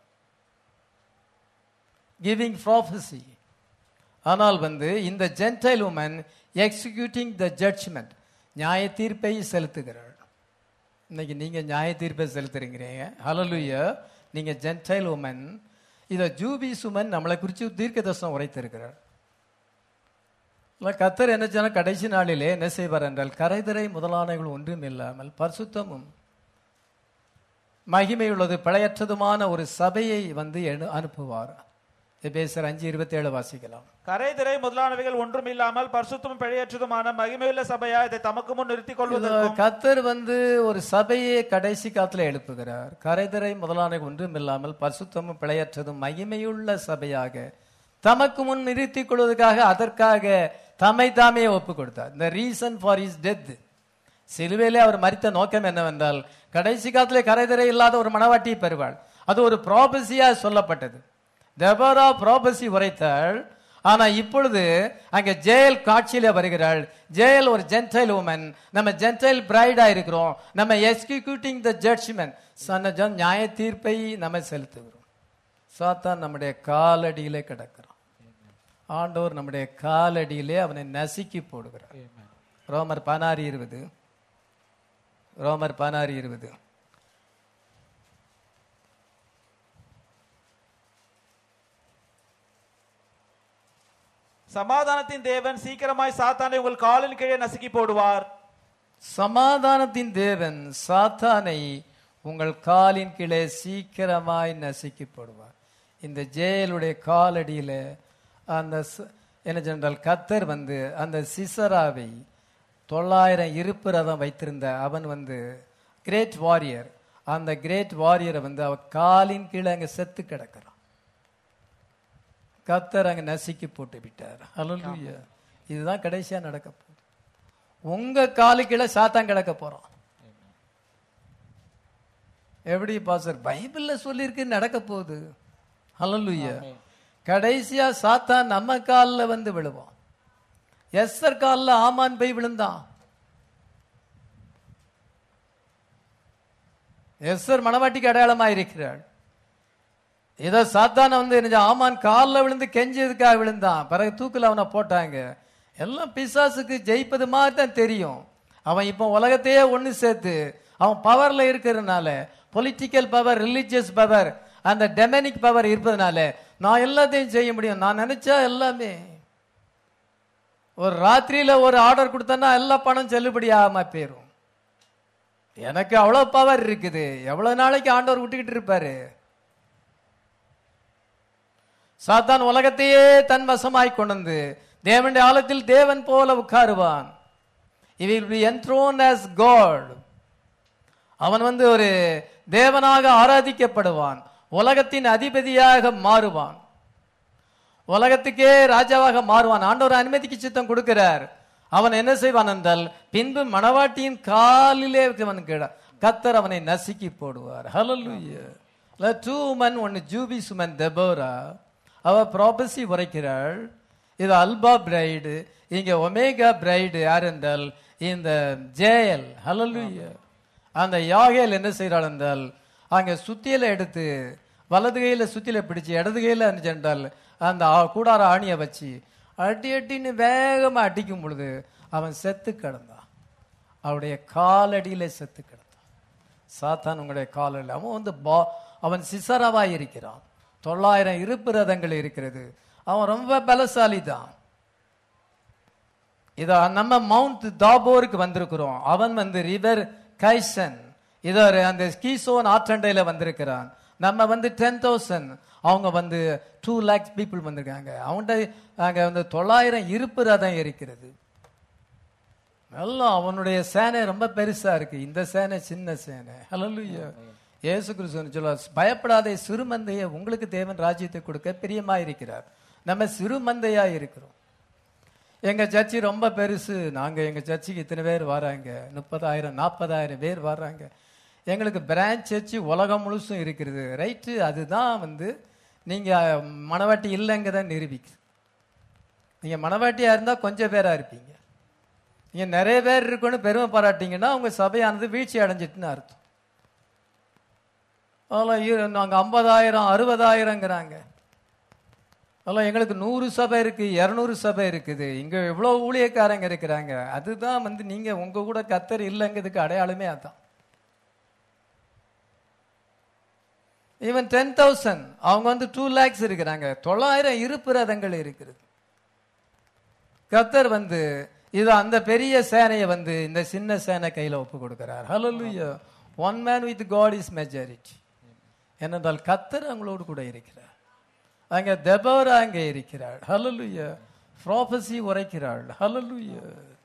கிவிங் ப்ராஃபஸி ஆனால் வந்து இந்த gentile woman executing the judgment நியாய தீர்ப்பை செலுத்துகிறாள் இன்னைக்கு நீங்க நியாய தீர்ப்பை செலுத்துறீங்க ஹalleluya நீங்க ஜென்டைல் உமன் இத ஜூபிஸ் உமன் நம்மளை குறித்து தீர்க்க தரிசனம் உரைத்திருக்கிறார் இல்ல, கர்த்தர் என்ன சொன்ன கடைசி நாளிலே என்ன செய்வார் என்றால் கரைதிரை முதலானைகள் ஒன்றும் இல்லாமல் பரிசுத்தமும் மகிமையுள்ளது பிழையற்றதுமான ஒரு சபையை வந்து எணு- அனுப்புவார் எபேசர் அஞ்சு இருபத்தி ஏழு வாசிக்கலாம் கரைதிரை முதலானவைகள் ஒன்றும் இல்லாமல் பரிசுத்தமும் பிழையற்றதுமான மகிமையுள்ள சபையா இதை தமக்கு முன் நிறுத்திக் கொள்வதற்கும் கத்தர் வந்து ஒரு சபையை கடைசி காலத்துல எழுப்புகிறார் கரைதரை முதலான ஒன்றும் இல்லாமல் பரிசுத்தமும் பிழையற்றதும் மகிமையுள்ள சபையாக தமக்கு முன் நிறுத்திக் கொள்வதற்காக அதற்காக தம்மை தாமே ஒப்பு கொடுத்தார் இந்த ரீசன் ஃபார் இஸ் டெத் சிலுவையிலே அவர் மரித்த நோக்கம் என்னவென்றால் கடைசி காலத்திலே கரைதரை இல்லாத ஒரு மனவாட்டியை பெறுவாள் அது ஒரு ப்ராபசியா சொல்லப்பட்டது தெபரா ப்ராபசி உரைத்தாள் ஆனா இப்பொழுது அங்க ஜெயல் காட்சியில வருகிறாள் ஜெயல் ஒரு ஜென்டைல் உமன் நம்ம ஜென்டைல் பிரைடா இருக்கிறோம் நம்ம எக்ஸிக்யூட்டிங் த ஜட்ஜ்மெண்ட் சன்ன நியாய தீர்ப்பை நம்ம செலுத்துகிறோம் சாத்தான் நம்முடைய காலடியிலே கிடக்கிறான் ஆண்டவர் நம்முடைய காலடியிலே அவனை நசுக்கி போடுகிறார் ரோமர் பதினாறு இருபது ரோமர் பதினாறு இருபது சமாதானத்தின் தேவன் சீக்கிரமாய் சாத்தானை உங்கள் காலின் கீழே நசுக்கி போடுவார் சமாதானத்தின் தேவன் சாத்தானை உங்கள் காலின் கீழே சீக்கிரமாய் நசுக்கி போடுவார் இந்த ஜெயலுடைய காலடியில அந்த ச- என்ன சொன்னால் கத்தர் வந்து அந்த சிசராவை தொள்ளாயிரம் இருப்பு ரதம் வைத்திருந்த அவன் வந்து கிரேட் வாரியர் அந்த கிரேட் வாரியரை வந்து அவ காலின் கீழே அங்க செத்து கிடக்கிறான் கத்தர் அங்க நசுக்கி போட்டு விட்டார் ஹalleluya இதுதான் கடைசியா நடக்க போகுது உங்க காலு கீழே சாத்தான் கிடக்க போறான் எப்படி பாசர் பைபிள்ல சொல்லியிருக்கு நடக்க போகுது ஹalleluya கடைசியா சாத்தான் நம்ம கால்ல வந்து விழுவான் எஸ்ஸர் கால்ல ஆமான் போய் விழுந்தான் எஸ்ஸர் மணவாட்டிக்கு அடையாளமா இருக்கிறாள் இதை சாத்தான வந்து என்ன ஆமான் காலில் விழுந்து கெஞ்சதுக்காக விழுந்தான் பிறகு தூக்கில் அவனை போட்டாங்க எல்லாம் பிசாசுக்கு ஜெயிப்பது மாதிரி தான் தெரியும் அவன் இப்போ உலகத்தையே ஒன்று சேர்த்து அவன் பவர்ல இருக்கிறதுனால பொலிட்டிக்கல் பவர் ரிலீஜியஸ் பவர் அந்த டெமனிக் பவர் இருப்பதனால நான் எல்லாத்தையும் செய்ய முடியும் நான் நினைச்சா எல்லாமே ஒரு ராத்திரியில ஒரு ஆர்டர் கொடுத்தேன்னா எல்லா பணம் செல்லுபடி ஆகாம போயிரும் எனக்கு அவ்வளவு பவர் இருக்குது எவ்வளவு நாளைக்கு ஆண்டவர் விட்டுக்கிட்டு இருப்பாரு சாத்தான் உலகத்தையே தன் வசமாய் கொண்டு வந்து தேவனுடைய ஆலத்தில் தேவன் போல உட்காருவான் evil be enthroned as God அவன் வந்து ஒரு தேவனாக ஆராதிக்கப்படுவான் உலகத்தின் அதிபதியாக மாறுவான் உலகத்துக்கே ராஜாவாக மாறுவான் ஆண்டவர் அனுமதிக்கு சித்தம் கொடுக்கிறார் அவன் என்ன செய்வான் என்றால் பின்பு மணவாட்டியின் காலிலே அவன் கிட கத்தர் அவனை நசுக்கி போடுவார் ஹalleluya டூ உமன் ஒன்னு ஜூபி சுமன் தெபோரா அவ ப்ராபசி உரைக்கிறாள் இது அல்பா பிரைடு இங்க ஒமேகா பிரைடு யார் என்றால் இந்த ஜேஎல் ஹalleluya அந்த யாகேல் என்ன செய்கிறாள் என்றால் அங்க சுத்தியலை எடுத்து வலது கையில சுத்தியலை பிடிச்சு இடது கையில சென்றால் அந்த ஆ- கூடார ஆணியை வச்சு அடி அடின்னு வேகமா அடிக்கும் பொழுது அவன் செத்து கிடந்தான் அவருடைய காலடியில செத்து கிடந்தான் சாத்தான் உங்களுடைய காலில் அவன் வந்து பா அவன் சிசரவாய் இருக்கிறான் தொள்ளாயிரம் இருப்பு ரதங்கள் இருக்கிறது அவன் ரொம்ப பலசாலி தான் இத நம்ம மவுண்ட் தாபோருக்கு வந்திருக்கிறோம் அவன் வந்து ரிவர் கைசன் இதோ அந்த கீசோன் ஆற்றண்டையில வந்திருக்கிறான் நம்ம வந்து டென் தௌசண்ட் அவங்க வந்து டூ லேக்ஸ் பீப்புள் வந்திருக்காங்க அவன்கிட்ட அங்க வந்து தொள்ளாயிரம் இருப்பு ரதம் இருக்கிறது எல்லாம் அவனுடைய சேனை ரொம்ப பெருசா இருக்கு இந்த சேனை சின்ன சேனை ஹalleluya இயேசு கிறிஸ்து சொல்ல பயப்படாதே சிறுமந்தையை உங்களுக்கு தேவன் ராஜ்யத்தை கொடுக்க பிரியமா இருக்கிறார் நம்ம சிறுமந்தையா இருக்கிறோம் எங்க சர்ச்சு ரொம்ப பெருசு நாங்க எங்க சர்ச்சுக்கு இத்தனை பேர் வராங்க முப்பதாயிரம் நாற்பதாயிரம் பேர் வர்றாங்க எங்களுக்கு பிரான்ச் சர்ச்சு உலகம் முழுசும் இருக்கிறது ரைட்டு அதுதான் வந்து நீங்க மணவாட்டி இல்லைங்கிறத நிரூபிக்குது நீங்க மணவாட்டியா இருந்தா கொஞ்சம் பேரா இருப்பீங்க நீங்க நிறைய பேர் இருக்குன்னு பெருமை பாராட்டிங்கன்னா உங்க சபையானது வீழ்ச்சி அடைஞ்சிட்டுன்னு அர்த்தம் அதெல்லாம் இரு- நாங்க ஐம்பதாயிரம் அறுபதாயிரங்கிறாங்க அதெல்லாம் எங்களுக்கு நூறு சபை இருக்கு இருநூறு சபை இருக்குது இங்க எவ்வளவு ஊழியக்காரங்க இருக்கிறாங்க அதுதான் வந்து நீங்க உங்க கூட கத்தர் இல்லைங்கிறதுக்கு அடையாளமே அதான் ஈவன் டென் தௌசண்ட் அவங்க வந்து டூ லேக்ஸ் இருக்கிறாங்க தொள்ளாயிரம் இருப்பு ரதங்கள் இருக்கிறது கத்தர் வந்து இது அந்த பெரிய சேனையை வந்து இந்த சின்ன சேனை கையில ஒப்பு கொடுக்கிறார் ஹalleluya one man with God is majority என்னென்றால் கத்தர் அவங்களோடு கூட இருக்கிறார் அங்க தெபோரா அங்கே இருக்கிறாள் ஹalleluya ப்ராபசி உரைக்கிறாள் ஹalleluya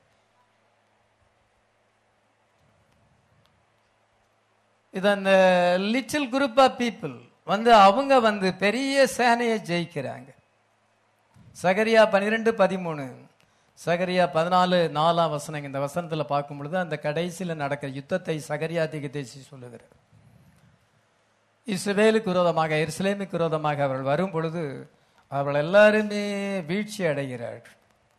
இது அந்த லிட்டில் குரூப் ஆஃப் பீப்புள் வந்து அவங்க வந்து பெரிய சேனையை ஜெயிக்கிறாங்க சகரியா பன்னிரெண்டு பதிமூணு சகரியா பதினாலு நாலாம் வசனம் இந்த வசனத்துல பார்க்கும் பொழுது அந்த கடைசியில நடக்கிற யுத்தத்தை சகரியா திகதேசி சொல்லுகிறார் இஸ்ரவேலுக்கு விரோதமாக எருசலேமுக்கு விரோதமாக அவர்கள் வரும் பொழுது அவர்கள் எல்லாருமே வீழ்ச்சி அடைகிறார்கள்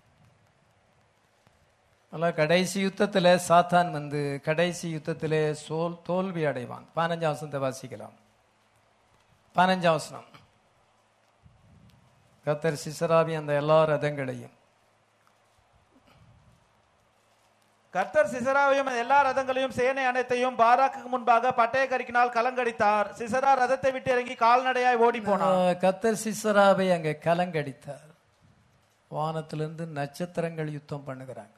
அதனால் கடைசி யுத்தத்துல சாத்தான் வந்து கடைசி யுத்தத்திலே சோல் தோல்வி அடைவான் பதினஞ்சாம் வசனத்தை வாசிக்கலாம் பதினஞ்சாம் வசனம் கத்தர் சிசராவி அந்த எல்லா ரதங்களையும் கர்த்தர் சிசராவையும் எல்லா ரதங்களையும் சேனை அனைத்தையும் பாராக்குக்கு முன்பாக பட்டய கருக்கினால் கலங்கடித்தார் சிசரா ரதத்தை விட்டு இறங்கி கால்நடையாய் ஓடி போனார் ஆஹ், கத்தர் சிசராவை அங்கே கலங்கடித்தார் வானத்திலிருந்து நட்சத்திரங்கள் யுத்தம் பண்ணுகிறாங்க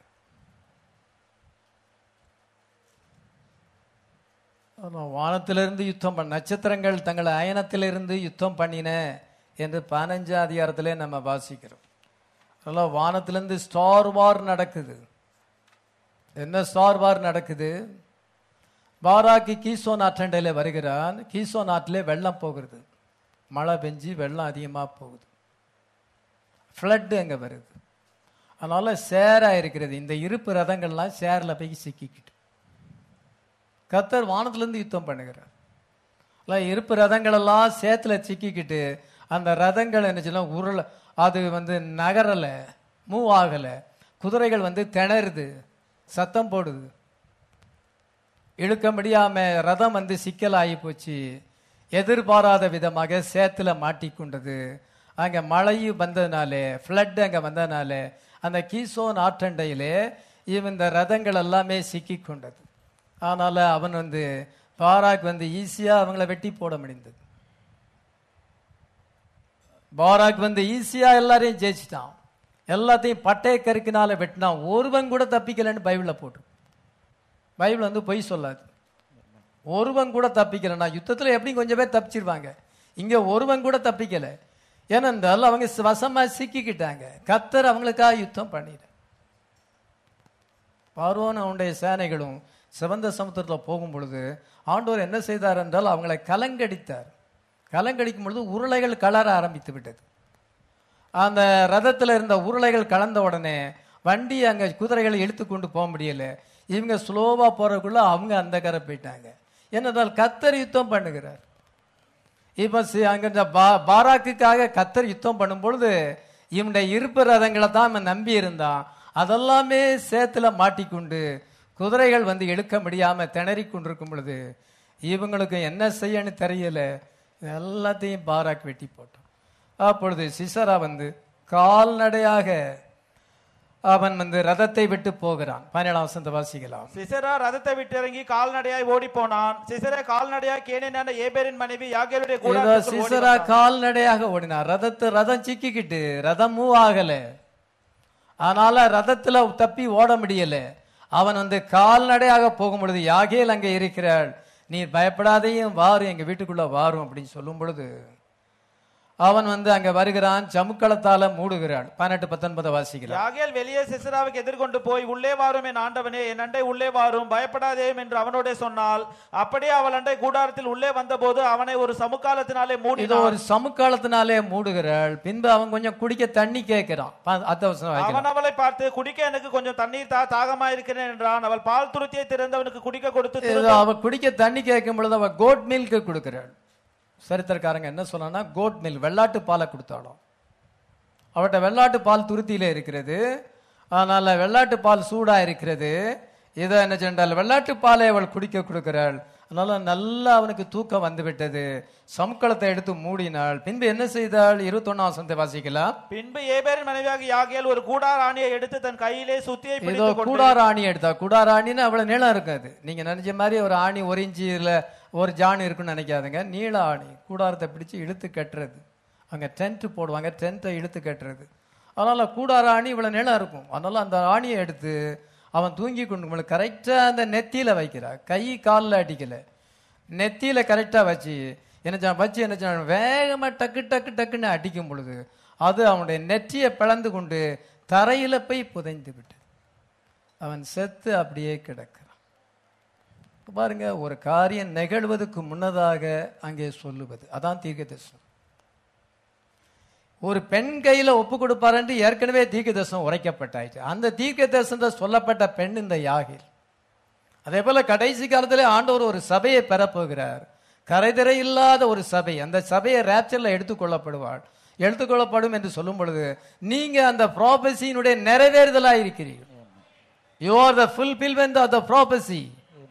ஆமா, வானத்திலிருந்து யுத்தம் பண்ண நட்சத்திரங்கள் தங்கள் அயனத்திலிருந்து யுத்தம் பண்ணின என்று பதினஞ்சாம் அதிகாரத்திலே நம்ம வாசிக்கிறோம் அதெல்லாம் வானத்திலிருந்து ஸ்டார் வார் நடக்குது என்ன ஸ்டார் வார் நடக்குது பாராக்கு கீசோ நாற்றண்டையில் வருகிறான் கீசோ நாட்டிலே வெள்ளம் போகிறது மழை பெஞ்சு வெள்ளம் அதிகமாக போகுது ஃப்ளட்டு அங்கே வருது அதனால சேரா இருக்கிறது இந்த இருப்பு ரதங்கள்லாம் சேரில் போய் சிக்கிக்கிட்டு கத்தர் வானத்திலிருந்து யுத்தம் பண்ணுகிறார் எல்லாம் இருப்பு ரதங்கள் எல்லாம் சேத்துல சிக்கிக்கிட்டு அந்த ரதங்கள் என்ன சொல்ல உருள அது வந்து நகரலை மூவ் ஆகலை குதிரைகள் வந்து திணறுது சத்தம் போடுது இழுக்க முடியாம ரதம் வந்து சிக்கலாகி போச்சு எதிர்பாராத விதமாக சேத்துல மாட்டிக்கொண்டது அங்க மழையும் வந்ததுனாலே ஃப்ளட் அங்க வந்ததுனாலே அந்த கீசோன் ஆற்றண்டையிலே இவன் இந்த ரதங்கள் எல்லாமே சிக்கி கொண்டது அதனால அவன் வந்து பாராக் வந்து ஈஸியா அவங்கள வெட்டி போட முடிந்தது பாராக் வந்து ஈஸியா எல்லாரையும் ஜெயிச்சிட்டான் எல்லாத்தையும் பட்டய கருக்கினால வெட்டினான் ஒருவன் கூட தப்பிக்கலைன்னு பைபிள்ல போட்டு பைபிள் வந்து பொய் சொல்லாது ஒருவன் கூட தப்பிக்கலைன்னா யுத்தத்துல எப்படி கொஞ்சம் பேர் தப்பிச்சிருவாங்க இங்க ஒருவன் கூட தப்பிக்கல ஏனென்றால் அவங்க வசமா சிக்கிக்கிட்டாங்க கத்தர் அவங்களுக்காக யுத்தம் பண்ணிட பார்வோன் அவனுடைய சேனைகளும் சிவந்த சமுத்திரத்தில் போகும் பொழுது ஆண்டவர் என்ன செய்தார் என்றால் அவங்களை கலங்கடித்தார் கலங்கடிக்கும் பொழுது உருளைகள் கலர ஆரம்பித்து விட்டது அந்த ரதத்தில் இருந்த உருளைகள் கலந்த உடனே வண்டி அங்கே குதிரைகளை இழுத்து கொண்டு போக முடியல இவங்க ஸ்லோவாக போறதுக்குள்ள அவங்க அந்த கரை போயிட்டாங்க என்னென்றால் கத்தர் யுத்தம் பண்ணுகிறார் இப்போ அங்க இந்த பா- பாராக்குக்காக கத்தர் யுத்தம் பண்ணும் பொழுது இவனுடைய இருப்பு ரதங்களை தான் இவன் நம்பி இருந்தான் அதெல்லாமே சேத்துல மாட்டிக்கொண்டு குதிரைகள் வந்து இழுக்க முடியாம திணறி கொண்டிருக்கும் பொழுது இவங்களுக்கு என்ன செய்யன்னு தெரியல எல்லாத்தையும் பாராக் வெட்டி போட்டான் அப்பொழுது சிசரா வந்து கால்நடையாக அவன் வந்து ரதத்தை விட்டு போகிறான் பதினேழாம் வசந்த வாசிக்கலாம் சிசரா ரதத்தை விட்டு இறங்கி கால்நடையாய் ஓடி போனான் சிசரா கால்நடையாய் கேனேனான ஏபேரின் மனைவி யாகேலுடைய ஏதோ கூடாரத்திற்குள் ஓடி சிசரா வந்தான். கால்நடையாக ஓடினார் ரதத்து ரதம் சிக்கிக்கிட்டு ரதம் மூவ் ஆகல அதனால ரதத்துல தப்பி ஓட முடியல அவன் வந்து கால்நடையாக போகும் பொழுது யாகேல் அங்கே இருக்கிறாள் நீ பயப்படாதையும் வாரும் எங்க வீட்டுக்குள்ள வாரும் அப்படின்னு சொல்லும் பொழுது அவன் வந்து அங்க வருகிறான் சமுக்களத்தால மூடுகிறாள் பதினெட்டு பத்தொன்பதை வாசிக்கிறான் யாகேல் வெளியே சிசராவுக்கு எதிர்கொண்டு போய் உள்ளே வாரும் என் ஆண்டவனே என் அண்டை உள்ளே வாரும் பயப்படாதேயும் என்று அவனோடே சொன்னால் அப்படியே அவள் அண்டை கூடாரத்தில் உள்ளே வந்தபோது அவனை ஒரு சமுக்காலத்தினாலே இதோ மூடினான் ஒரு சமுக்காலத்தினாலே மூடுகிறாள் பின்பு அவன் கொஞ்சம் குடிக்க தண்ணி கேட்கிறான் ப- அத்த வசனம் வாசிக்கலாம். அவன் அவளை பார்த்து குடிக்க எனக்கு கொஞ்சம் தண்ணீர் தா தாகமா இருக்கிறேன் என்றான் அவள் பால் துருத்தியை திறந்தவனுக்கு குடிக்க கொடுத்து ஏதோ திரும்ப அவ குடிக்க தண்ணி கேட்கும் பொழுது அவ கோட் மில்க் கொடுக்கிறாள் சரித்திரக்காரங்க என்ன சொன்னா கோட் மில்க் வெள்ளாட்டு பாலை கொடுத்தாலும் அவட்ட வெள்ளாட்டு பால் துருத்தியில இருக்கிறது அதனால வெள்ளாட்டு பால் சூடா இருக்கிறது இதை என்ன சென்றால் வெள்ளாட்டு பாலை அவள் குடிக்க கொடுக்கிறாள் அதனால நல்லா அவனுக்கு தூக்கம் வந்து விட்டது சமுக்களத்தை எடுத்து மூடினாள் பின்பு என்ன செய்தாள் இருபத்தொன்னாம் வசனத்தை வாசிக்கலாம் பின்பு ஏபேரின் மனைவியாக யாகேல் ஒரு கூடார ஆணியை எடுத்து தன் கையிலே சுத்தியை ஏதோ பிடித்துக் கொண்டு கூடார ஆணி எடுத்தா கூடார ஆணின்னு அவ்வளவு நீளம் இருக்காது நீங்க நினைச்ச மாதிரி ஒரு ஆணி ஒரு இன்ச்சில் ஒரு ஜான் இருக்குன்னு நினைக்காதுங்க நீள ஆணி கூடாரத்தை பிடிச்சு இழுத்து கட்டுறது அங்க டென்ட் போடுவாங்க டென்ட்டை இழுத்து கட்டுறது அதனால கூடார ஆணி இவ்வளவு நீளம் இருக்கும் அதனால அந்த ஆணியை எடுத்து அவன் தூங்கி கொண்டு கரெக்டா அந்த நெத்தியில வைக்கிறா கை காலில் அடிக்கல நெத்தியில கரெக்டா வச்சு என்ன செய்ய- வச்சு என்ன செய்ய வேகமா டக்கு டக்கு டக்குன்னு அடிக்கும் பொழுது அது அவனுடைய நெற்றியை பிளந்து கொண்டு தரையில போய் புதைந்து விட்டு அவன் செத்து அப்படியே கிடக்கிறான் பாருங்க ஒரு காரியம் நிகழ்வதற்கு முன்னதாக அங்கே சொல்லுவது அதான் தீர்க்கதரிசனம் ஒரு பெண் கையில ஒப்பு கொடுப்பார் என்று ஏற்கனவே தீர்க்கதரிசனம் உரைக்கப்பட்டாயிற்று அந்த தீர்க்கதரிசனத்தை சொல்லப்பட்ட பெண் இந்த யாகில் அதே போல கடைசி காலத்திலே ஆண்டவர் ஒரு சபையை பெறப்போகிறார் கரைதிரை இல்லாத ஒரு சபை அந்த சபையை ரேப்சர்ல எடுத்துக்கொள்ளப்படுவாள் எடுத்துக்கொள்ளப்படும் என்று சொல்லும் பொழுது நீங்க அந்த ப்ராபசியினுடைய நிறைவேறுதலா இருக்கிறீர்கள் you are the fulfilment of the prophecy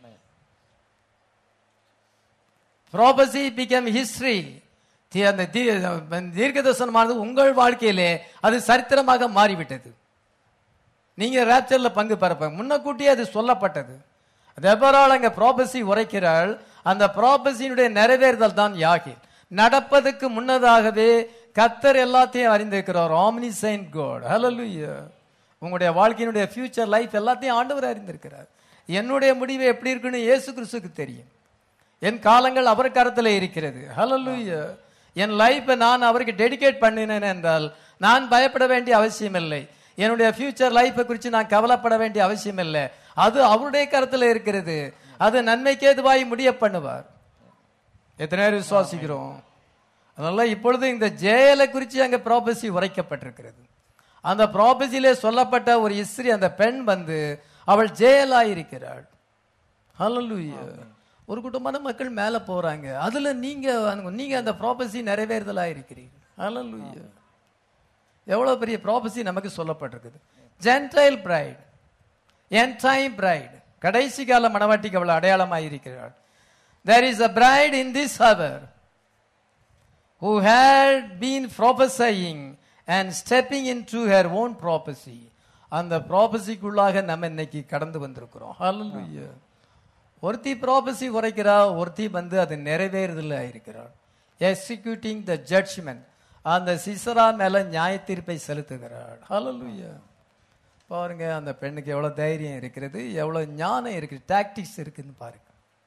prophecy become history அந்த தீ- தீர்க்க தரிசனமானது உங்கள் வாழ்க்கையிலே அது சரித்திரமாக மாறிவிட்டது நீங்க ரேப்சர்ல பங்கு பெறப்ப முன்னக்கூட்டியே அது சொல்லப்பட்டது ரெபரால் அங்க ப்ராபசி உரைக்கிறாள் அந்த ப்ராபசியினுடைய நிறைவேறுதல் தான் யாகில் நடப்பதற்கு முன்னதாகவே கத்தர் எல்லாத்தையும் அறிந்திருக்கிறார் ஆம்னி சைன் கோட் ஹalleluya உங்களுடைய வாழ்க்கையினுடைய ஃபியூச்சர் லைஃப் எல்லாத்தையும் ஆண்டவர் அறிந்திருக்கிறார் என்னுடைய முடிவு எப்படி இருக்குன்னு இயேசு கிறிஸ்துக்கு தெரியும் என் காலங்கள் அவர் கரத்தில் இருக்கிறது ஹalleluya என் லைஃப்பை நான் அவருக்கு டெடிகேட் பண்ணினேன் என்றால் நான் பயப்பட வேண்டிய அவசியம் இல்லை என்னுடைய ஃபியூச்சர் லைஃபை குறித்து நான் கவலைப்பட வேண்டிய அவசியம் இல்லை அது அவருடைய கருத்துல இருக்கிறது அது நன்மைக்கு ஏதுவாய் முடிய பண்ணுவார் எத்தனை பேர் விசுவாசிக்கிறோம் அதனால இப்பொழுது இந்த ஜெயலை குறித்து அங்க ப்ராபசி உரைக்கப்பட்டிருக்கிறது அந்த ப்ராபசியிலே சொல்லப்பட்ட ஒரு இஸ்ரீ அந்த பெண் வந்து அவள் ஜெயலாயிருக்கிறாள் ஹalleluya ஒரு குடும்பமான மக்கள் மேல போறாங்க அதுல நீங்க நீங்க அந்த ப்ராபசி நிறைவேறுதலா இருக்கிறீங்க ஹalleluya எவ்வளவு பெரிய ப்ராபசி நமக்கு சொல்லப்பட்டிருக்குது ஜென்டைல் பிரைட் என்டைம் பிரைட் கடைசி கால மணவாட்டிக்கு அவள் அடையாளமாக இருக்கிறாள் there is a bride in this hour who had been prophesying and stepping into her own prophecy அந்த ப்ராபசிக்குள்ளாக நம்ம இன்னைக்கு கடந்து வந்திருக்கிறோம் ஹalleluya ஒருத்தி ப்ராபசி உரைக்கிறா ஒருத்தி வந்து அது நிறைவேறுதல இருக்கிறாள் எக்ஸிக்யூட்டிங் த ஜட்ஜ்மெண்ட் அந்த சிசரா மேல நியாய தீர்ப்பை செலுத்துகிறாள் ஹalleluya பாருங்க அந்த பெண்ணுக்கு எவ்வளவு தைரியம் இருக்கிறது எவ்வளவு ஞானம் இருக்குது டாக்டிக்ஸ் இருக்குன்னு பாருங்க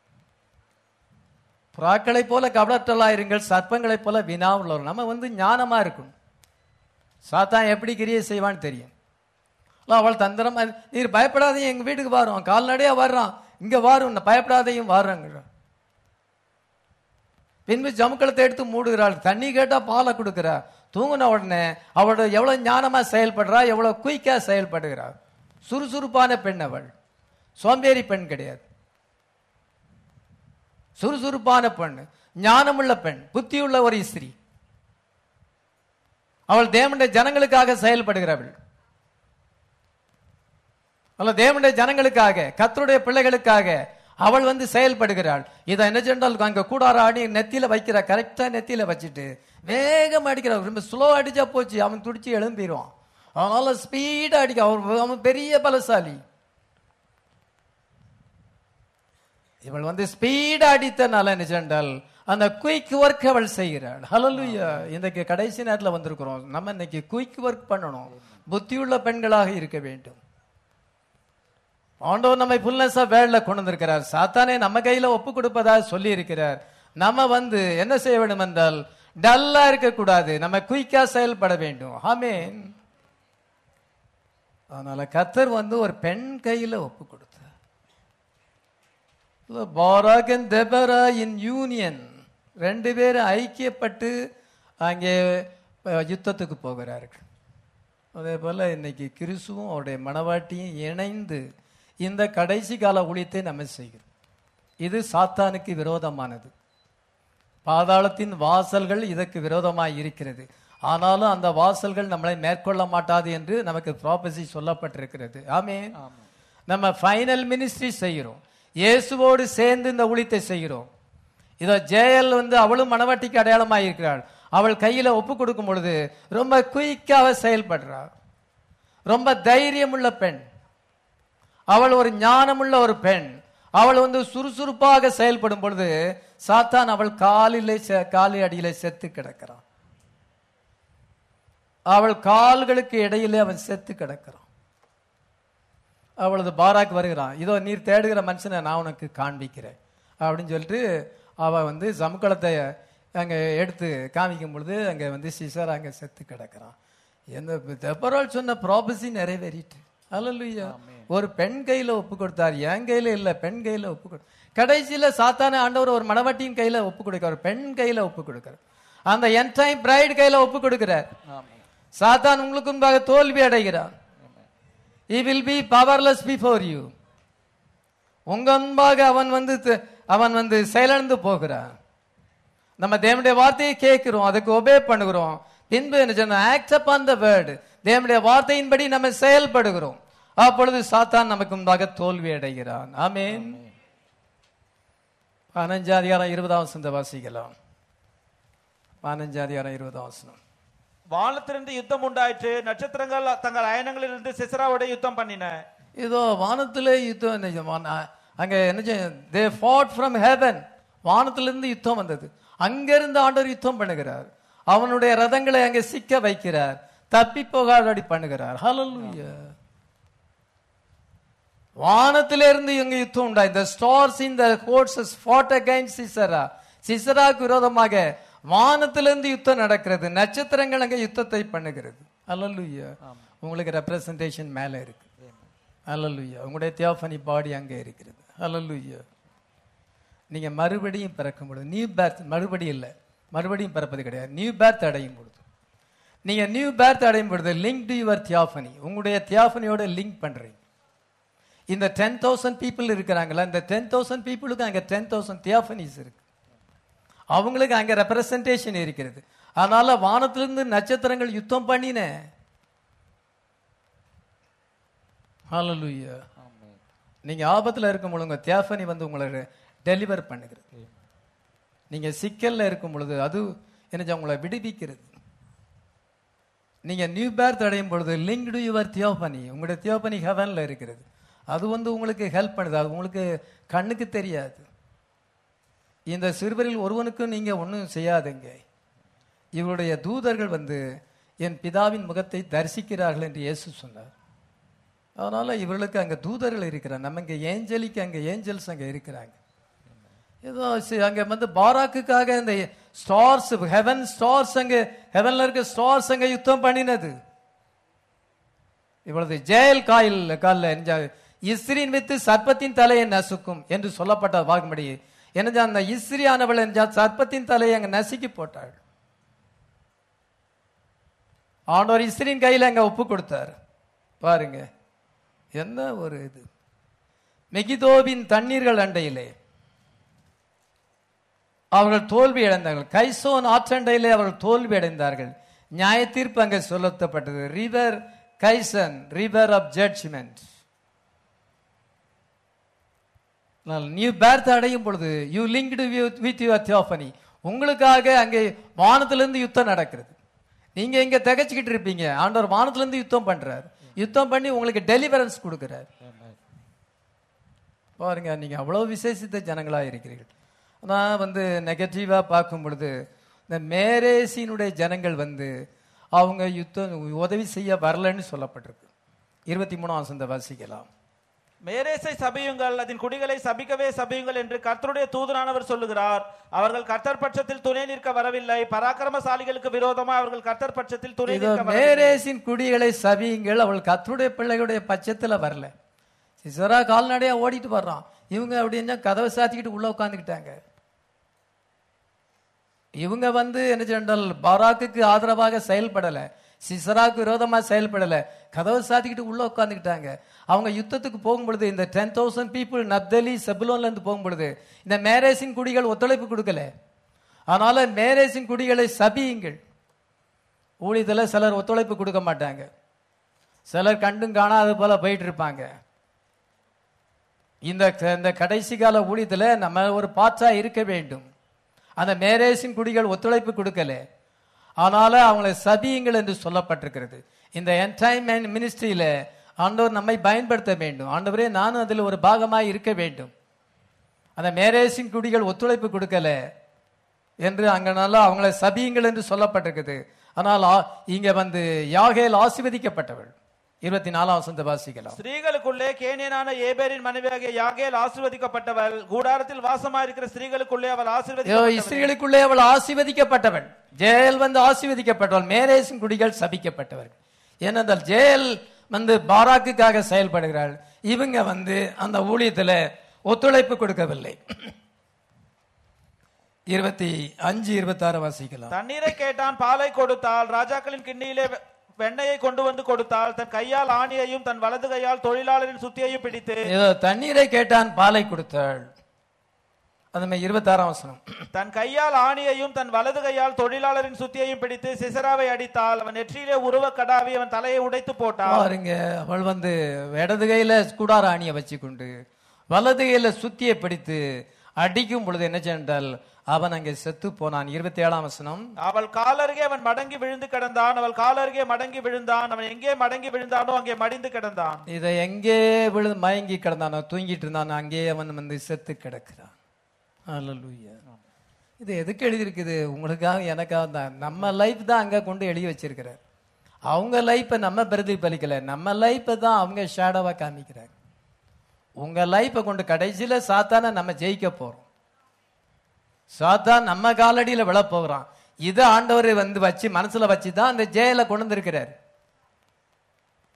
புறாக்களை போல கபடற்றலா இருங்கள் சர்ப்பங்களை போல வினா உள்ளவர் நம்ம வந்து ஞானமா இருக்கும் சாத்தான் எப்படி கிரியை செய்வான்னு தெரியும் இல்ல, அவள் தந்திரமா நீர் பயப்படாதீங்க எங்க வீட்டுக்கு வரோம் கால்நடையா வர்றான் இங்க வாரும் பயப்படாதையும் வாருங்க பின்பு ஜமுக்களத்தை எடுத்து மூடுகிறாள் தண்ணி கேட்டா பாலை கொடுக்கிறா தூங்கின உடனே அவளோட எவ்வளவு ஞானமா செயல்படுறா எவ்வளவு குயிக்கா செயல்படுகிறா சுறுசுறுப்பான பெண் அவள் சோம்பேறி பெண் கிடையாது சுறுசுறுப்பான பெண் ஞானமுள்ள பெண் புத்தியுள்ள ஒரு ஸ்திரீ அவள் தேவனுடைய ஜனங்களுக்காக செயல்படுகிறவள் அல்ல தேவனுடைய ஜனங்களுக்காக கத்தருடைய பிள்ளைகளுக்காக அவள் வந்து செயல்படுகிறாள் இதை என்ன சொன்னால் அங்க கூடார ஆடி நெத்தியில வைக்கிற கரெக்டா நெத்தியில வச்சுட்டு வேகம் அடிக்கிற ரொம்ப ஸ்லோ அடிச்சா போச்சு அவன் துடிச்சு எழும்பிடுவான் அதனால ஸ்பீடா அடிக்க அவர் அவன் பெரிய பலசாலி இவள் வந்து ஸ்பீடா அடித்தனால என்ன சொன்னால் அந்த குயிக் ஒர்க் அவள் செய்கிறாள் ஹalleluya இன்றைக்கு கடைசி நேரத்துல வந்திருக்கிறோம் நம்ம இன்னைக்கு குயிக் ஒர்க் பண்ணணும் புத்தியுள்ள பெண்களாக இருக்க வேண்டும் ஆண்டவர் நம்மை ஃபுல்னஸா வேல்ல கொண்டு வந்திருக்கிறார் சாத்தானே நம்ம கையில ஒப்பு கொடுப்பதா சொல்லி இருக்கிறார் நம்ம வந்து என்ன செய்ய வேண்டும் என்றால் டல்லா இருக்கக்கூடாது நம்ம குயிக்கா செயல்பட வேண்டும் ஆமென் அதனால கத்தர் வந்து ஒரு பெண் கையில ஒப்பு கொடுத்தார் Barak and Deborah in union ரெண்டு பேரும் ஐக்கியப்பட்டு அங்கே அஹ், யுத்தத்துக்கு போகிறார்கள் அதே போல இன்னைக்கு கிறிஸ்துவும் அவருடைய மனவாட்டியும் இணைந்து இந்த கடைசி கால ஊழியத்தை நம்ம செய்கிறோம் இது சாத்தானுக்கு விரோதமானது பாதாளத்தின் வாசல்கள் இதற்கு விரோதமாய் இருக்கிறது ஆனாலும் அந்த வாசல்கள் நம்மளை மேற்கொள்ள மாட்டாது என்று நமக்கு ப்ராபசி சொல்லப்பட்டிருக்கிறது ஆமென் நம்ம ஃபைனல் மினிஸ்ட்ரி செய்கிறோம் இயேசுவோடு சேர்ந்து இந்த ஊழியத்தை செய்கிறோம் இதோ ஜேஎல் வந்து அவளும் மனவாட்டிக்கு அடையாளமாக இருக்கிறாள் அவள் கையில ஒப்பு கொடுக்கும் பொழுது ரொம்ப குயிக்காக செயல்படுறாள் ரொம்ப தைரியமுள்ள பெண் அவள் ஒரு ஞானமுள்ள ஒரு பெண் அவள் வந்து சுறுசுறுப்பாக செயல்படும் பொழுது சாத்தான் அவள் காலிலே செ- காலி அடியிலே செத்து கிடக்கிறான் அவள் கால்களுக்கு இடையிலே அவன் செத்து கிடக்கிறான் அவளது பாராக்கு வருகிறான் இதோ நீர் தேடுகிற மனுஷனை நான் உனக்கு காண்பிக்கிறேன் அப்படின்னு சொல்லிட்டு அவ வந்து சமுக்களத்தை அங்க எடுத்து காமிக்கும் பொழுது அங்க வந்து சிசர் அங்க செத்து கிடக்கிறான் எந்த தெப்பரால் சொன்ன ப்ராபசி நிறைவேறிட்டு அல்லல்லுயா ஒரு பெண் கையில ஒப்பு கொடுத்தார் என் கையில இல்ல பெண் கையில ஒப்பு கொடு கடைசியில சாத்தான ஆண்டவர் ஒரு மணவாட்டியின் கையில ஒப்பு கொடுக்கிறார் பெண் கையில ஒப்பு கொடுக்கிறார் அந்த என் டைம் பிரைட் கையில ஒப்பு கொடுக்கிறார் சாத்தான் உங்களுக்கு முன்பாக தோல்வி அடைகிறான் he will be powerless before you உங்க முன்பாக அவன் வந்து த- அவன் வந்து செயலிழந்து போகிறான் நம்ம தேவனுடைய வார்த்தையை கேட்கிறோம் அதுக்கு ஒபே பண்ணுகிறோம் பின்பு என்ன சொன்ன ஆக்ட் அப்பான் த வேர்டு தேவனுடைய வார்த்தையின்படி நம்ம செயல்படுகிறோம் அப்பொழுது சாத்தான் நமக்கு முன்பாக தோல்வி அடைகிறான் ஆமென் பதினஞ்சு அதிகாரம் இருபதாம் வசந்த வாசிக்கலாம் பதினஞ்சு அதிகாரம் இருபதாம் வசனம் வானத்திலிருந்து யுத்தம் உண்டாயிற்று நட்சத்திரங்கள் தங்கள் அயனங்களிலிருந்து சிசராவோட யுத்தம் பண்ணின இதோ வானத்திலே யுத்தம் என்ன வான- அங்க என்ன தே ஃபாட் ஃப்ரம் ஹெவன் வானத்திலிருந்து யுத்தம் வந்தது அங்கிருந்து ஆண்டவர் யுத்தம் பண்ணுகிறார் அவனுடைய ரதங்களை அங்கே சிக்க வைக்கிறார் தப்பி போகாதபடி பண்ணுகிறார் ஹalleluya வானத்திலிருந்து இங்க யுத்தம் உண்டா இந்த stars in the horses fought against Sisera சிசராக்கு விரோதமாக வானத்திலிருந்து யுத்தம் நடக்கிறது நட்சத்திரங்கள் அங்க யுத்தத்தை பண்ணுகிறது அல்லலுயா உங்களுக்கு ரெப்ரசன்டேஷன் மேலே இருக்கு அல்லலுயா உங்களுடைய தியோஃபனி பாடி அங்கே இருக்கிறது அல்லலுயா நீங்க மறுபடியும் பிறக்கும் பொழுது நியூ பேர்த் மறுபடியும் இல்லை மறுபடியும் பிறப்பது கிடையாது நியூ பேர்த் அடையும் பொழுது நீங்க நியூ பேர்த் அடையும் பொழுது லிங்க் டு யுவர் தியாஃபனி உங்களுடைய தியாஃபனியோட லிங்க் பண்றீங்க இந்த டென் தௌசண்ட் பீப்புள் இருக்கிறாங்களா இந்த டென் தௌசண்ட் பீப்புளுக்கு அங்கே டென் தௌசண்ட் தியாஃபனிஸ் இருக்கு அவங்களுக்கு அங்கே ரெப்ரசன்டேஷன் இருக்கிறது அதனால வானத்திலிருந்து நட்சத்திரங்கள் யுத்தம் பண்ணின ஹalleluya நீங்க ஆபத்துல இருக்கும் பொழுது உங்க தியாஃபனி வந்து உங்களை டெலிவர் பண்ணுகிறது நீங்க சிக்கல்ல இருக்கும் பொழுது அது என்ன செய்யும், உங்களை விடுவிக்கிறது நீங்க நியூ பேர்த் அடையும் பொழுது லிங்க் டு யுவர் தியோபனி உங்களுடைய தியோபனி ஹெவன்ல இருக்கிறது அது வந்து உங்களுக்கு ஹெல்ப் பண்ணுது அது உங்களுக்கு கண்ணுக்கு தெரியாது இந்த சிறுவரில் ஒருவனுக்கும் நீங்க ஒன்றும் செய்யாதுங்க இவருடைய தூதர்கள் வந்து என் பிதாவின் முகத்தை தரிசிக்கிறார்கள் என்று இயேசு சொன்னார் அதனால இவர்களுக்கு அங்க தூதர்கள் இருக்கிறாங்க நம்ம இங்க ஏஞ்சலிக்கு அங்க ஏஞ்சல்ஸ் அங்க இருக்கிறாங்க ஏதோ சி- அங்க வந்து பாராக்குக்காக இந்த ஸ்டார்ஸ் ஹெவன் ஸ்டார்ஸ் அங்க ஹெவன்ல இருக்க ஸ்டார்ஸ் அங்க யுத்தம் பண்ணினது இவ்வளவு ஜெயல் காயில் காலில் எரிஞ்சா இஸ்ரின் வித்து சர்ப்பத்தின் தலையை நசுக்கும் என்று சொல்லப்பட்ட வாக்கும்படி என்ன அந்த இஸ்ரியானவள் என்றா சர்ப்பத்தின் தலையை அங்க நசுக்கி போட்டாள் ஆண்டவர் இஸ்ரின் கையில அங்க ஒப்பு கொடுத்தார் பாருங்க என்ன ஒரு இது மெகிதோவின் தண்ணீர்கள் அண்டையிலே அவர்கள் தோல்வி அடைந்தார்கள் கைசோன் ஆற்றண்டையிலே அவர்கள் தோல்வி அடைந்தார்கள் நியாய தீர்ப்பு அங்கே சொல்லப்பட்டது river Kishon river of judgment new birth அடையும் பொழுது you linked with your theophany உங்களுக்காக அங்கே வானத்திலிருந்து யுத்தம் நடக்கிறது நீங்க இங்க திகைச்சுக்கிட்டு இருப்பீங்க ஆண்டவர் வானத்திலிருந்து யுத்தம் பண்றார் யுத்தம் பண்ணி உங்களுக்கு டெலிவரன்ஸ் கொடுக்கிறார் பாருங்க நீங்க அவ்வளவு விசேஷித்த ஜனங்களா இருக்கிறீர்கள் நான் வந்து நெகட்டிவா பார்க்கும் பொழுது இந்த மேரேசினுடைய ஜனங்கள் வந்து அவங்க யுத்தம் உதவி செய்ய வரலன்னு சொல்லப்பட்டிருக்கு இருபத்தி மூணாம் வசந்த வாசிக்கலாம் மேரேசை சபியுங்கள் அதன் குடிகளை சபிக்கவே சபியுங்கள் என்று கர்த்தருடைய தூதனானவர் சொல்லுகிறார் அவர்கள் கர்த்தர் பட்சத்தில் துணை நிற்க வரவில்லை பராக்கிரமசாலிகளுக்கு விரோதமா அவர்கள் கர்த்தர் பட்சத்தில் துணை இதோ நிற்க வரவில்லை மேரேசின் குடிகளை சபியுங்கள் அவள் கத்தருடைய பிள்ளைகளுடைய பட்சத்துல வரல சிசரா கால்நடையா ஓடிட்டு வர்றான் இவங்க அப்படின்னா கதவை சாத்திக்கிட்டு உள்ள உட்காந்துக்கிட்டாங்க இவங்க வந்து என்ன சொன்னால் பாராக்குக்கு ஆதரவாக செயல்படல சிசராக்கு விரோதமா செயல்படல கதவை சாத்திக்கிட்டு உள்ள உட்காந்துக்கிட்டாங்க அவங்க யுத்தத்துக்கு போகும் பொழுது இந்த டென் தௌசண்ட் பீப்புள் நப்தலி செபுலோன்ல இருந்து போகும் பொழுது இந்த மேரேசின் குடிகள் ஒத்துழைப்பு கொடுக்கல அதனால மேரேசின் குடிகளை சபியுங்கள் ஊழியத்துல சிலர் ஒத்துழைப்பு கொடுக்க மாட்டாங்க சிலர் கண்டும் காணாத போல போயிட்டு இருப்பாங்க இந்த இந்த கடைசி கால ஊழியத்துல நம்ம ஒரு பாற்றா இருக்க வேண்டும் அந்த மேரேசின் குடிகள் ஒத்துழைப்பு கொடுக்கல ஆனால அவங்களை சபியுங்கள் என்று சொல்லப்பட்டிருக்கிறது இந்த என்டைம் மினிஸ்ட்ரியில ஆண்டவர் நம்மை பயன்படுத்த வேண்டும் ஆண்டவரே நானும் அதில் ஒரு பாகமாய் இருக்க வேண்டும் அந்த மேரேசின் குடிகள் ஒத்துழைப்பு கொடுக்கல என்று அங்க நல்லா அவங்களை சபியுங்கள் என்று சொல்லப்பட்டிருக்குது ஆனால் ஆ- இங்க வந்து யாகேல் ஆசீர்வதிக்கப்பட்டவள் இருபத்தி நாலாம் வசந்த வாசிக்கலாம் ஸ்திரீகளுக்குள்ளே கேனியனான ஏபேரின் மனைவியாகிய யாகேல் ஆசீர்வதிக்கப்பட்டவள் கூடாரத்தில் வாசமா இருக்கிற ஸ்திரீகளுக்குள்ளே அவள் ஐயோ, ஆசீர்வதிக்கப்பட்டவள் இஸ்ரேலுக்குள்ளே அவள் ஆசீர்வதிக்கப்பட்டவள் ஜெயல் வந்து ஆசீர்வதிக்கப்பட்டவள் மேரேசின் குடிகள் சபிக்கப்பட்டவர்கள் ஏனென்றால் ஜெயல் வந்து பாராக்குக்காக செயல்படுகிறாள் இவங்க வந்து அந்த ஊழியத்துல ஒத்துழைப்பு கொடுக்கவில்லை இருபத்தி அஞ்சு இருபத்தி ஆறு வாசிக்கலாம் தண்ணீரை கேட்டான் பாலை கொடுத்தாள் ராஜாக்களின் கிண்ணியிலே வெ- வெண்ணெயை கொண்டு வந்து கொடுத்தாள் தன் கையால் ஆணியையும் தன் வலது கையால் தொழிலாளரின் சுத்தியையும் பிடித்து ஏதோ தண்ணீரை கேட்டான் பாலை கொடுத்தாள் அது மாதிரி இருபத்தாறாம் வசனம் தன் கையால் ஆணியையும் தன் வலது கையால் தொழிலாளரின் சுத்தியையும் பிடித்து சிசராவை அடித்தாள் அவன் நெற்றியிலே உருவ கடாவி அவன் தலையை உடைத்து போட்டாள் பாருங்க அவள் வந்து இடது கையில கூடார ஆணியை வச்சுக்கொண்டு வலது கையில சுத்தியை பிடித்து அடிக்கும் பொழுது என்ன சென்றால் அவன் அங்கே செத்து போனான் இருபத்தி ஏழாம் வசனம் அவள் காலருகே அவன் மடங்கி விழுந்து கிடந்தான் அவள் காலருகே மடங்கி விழுந்தான் அவன் எங்கே மடங்கி விழுந்தானோ அங்கே மடிந்து கிடந்தான் இதை எங்கே விழு மயங்கி கிடந்தானோ தூங்கிட்டு இருந்தானோ அங்கேயே அவன் வந்து செத்து கிடக்கிறான் அல்லேலூயா இது எதுக்கு எழுதியிருக்குது உங்களுக்காக எனக்காக தான் நம்ம லைஃப் தான் அங்க கொண்டு எழுதி வச்சிருக்கிறார் அவங்க லைஃப்பை நம்ம பிரதிபலிக்கல நம்ம லைஃப்பை தான் அவங்க ஷேடோவா காமிக்கிறாங்க உங்க லைஃப்பை கொண்டு கடைசியில சாத்தான நம்ம ஜெயிக்க போறோம் சாத்தான் நம்ம காலடியில விழ போகிறான் இதை ஆண்டவர் வந்து வச்சு மனசுல வச்சு தான் அந்த ஜெயில கொண்டு வந்திருக்கிறார்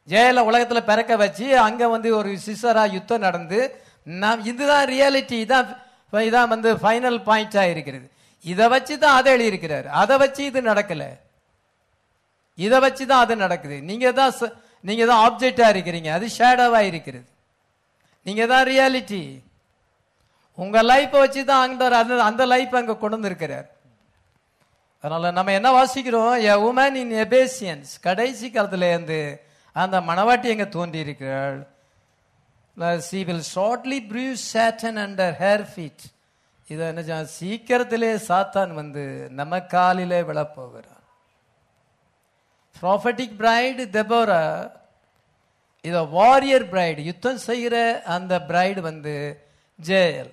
ஜெயல உலகத்துல பிறக்க வச்சு அங்க வந்து ஒரு சிசரா யுத்தம் நடந்து நாம் இதுதான் ரியாலிட்டி இதான் இதான் வந்து ஃபைனல் பாயிண்டா இருக்கிறது இதை வச்சு தான் அதை எழுதியிருக்கிறாரு அதை வச்சு இது நடக்கல இதை வச்சு தான் அது நடக்குது நீங்க தான் ச- நீங்க தான் ஆப்ஜெக்டா இருக்கிறீங்க அது ஷேடோவா இருக்கிறது நீங்க தான் ரியாலிட்டி உங்க லைஃப்பை வச்சு தான் ஆண்டவர் அந்த அந்த லைஃப் அங்க கொண்டு வந்திருக்கிறார் அதனால நம்ம என்ன வாசிக்கிறோம் எ உமன் இன் எபேசியன்ஸ் கடைசி காலத்துல இருந்து அந்த மணவாட்டி எங்க தோன்றி இருக்கிறாள் she will shortly bruise Satan under her feet இதை என்ன செய்ய- சீக்கிரத்திலே சாத்தான் வந்து நம்ம காலிலே விழப்போகிறான் ப்ராஃபட்டிக் பிரைடு தெபோரா இத வாரியர் பிரைடு யுத்தம் செய்கிற அந்த பிரைடு வந்து ஜெயல்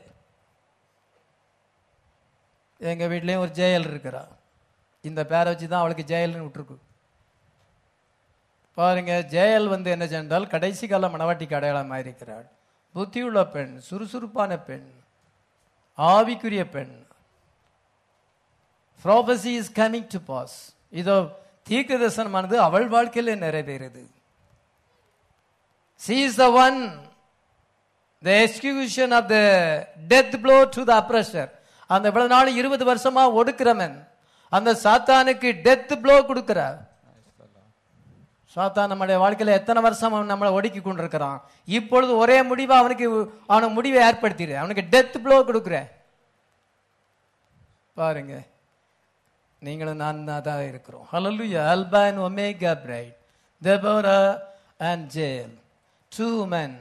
எங்க வீட்லயும் ஒரு ஜெயல் இருக்கிறா இந்த பேரை வச்சு தான் அவளுக்கு ஜெயல்னு விட்டுருக்கு பாருங்க ஜெயல் வந்து என்ன சென்றால் கடைசி கால மணவாட்டிக்கு அடையாளமாக இருக்கிறாள் புத்தியுள்ள பெண் சுறுசுறுப்பான பெண் ஆவிக்குரிய பெண் prophecy is coming to pass இதோ தீர்க்க தரிசனமானது அவள் வாழ்க்கையில நிறைவேறுது she is the one the execution of the death blow to the oppressor அந்த இவ்வளவு நாள் இருபது வருஷமா ஒடுக்கிறவன் அந்த சாத்தானுக்கு டெத் ப்ளோ கொடுக்கிறார் சாத்தான் நம்முடைய வாழ்க்கையில எத்தனை வருஷம் அவன் நம்மளை ஒடுக்கி கொண்டிருக்கிறான் இப்பொழுது ஒரே முடிவா அவனுக்கு அவனுக்கு முடிவை ஏற்படுத்திடு அவனுக்கு டெத் ப்ளோ கொடுக்குற பாருங்க நீங்களும் நான் தான் இருக்கிறோம் ஹalleluya alpha and omega bride Deborah and Jael two men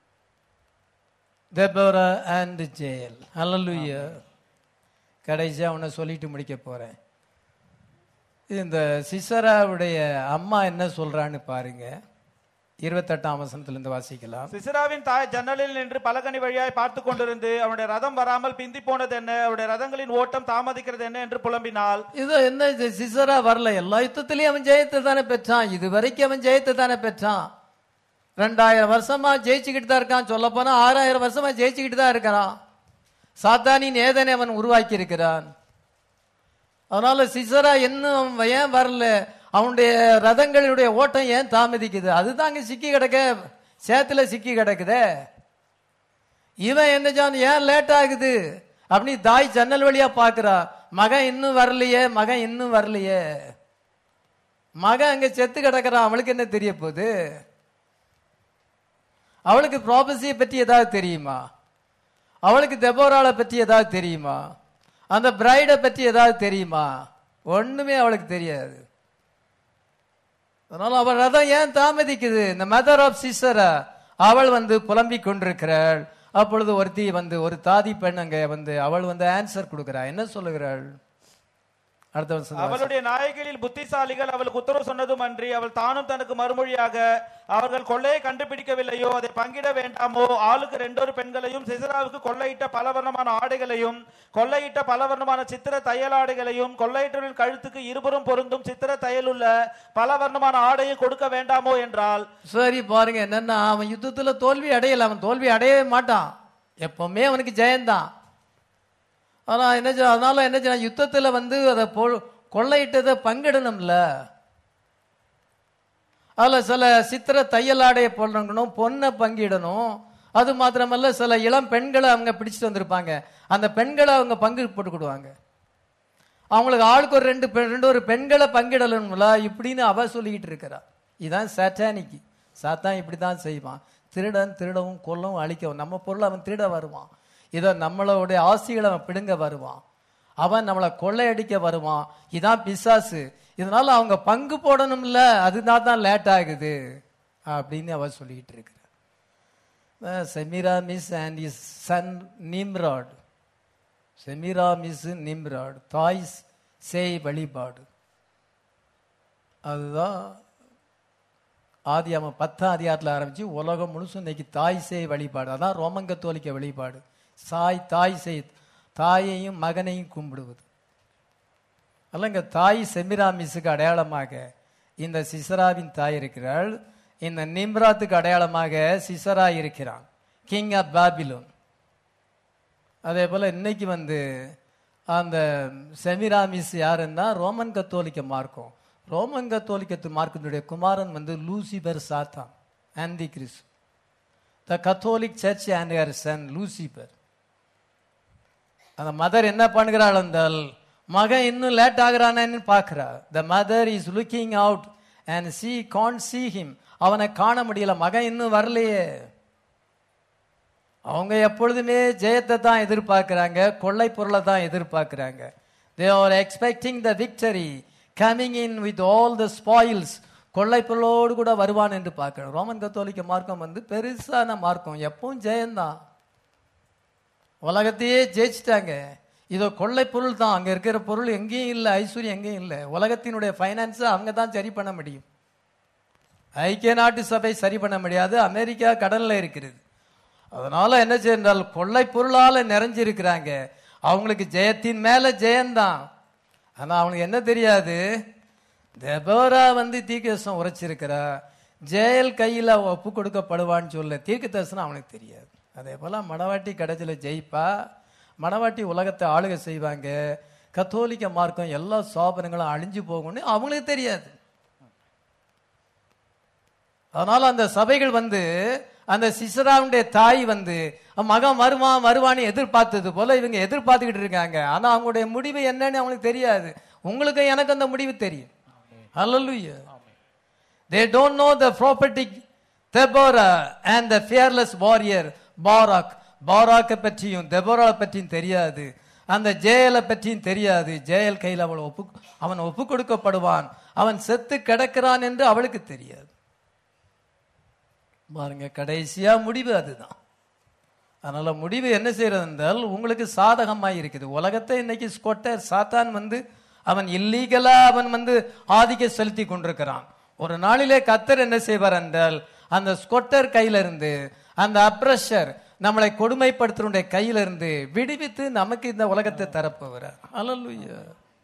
Deborah and Jael ஹalleluya கடைசியா அவனை சொல்லிட்டு முடிக்க போறேன் இந்த சிசராவுடைய அம்மா என்ன சொல்றான்னு பாருங்க இருபத்தெட்டாம் வசனத்திலிருந்து வாசிக்கலாம் சிசராவின் தாய் ஜன்னலில் நின்று பலகனி வழியாய் பார்த்து கொண்டிருந்து அவனுடைய ரதம் வராமல் பிந்தி போனது என்ன அவருடைய ரதங்களின் ஓட்டம் தாமதிக்கிறது என்ன என்று புலம்பினாள் இது என்ன இது சிசரா வரல எல்லா யுத்தத்திலயும் அவன் ஜெயத்தை தானே பெற்றான் இது வரைக்கும் அவன் ஜெயத்தை தானே பெற்றான் ரெண்டாயிரம் வருஷமா ஜெயிச்சுக்கிட்டு தான் இருக்கான் சொல்ல போனா ஆறாயிரம் வருஷமா ஜெயிச்சுக்கிட்டு தான் இருக்கிறான் சாத்தானின் ஏதனை அவன் உருவாக்கி இருக்கிறான் அதனால சிசரா இன்னும் அவன் ஏன் வரல அவனுடைய ரதங்களுடைய ஓட்டம் ஏன் தாமதிக்குது அதுதான் அங்க சிக்கி கிடக்க சேத்துல சிக்கி கிடக்குதே இவன் என்ன ஜான் ஏன் லேட் ஆகுது அப்படி தாய் ஜன்னல் வழியா பாக்குறா மகன் இன்னும் வரலையே மகன் இன்னும் வரலையே மகன் அங்க செத்து கிடக்குறான் அவளுக்கு என்ன தெரிய போகுது அவளுக்கு ப்ராபஸியை பற்றி ஏதாவது தெரியுமா அவளுக்கு தெபோராளை பற்றி ஏதாவது தெரியுமா அந்த பிரைடை பற்றி ஏதாவது தெரியுமா ஒண்ணுமே அவளுக்கு தெரியாது அதனால அவள் ரதம் ஏன் தாமதிக்குது இந்த மதர் ஆஃப் சிஸ்டரா அவள் வந்து புலம்பிக் கொண்டிருக்கிறாள் அப்பொழுது ஒருத்தி வந்து ஒரு தாதி பெண் அங்க வந்து அவள் வந்து ஆன்சர் கொடுக்கிறா என்ன சொல்லுகிறாள் அடுத்த வருஷம் அவளுடைய நாயகிகளில் புத்திசாலிகள் அவளுக்கு உத்தரவு சொன்னதும் அன்றி அவள் தானும் தனக்கு மறுமொழியாக அவர்கள் கொள்ளையை கண்டுபிடிக்கவில்லையோ அதை பங்கிட வேண்டாமோ ஆளுக்கு ரெண்டொரு பெண்களையும் சிசராவுக்கு கொள்ளையிட்ட பலவர்ணமான ஆடைகளையும் கொள்ளையிட்ட பலவர்ணமான சித்திர தையல் ஆடைகளையும் கொள்ளையிட்டவரின் கழுத்துக்கு இருபுறம் பொருந்தும் சித்திர தையலுள்ள பலவர்ணமான ஆடையும் கொடுக்க வேண்டாமோ என்றால் சரி பாருங்க என்னன்னா அவன் யுத்தத்துல தோல்வி அடையல அவன் தோல்வி அடையவே மாட்டான் எப்பவுமே அவனுக்கு ஜெயந்தான் ஆனா என்ன செய்ய- அதனால என்ன செய்ய யுத்தத்துல வந்து அதை பொ- கொள்ளையிட்டதை பங்கிடணும்ல அதுல சில சித்திர தையலாடைய போடணும் பொண்ணை பங்கிடணும் அது மாத்திரமல்ல சில இளம் பெண்களை அவங்க பிடிச்சிட்டு வந்திருப்பாங்க அந்த பெண்களை அவங்க பங்கு போட்டுக்கிடுவாங்க அவங்களுக்கு ஆளுக்கு ஒரு ரெண்டு பெண் ரெண்டு ஒரு பெண்களை பங்கிடணும்ல இப்படின்னு அவ சொல்லிக்கிட்டு இருக்கிறா இதான் சாட்டானிக்கு சாத்தான் இப்படிதான் செய்வான் திருடன் திருடவும் கொல்லவும் அழிக்கவும் நம்ம பொருளை அவன் திருட வருவான் இதை நம்மளுடைய ஆசைகளை அவன் பிடுங்க வருவான் அவன் நம்மளை கொள்ளையடிக்க வருவான் இதான் பிசாசு இதனால அவங்க பங்கு போடணும்ல அதுதான் தான் லேட் ஆகுது அப்படின்னு அவ சொல்லிக்கிட்டு இருக்கிறார் Semiramis and his son Nimrod Semiramis Nimrod தாய் சேய் வழிபாடு அதுதான் ஆதியாம பத்தாம் அதிகாரத்தில் ஆரம்பிச்சு உலகம் முழுசும் இன்னைக்கு தாய் சேய் வழிபாடு அதான் ரோமன் கத்தோலிக்க வழிபாடு சாய் தாய் சேய் தாயையும் மகனையும் கும்பிடுவது அல்ல இங்க தாய் செமிராமிஸுக்கு அடையாளமாக இந்த சிசராவின் தாய் இருக்கிறாள் இந்த நிம்ராத்துக்கு அடையாளமாக சிசரா இருக்கிறான் கிங் ஆஃப் பாபிலோன் அதே போல இன்னைக்கு வந்து அந்த செமிராமிஸ் யாருன்னா ரோமன் கத்தோலிக்க மார்க்கம் ரோமன் கத்தோலிக்கத்து மார்க்கத்தினுடைய குமாரன் வந்து லூசிபர் சாத்தான் antichrist the Catholic church and her son Lucifer அந்த மதர் என்ன பண்ணுகிறாள் என்றால் மகன் இன்னும் லேட் ஆகுறானேன்னு பார்க்கிறா the mother is looking out and she can see him அவனை காண முடியல மகன் இன்னும் வரலையே அவங்க எப்பொழுதுமே ஜெயத்தை தான் எதிர்பார்க்கறாங்க கொள்ளை பொருளை தான் எதிர்பார்க்கறாங்க they are expecting the victory coming in with all the spoils கொள்ளை பொருளோடு கூட வருவான் என்று பார்க்கிறோம் ரோமன் கத்தோலிக்க மார்க்கம் வந்து பெருசான மார்க்கம் எப்பவும் ஜெயம்தான் உலகத்தையே ஜெயிச்சிட்டாங்க இதோ கொள்ளை பொருள் தான் அங்க இருக்கிற பொருள் எங்கேயும் இல்லை ஐஸ்வர்யம் எங்கேயும் இல்லை உலகத்தினுடைய ஃபைனான்ஸை அவங்க தான் சரி பண்ண முடியும் ஐக்கிய நாட்டு சபை சரி பண்ண முடியாது அமெரிக்கா கடல்ல இருக்கிறது அதனால என்ன செய்தால் கொள்ளை பொருளால நிறைஞ்சிருக்கிறாங்க அவங்களுக்கு ஜெயத்தின் மேல ஜெயம்தான் ஆனா அவங்களுக்கு என்ன தெரியாது தெபோரா வந்து தீர்க்கதரிசனம் உரைச்சிருக்கிறா ஜெயல் கையில அவ ஒப்பு கொடுக்கப்படுவான்னு சொல்ல தீர்க்கதரிசனம் அவனுக்கு தெரியாது அதே போல மணவாட்டி கடைசியில ஜெயிப்பா மணவாட்டி உலகத்தை ஆளுகை செய்வாங்க கத்தோலிக்க மார்க்கம் எல்லா சோபனங்களும் அழிஞ்சு போகும்னு அவங்களுக்கு தெரியாது அதனால அந்த சபைகள் வந்து அந்த சிசராவுடைய தாய் வந்து மகன் வருவான் வருவான்னு எதிர்பார்த்தது போல இவங்க எதிர்பார்த்துக்கிட்டு இருக்காங்க ஆனா அவங்களுடைய முடிவு என்னன்னு அவங்களுக்கு தெரியாது உங்களுக்கு எனக்கு அந்த முடிவு தெரியும் Hallelujah. They don't know the prophetic Deborah and the fearless warrior Barak. பாராக்கை பற்றியும் தெபோரா பற்றியும் தெரியாது அந்த ஜெயலை பற்றியும் தெரியாது ஜெயல் கையில் அவள் ஒப்பு அவன் ஒப்பு கொடுக்கப்படுவான் அவன் செத்து கிடக்கிறான் என்று அவளுக்கு தெரியாது பாருங்க கடைசியா முடிவு அதுதான் அதனால முடிவு என்ன செய்யறது என்றால் உங்களுக்கு சாதகமாய் இருக்குது உலகத்தை இன்னைக்கு ஸ்கொட்டர் சாத்தான் வந்து அவன் இல்லீகலா அவன் வந்து ஆதிக்கம் செலுத்தி கொண்டிருக்கிறான் ஒரு நாளிலே கத்தர் என்ன செய்வார் என்றால் அந்த ஸ்கொட்டர் கையில இருந்து அந்த அப்ரஷர் நம்மளை கொடுமைப்படுத்துறவனுடைய கையில இருந்து விடுவித்து நமக்கு இந்த உலகத்தை தரப்போகிறார் அல்லேலூயா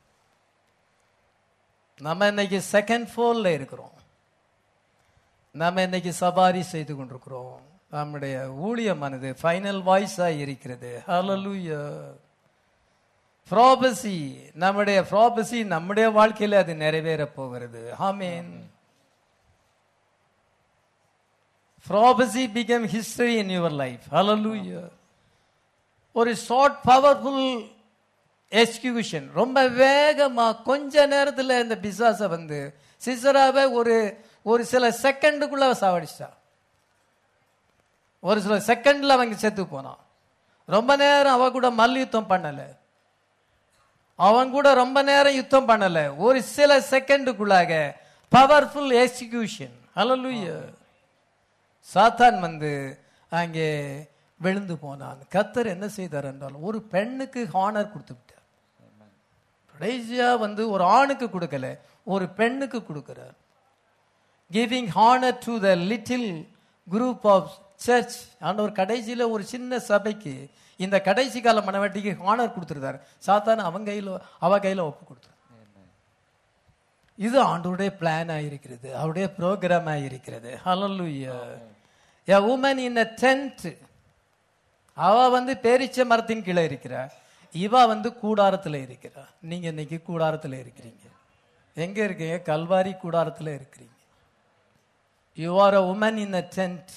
நம்ம இன்னைக்கு செகண்ட் ஃபோர்ல இருக்கிறோம் நம்ம இன்னைக்கு சவாரி செய்து கொண்டிருக்கிறோம் நம்முடைய ஊழியமானது ஃபைனல் வாய்ஸா இருக்கிறது ஹalleluya ப்ராபசி நம்முடைய ப்ராபசி நம்முடைய வாழ்க்கையில அது நிறைவேற போகிறது ஆமென் prophecy become history in your life ஹalleluya ஒரு ஷார்ட் பவர்ஃபுல் எக்ஸ்கியூஷன் ரொம்ப வேகமா கொஞ்ச நேரத்துல இந்த பிசாச வந்து சிசராவை ஒரு ஒரு சில செகண்டுக்குள்ள சாவடிச்சிட்டா ஒரு சில செகண்ட்ல அவங்க செத்து போனான் ரொம்ப நேரம் அவ கூட மல்யுத்தம் பண்ணல அவன் கூட ரொம்ப நேரம் யுத்தம் பண்ணல ஒரு சில செகண்டுக்குள்ளாக பவர்ஃபுல் எக்ஸிகியூஷன் ஹalleluya சாத்தான் வந்து அங்கே விழுந்து போனான் கத்தர் என்ன செய்தார் என்றால் ஒரு பெண்ணுக்கு ஹானர் கொடுத்து விட்டார் கடைசியா வந்து ஒரு ஆணுக்கு கொடுக்கல ஒரு பெண்ணுக்கு கொடுக்கிறார் giving honour to the little group of church ஆண்டவர் கடைசியில ஒரு சின்ன சபைக்கு இந்த கடைசி கால மனவாட்டிக்கு ஹானர் கொடுத்துருந்தார் சாத்தான அவன் கையில அவ கையில ஒப்பு கொடுத்தார் இது ஆண்டவருடைய பிளான் ஆயிருக்கிறது அவருடைய ப்ரோக்ராம் ஆயிருக்கிறது ஹalleluya a woman in a tent அவ வந்து பேரிச்ச மரத்தின் கீழே இருக்கிறா இவ வந்து கூடாரத்துல இருக்கிறா நீங்க இன்னைக்கு கூடாரத்துல இருக்கிறீங்க எங்க இருக்கீங்க கல்வாரி கூடாரத்துல இருக்கிறீங்க you are a woman in a tent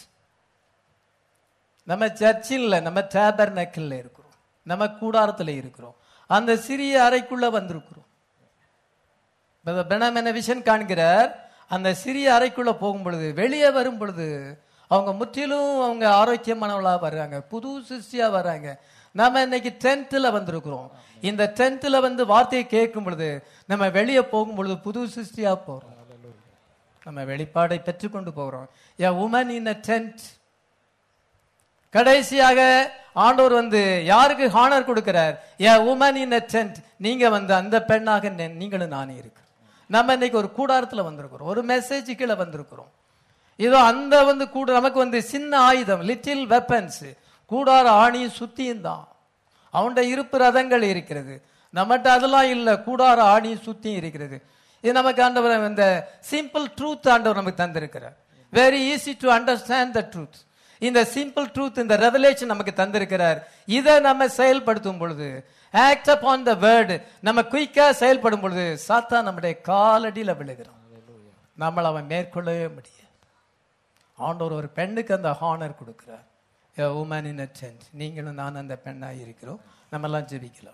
நம்ம சர்ச்சில் நம்ம டேபர் நக்கில் இருக்கிறோம் நம்ம கூடாரத்தில் இருக்கிறோம் அந்த சிறிய அறைக்குள்ள வந்திருக்கிறோம் பிரணம் என்ன விஷன் காண்கிறார் அந்த சிறிய அறைக்குள்ள போகும் பொழுது வெளியே வரும் பொழுது அவங்க முற்றிலும் அவங்க ஆரோக்கியமானவளா வர்றாங்க புது சிருஷ்டியா வர்றாங்க நாம இன்னைக்கு டென்த்ல வந்திருக்கிறோம் இந்த டென்த்ல வந்து வார்த்தையை கேட்கும் பொழுது நம்ம வெளியே போகும் பொழுது புது சிருஷ்டியா போறோம் நம்ம வெளிப்பாடை பெற்றுக்கொண்டு போகிறோம் a woman in a tent கடைசியாக ஆண்டவர் வந்து யாருக்கு ஹானர் கொடுக்கிறார் a woman in a tent நீங்க வந்து அந்த பெண்ணாக நெ- நீங்களும் நானே இருக்கு நம்ம இன்னைக்கு ஒரு கூடாரத்துல வந்திருக்கிறோம் ஒரு மெசேஜ் கீழே வந்திருக்கிறோம் இதோ அந்த வந்து கூட நமக்கு வந்து சின்ன ஆயுதம் லிட்டில் வெப்பன்ஸ் கூடார ஆணியும் சுத்தியும் தான் அவன்கிட்ட இருப்பு ரதங்கள் இருக்கிறது நம்மகிட்ட அதெல்லாம் இல்லை கூடார ஆணியும் சுத்தியும் இருக்கிறது இது நமக்கு ஆண்டவர் இந்த சிம்பிள் ட்ரூத் ஆண்டவர் நமக்கு தந்திருக்கிறார் very easy to understand the truth இந்த சிம்பிள் ட்ரூத் இந்த ரெவலேஷன் நமக்கு தந்திருக்கிறார் இதை நம்ம செயல்படுத்தும் பொழுது ஆக்ட் அப்பான் த வேர்டு நம்ம குயிக்கா செயல்படும் பொழுது சாத்தா நம்முடைய காலடியில விழுகிறோம் நம்மள அவன் மேற்கொள்ளவே முடியாது ஆண்டவர் ஒரு பெண்ணுக்கு அந்த ஹானர் கொடுக்கிறார் உமன் இன் சேஞ்ச் நீங்களும் நான் அந்த பெண்ணாக இருக்கிறோம் நம்ம எல்லாம் ஜெபிக்கலாம்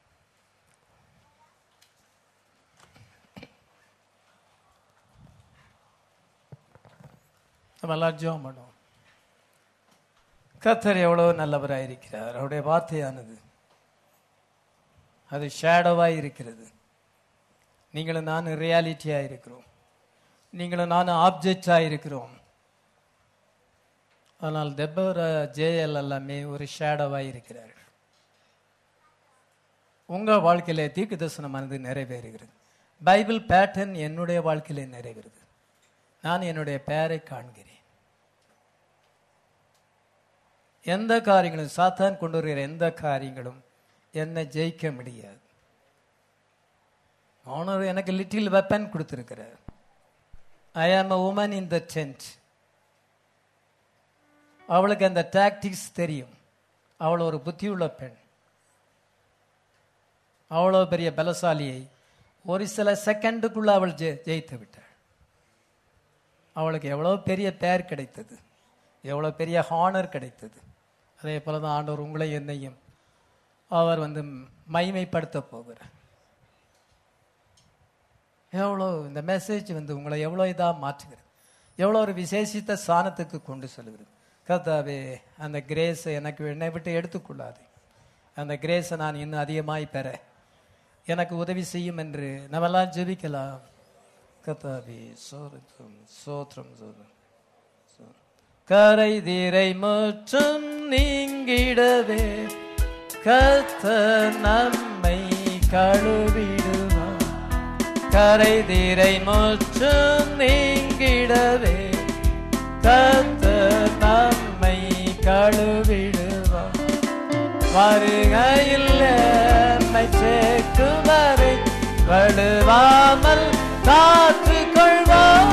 நம்ம எல்லாம் ஜெபம் பண்ணுவோம் கத்தர் எவ்வளவு நல்லவராக இருக்கிறார் அவருடைய வார்த்தையானது அது ஷேடோவாக இருக்கிறது நீங்களும் நானும் ரியாலிட்டியாக இருக்கிறோம் நீங்களும் நானும் ஆப்ஜெக்டாக இருக்கிறோம் ஆனால் தெப்பர ஜேஎல் எல்லாமே ஒரு ஷேடோவாக இருக்கிறார்கள் உங்க வாழ்க்கையில தீர்க்க தரிசனமானது நிறைவேறுகிறது பைபிள் பேட்டர்ன் என்னுடைய வாழ்க்கையில நிறைவேறுகிறது நான் என்னுடைய பெயரை காண்கிறேன் எந்த காரியங்களும் சாத்தான் கொண்டு வருகிற எந்த காரியங்களும் என்னை ஜெயிக்க முடியாது ஆனர் எனக்கு லிட்டில் வெப்பன் கொடுத்திருக்கிறார் ஐ ஆம் அ உமன் இன் த டென்ட் அவளுக்கு அந்த டாக்டிக்ஸ் தெரியும் அவள் ஒரு புத்தியுள்ள பெண் அவ்வளோ பெரிய பலசாலியை ஒரு சில செகண்டுக்குள்ள அவள் ஜெ- ஜெயித்து விட்டாள் அவளுக்கு எவ்வளோ பெரிய பெயர் கிடைத்தது எவ்வளோ பெரிய ஹானர் கிடைத்தது அதே போல தான் ஆண்டவர் உங்களை என்னையும் அவர் வந்து மைமைப்படுத்த போகிறார் எவ்வளோ இந்த மெசேஜ் வந்து உங்களை எவ்வளோ இதாக மாற்றுகிறது எவ்வளோ ஒரு விசேஷித்த ஸ்தானத்துக்கு கொண்டு செல்கிறது கர்த்தாவே அந்த கிரேஸை எனக்கு என்னை விட்டு எடுத்துக்கொள்ளாது அந்த கிரேஸை நான் இன்னும் அதிகமாய் பெற எனக்கு உதவி செய்யும் என்று நம்மெல்லாம் ஜெபிக்கலாம் கர்த்தாவே சோத்ரம் சோத்ரம் சோத்ரம் கரை தீரை முற்றும் நீங்கிடவே கத்த நம்மை கழுவிடுவார் கரை தீரை முற்றும் நீங்கிடவே கத்த நம்மை கழுவிடுவார் வருகையில் என்னை சேர்க்கும் வரை வழுவாமல் காத்து கொள்வார்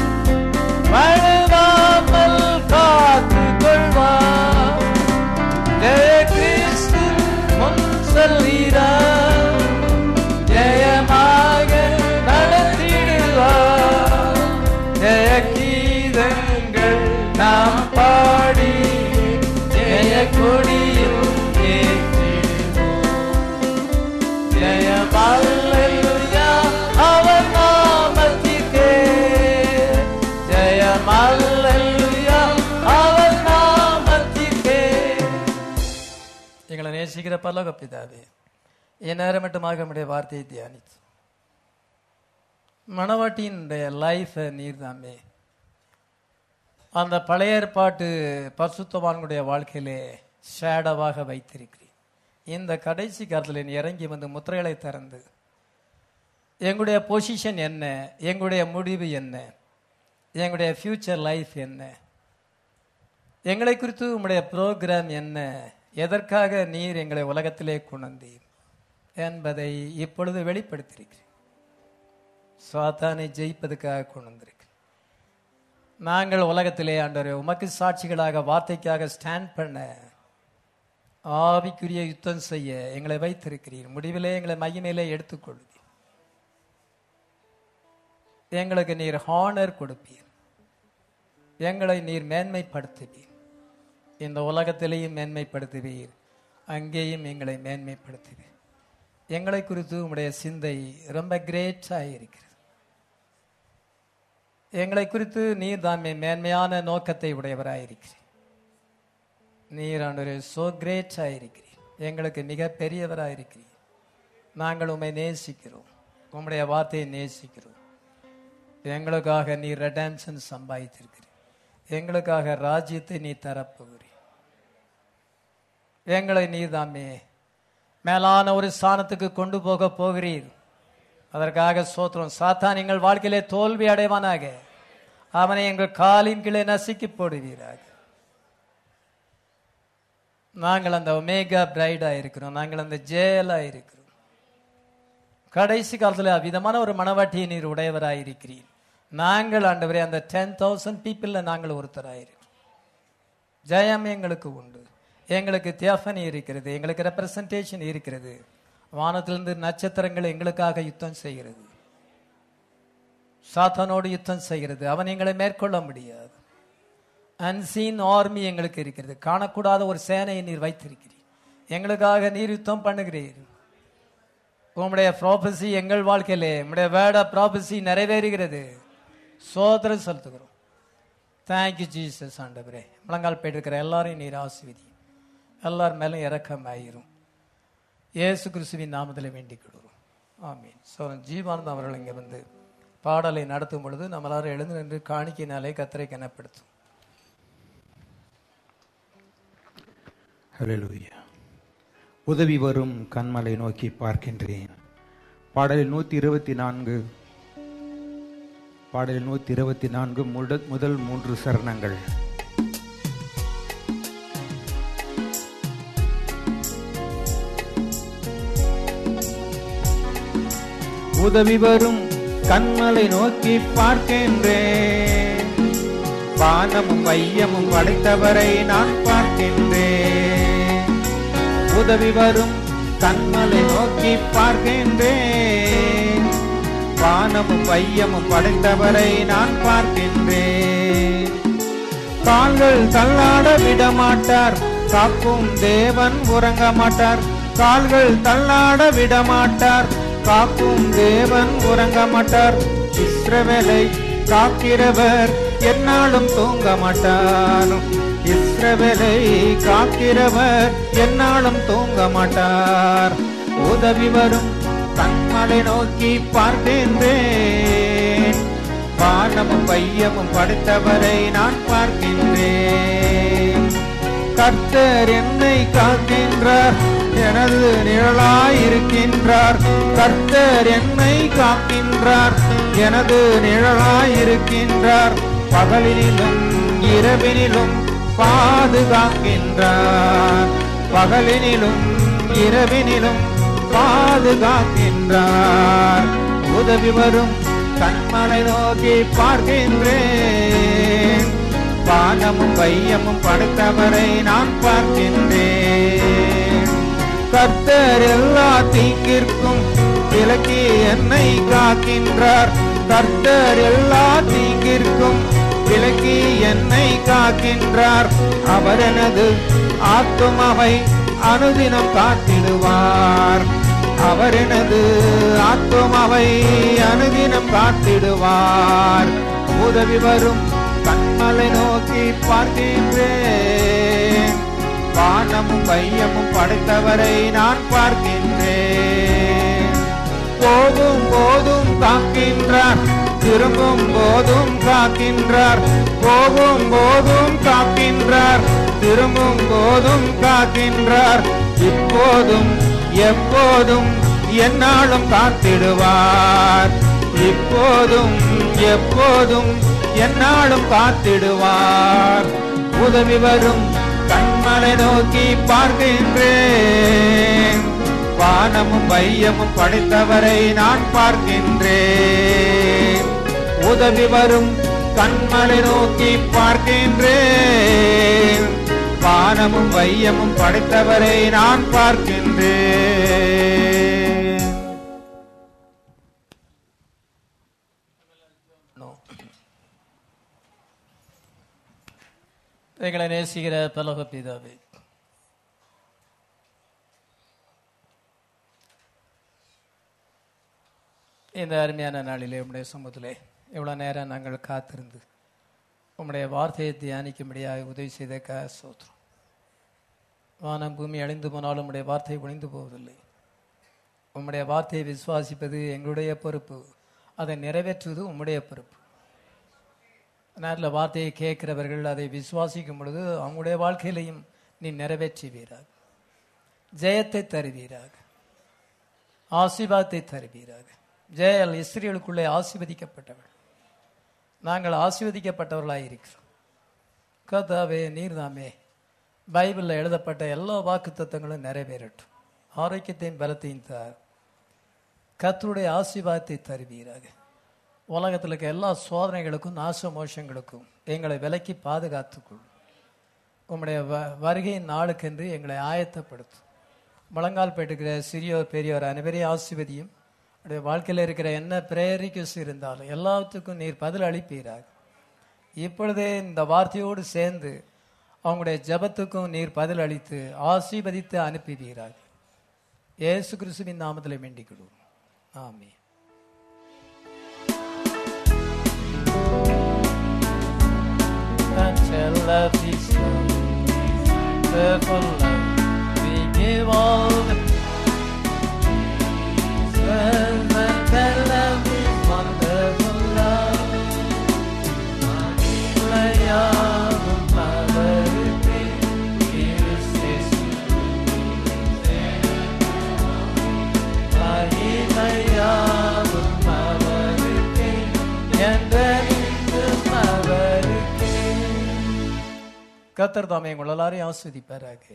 வழுவாமல் காத்து கொள்வார் ஜெய கிறிஸ்து முன் செல்கிறார் ஜெயமாக நடத்திடுவார் ஜெய கீதங்கள் நாம் பாடி ஜெய கொடியும் ஏற்றிடுவோம் ஜெயம் அல்லேலூயா அவர் நாமத்திற்கே ஜெயம் அல்லேலூயா அவர் நாமத்திற்கே எங்களை நேசிக்கிற பல்லக பிதாவே என் நேரம் மட்டுமாக நம்முடைய வார்த்தையை தியானித்து மணவாட்டியினுடைய லைஃபை நீர்தாமே அந்த பழைய ஏற்பாட்டு பரிசுத்தவான்களுடைய வாழ்க்கையிலே ஷேடவாக வைத்திருக்கிறேன் இந்த கடைசி காலத்தில் நீ இறங்கி வந்து முத்திரைகளை திறந்து எங்களுடைய பொசிஷன் என்ன எங்களுடைய முடிவு என்ன எங்களுடைய ஃபியூச்சர் லைஃப் என்ன எங்களை குறித்து உங்களுடைய ப்ரோக்ராம் என்ன எதற்காக நீர் எங்களை உலகத்திலே கொண்டீர் என்பதை இப்பொழுது வெளிப்படுத்தியிருக்கிறேன் சாத்தானை ஜெயிப்பதற்காக கொண்டு வந்திருக்கு நாங்கள் உலகத்திலே ஆண்டவரே உமக்கு சாட்சிகளாக வார்த்தைக்காக ஸ்டாண்ட் பண்ண ஆவிக்குரிய யுத்தம் செய்ய எங்களை வைத்திருக்கிறீர் முடிவிலே எங்களை மையமேலே எடுத்துக்கொள்வீர் எங்களுக்கு நீர் ஹானர் கொடுப்பீர் எங்களை நீர் மேன்மைப்படுத்துவீர் இந்த உலகத்திலேயும் மேன்மைப்படுத்துவீர் அங்கேயும் எங்களை மேன்மைப்படுத்துவீர் எங்களை குறித்து உம்முடைய சிந்தை ரொம்ப கிரேட்டாக இருக்கிறது எங்களை குறித்து நீர் தாமே மேன்மையான நோக்கத்தை உடையவராயிருக்கிறீர் நீர் ஆண்டவரே சோ கிரேட்டாக இருக்கிறீர் எங்களுக்கு மிக பெரியவராயிருக்கிறீர் நாங்கள் உம்மை நேசிக்கிறோம் உம்முடைய வார்த்தையை நேசிக்கிறோம் எங்களுக்காக நீ ரெடான்ஷன் சம்பாதித்திருக்கிறீர் எங்களுக்காக ராஜ்யத்தை நீ தரப்போகிறீர் எங்களை நீர்தாமே மேலான ஒரு ஸ்தானத்துக்கு கொண்டு போக போகிறீர் அதற்காக சோத்திரம் சாத்தான் எங்கள் வாழ்க்கையிலே தோல்வி அடைவானாக அவனை எங்கள் காலின் கீழே நசுக்கி போடுவீராக நாங்கள் அந்த ஒமேகா பிரைடா இருக்கிறோம் நாங்கள் அந்த ஜேலா இருக்கிறோம் கடைசி காலத்தில் அவ்விதமான ஒரு மனவாட்டியை நீர் உடையவராய் இருக்கிறீர் நாங்கள் ஆண்டவரே அந்த டென் தௌசண்ட் பீப்புள்ல நாங்கள் ஒருத்தராயிருக்கிறோம் ஜெயம் எங்களுக்கு உண்டு எங்களுக்கு தியாஃபனி இருக்கிறது எங்களுக்கு ரெப்ரசன்டேஷன் இருக்கிறது வானத்திலிருந்து நட்சத்திரங்கள் எங்களுக்காக யுத்தம் செய்கிறது சாத்தானோடு யுத்தம் செய்கிறது அவன் எங்களை மேற்கொள்ள முடியாது அன்சீன் ஆர்மி எங்களுக்கு இருக்கிறது காணக்கூடாத ஒரு சேனையை நீர் வைத்திருக்கிறீர் எங்களுக்காக நீர் யுத்தம் பண்ணுகிறீர் உம்முடைய ப்ராபசி எங்கள் வாழ்க்கையிலே உம்முடைய வேர்ட் ஆஃப் ப்ராபசி நிறைவேறுகிறது சோதரம் செலுத்துகிறோம் தேங்க்யூ ஜீசஸ் ஆண்டவரே முழங்கால் போயிட்டு எல்லாரையும் நீர் ஆசிர்வதி எல்லார் மேலும் இறக்கமாயிரும் இயேசு கிறிஸ்துவின் நாமத்தில் வேண்டிக் கொள்கிறோம் ஆமீன் ஸோ ஜீவானந்தம் அவர்கள் இங்கே வந்து பாடலை நடத்தும் பொழுது நம்ம எல்லாரும் எழுந்து நின்று காணிக்கையினாலே கத்தரை கனப்படுத்தும் ஹalleluya உதவி வரும் கண்மலை நோக்கி பார்க்கின்றேன் பாடலில் நூத்தி இருபத்தி நான்கு பாடலில் நூத்தி இருபத்தி நான்கு முட- முதல் மூன்று சரணங்கள் உதவி வரும் கண்மலை நோக்கி பார்க்கின்றேன் வானமும் வையமும் படைத்தவரை நான் பார்க்கின்றேன் உதவி வரும் கண்மலை நோக்கி பார்க்கின்றேன் வானமும் வையமும் படைத்தவரை நான் பார்க்கின்றேன் கால்கள் தள்ளாட விட மாட்டார் காக்கும் தேவன் உறங்க மாட்டார் கால்கள் தள்ளாட விட மாட்டார் காக்கும் தேவன் உறங்க மாட்டார் இஸ்ரவேலை காக்கிறவர் என்னாலும் தூங்க மாட்டார் இஸ்ரவேலை காக்கிறவர் என்னாலும் தூங்க மாட்டார் உதவி வரும் கண்மலை நோக்கி பார்க்கின்றேன் வானமும் வையமும் படைத்தவரை நான் பார்க்கின்றேன் கர்த்தர் என்னை காக்கின்றார் எனது நிழலாயிருக்கின்றார் கர்த்தர் என்னை காக்கின்றார் எனது நிழலாயிருக்கின்றார் பகலினிலும் இரவினிலும் பாதுகாக்கின்றார் பகலினிலும் இரவினிலும் பாதுகாக்கின்றார் உதவி வரும் கண்மலை நோக்கி பார்க்கின்றேன் வானமும் வையமும் படைத்தவரை நான் பார்க்கின்றேன் கர்த்தர் எல்லா தீங்கிற்கும் விலக்கி என்னை காக்கின்றார் கர்த்தர் எல்லா தீங்கிற்கும் விலக்கி என்னை காக்கின்றார் அவர் எனது ஆத்துமாவை அனுதினம் காத்திடுவார் அவர் எனது ஆத்துமாவை அனுதினம் காத்திடுவார் உதவி வரும் கண்மலை நோக்கி பார்க்கின்றேன் வானமும் வையமும் படைத்தவரை நான் பார்க்கின்றேன் போகும் போதும் காக்கின்றார் திரும்பும் போதும் காக்கின்றார் போகும் போதும் காக்கின்றார் திரும்பும் போதும் காக்கின்றார் இப்போதும் எப்போதும் என்னாலும் காத்திடுவார் இப்போதும் எப்போதும் என்னாலும் காத்திடுவார் உதவி வரும் கண்மலை நோக்கி பார்க்கின்றேன் வானமும் வையமும் படைத்தவரை நான் பார்க்கின்றேன் உதவி வரும் கண்மலை நோக்கி பார்க்கின்றேன் வானமும் வையமும் படைத்தவரை நான் பார்க்கின்றேன் No. எங்களை நேசிக்கிற பலக பிதாவே இந்த அருமையான நாளிலே உம்முடைய சமூகத்திலே இவ்வளவு நேரம் நாங்கள் காத்திருந்து உம்முடைய வார்த்தையை தியானிக்கும்படியாக உதவி செய்த கா சோத்திரம் வானம் பூமி அழிந்து போனாலும் உம்முடைய வார்த்தை ஒழிந்து போவதில்லை உம்முடைய வார்த்தையை விசுவாசிப்பது எங்களுடைய பொறுப்பு அதை நிறைவேற்றுவது உம்முடைய பொறுப்பு நேரில் வார்த்தையை கேட்கிறவர்கள் அதை விசுவாசிக்கும் பொழுது அவங்களுடைய வாழ்க்கையிலையும் நீ நிறைவேற்றுவீராக ஜெயத்தை தருவீராக ஆசீர்வாதத்தை தருவீராக ஜெயல் இஸ்ரீலுக்குள்ளே ஆசீர்வதிக்கப்பட்டவள் நாங்கள் ஆசீர்வதிக்கப்பட்டவர்களாக இருக்கிறோம் கதாவே நீர்தாமே பைபிளில் எழுதப்பட்ட எல்லா வாக்கு தத்துவங்களும் நிறைவேறட்டும் ஆரோக்கியத்தையும் பலத்தையும் தார் கர்த்தருடைய ஆசீர்வாதத்தை தருவீராக உலகத்தில் இருக்க எல்லா சோதனைகளுக்கும் நாச மோஷங்களுக்கும் எங்களை விலக்கி பாதுகாத்துக்கொள் உம்முடைய வ- வருகையின் நாளுக்கென்று எங்களை ஆயத்தப்படுத்தும் முழங்கால் பெற்றுக்கிற சிறியோர் பெரியோர் அனைவரையும் ஆசிர்வதியும் உடைய வாழ்க்கையில் இருக்கிற என்ன பிரேரிக்கஸ் இருந்தாலும் எல்லாத்துக்கும் நீர் பதில் அளிப்பீராக இப்பொழுதே இந்த வார்த்தையோடு சேர்ந்து அவங்களுடைய ஜெபத்துக்கும் நீர் பதில் அளித்து ஆசீர்வதித்து அனுப்புவீராக இயேசு கிறிஸ்துவின் நாமத்தில் வேண்டிக்கிடுவோம் ஆமென் until love is love, purple love, we give all the praise. When that love is wonderful love, மகிமையாகும் அவருக்கே கிறிஸ்து மகிமையாகும் அவருக்கே என்றென்றும் அவருக்கே கத்தர் தாமே உங்கள் எல்லாரையும் ஆஸ்வதிப்பாராக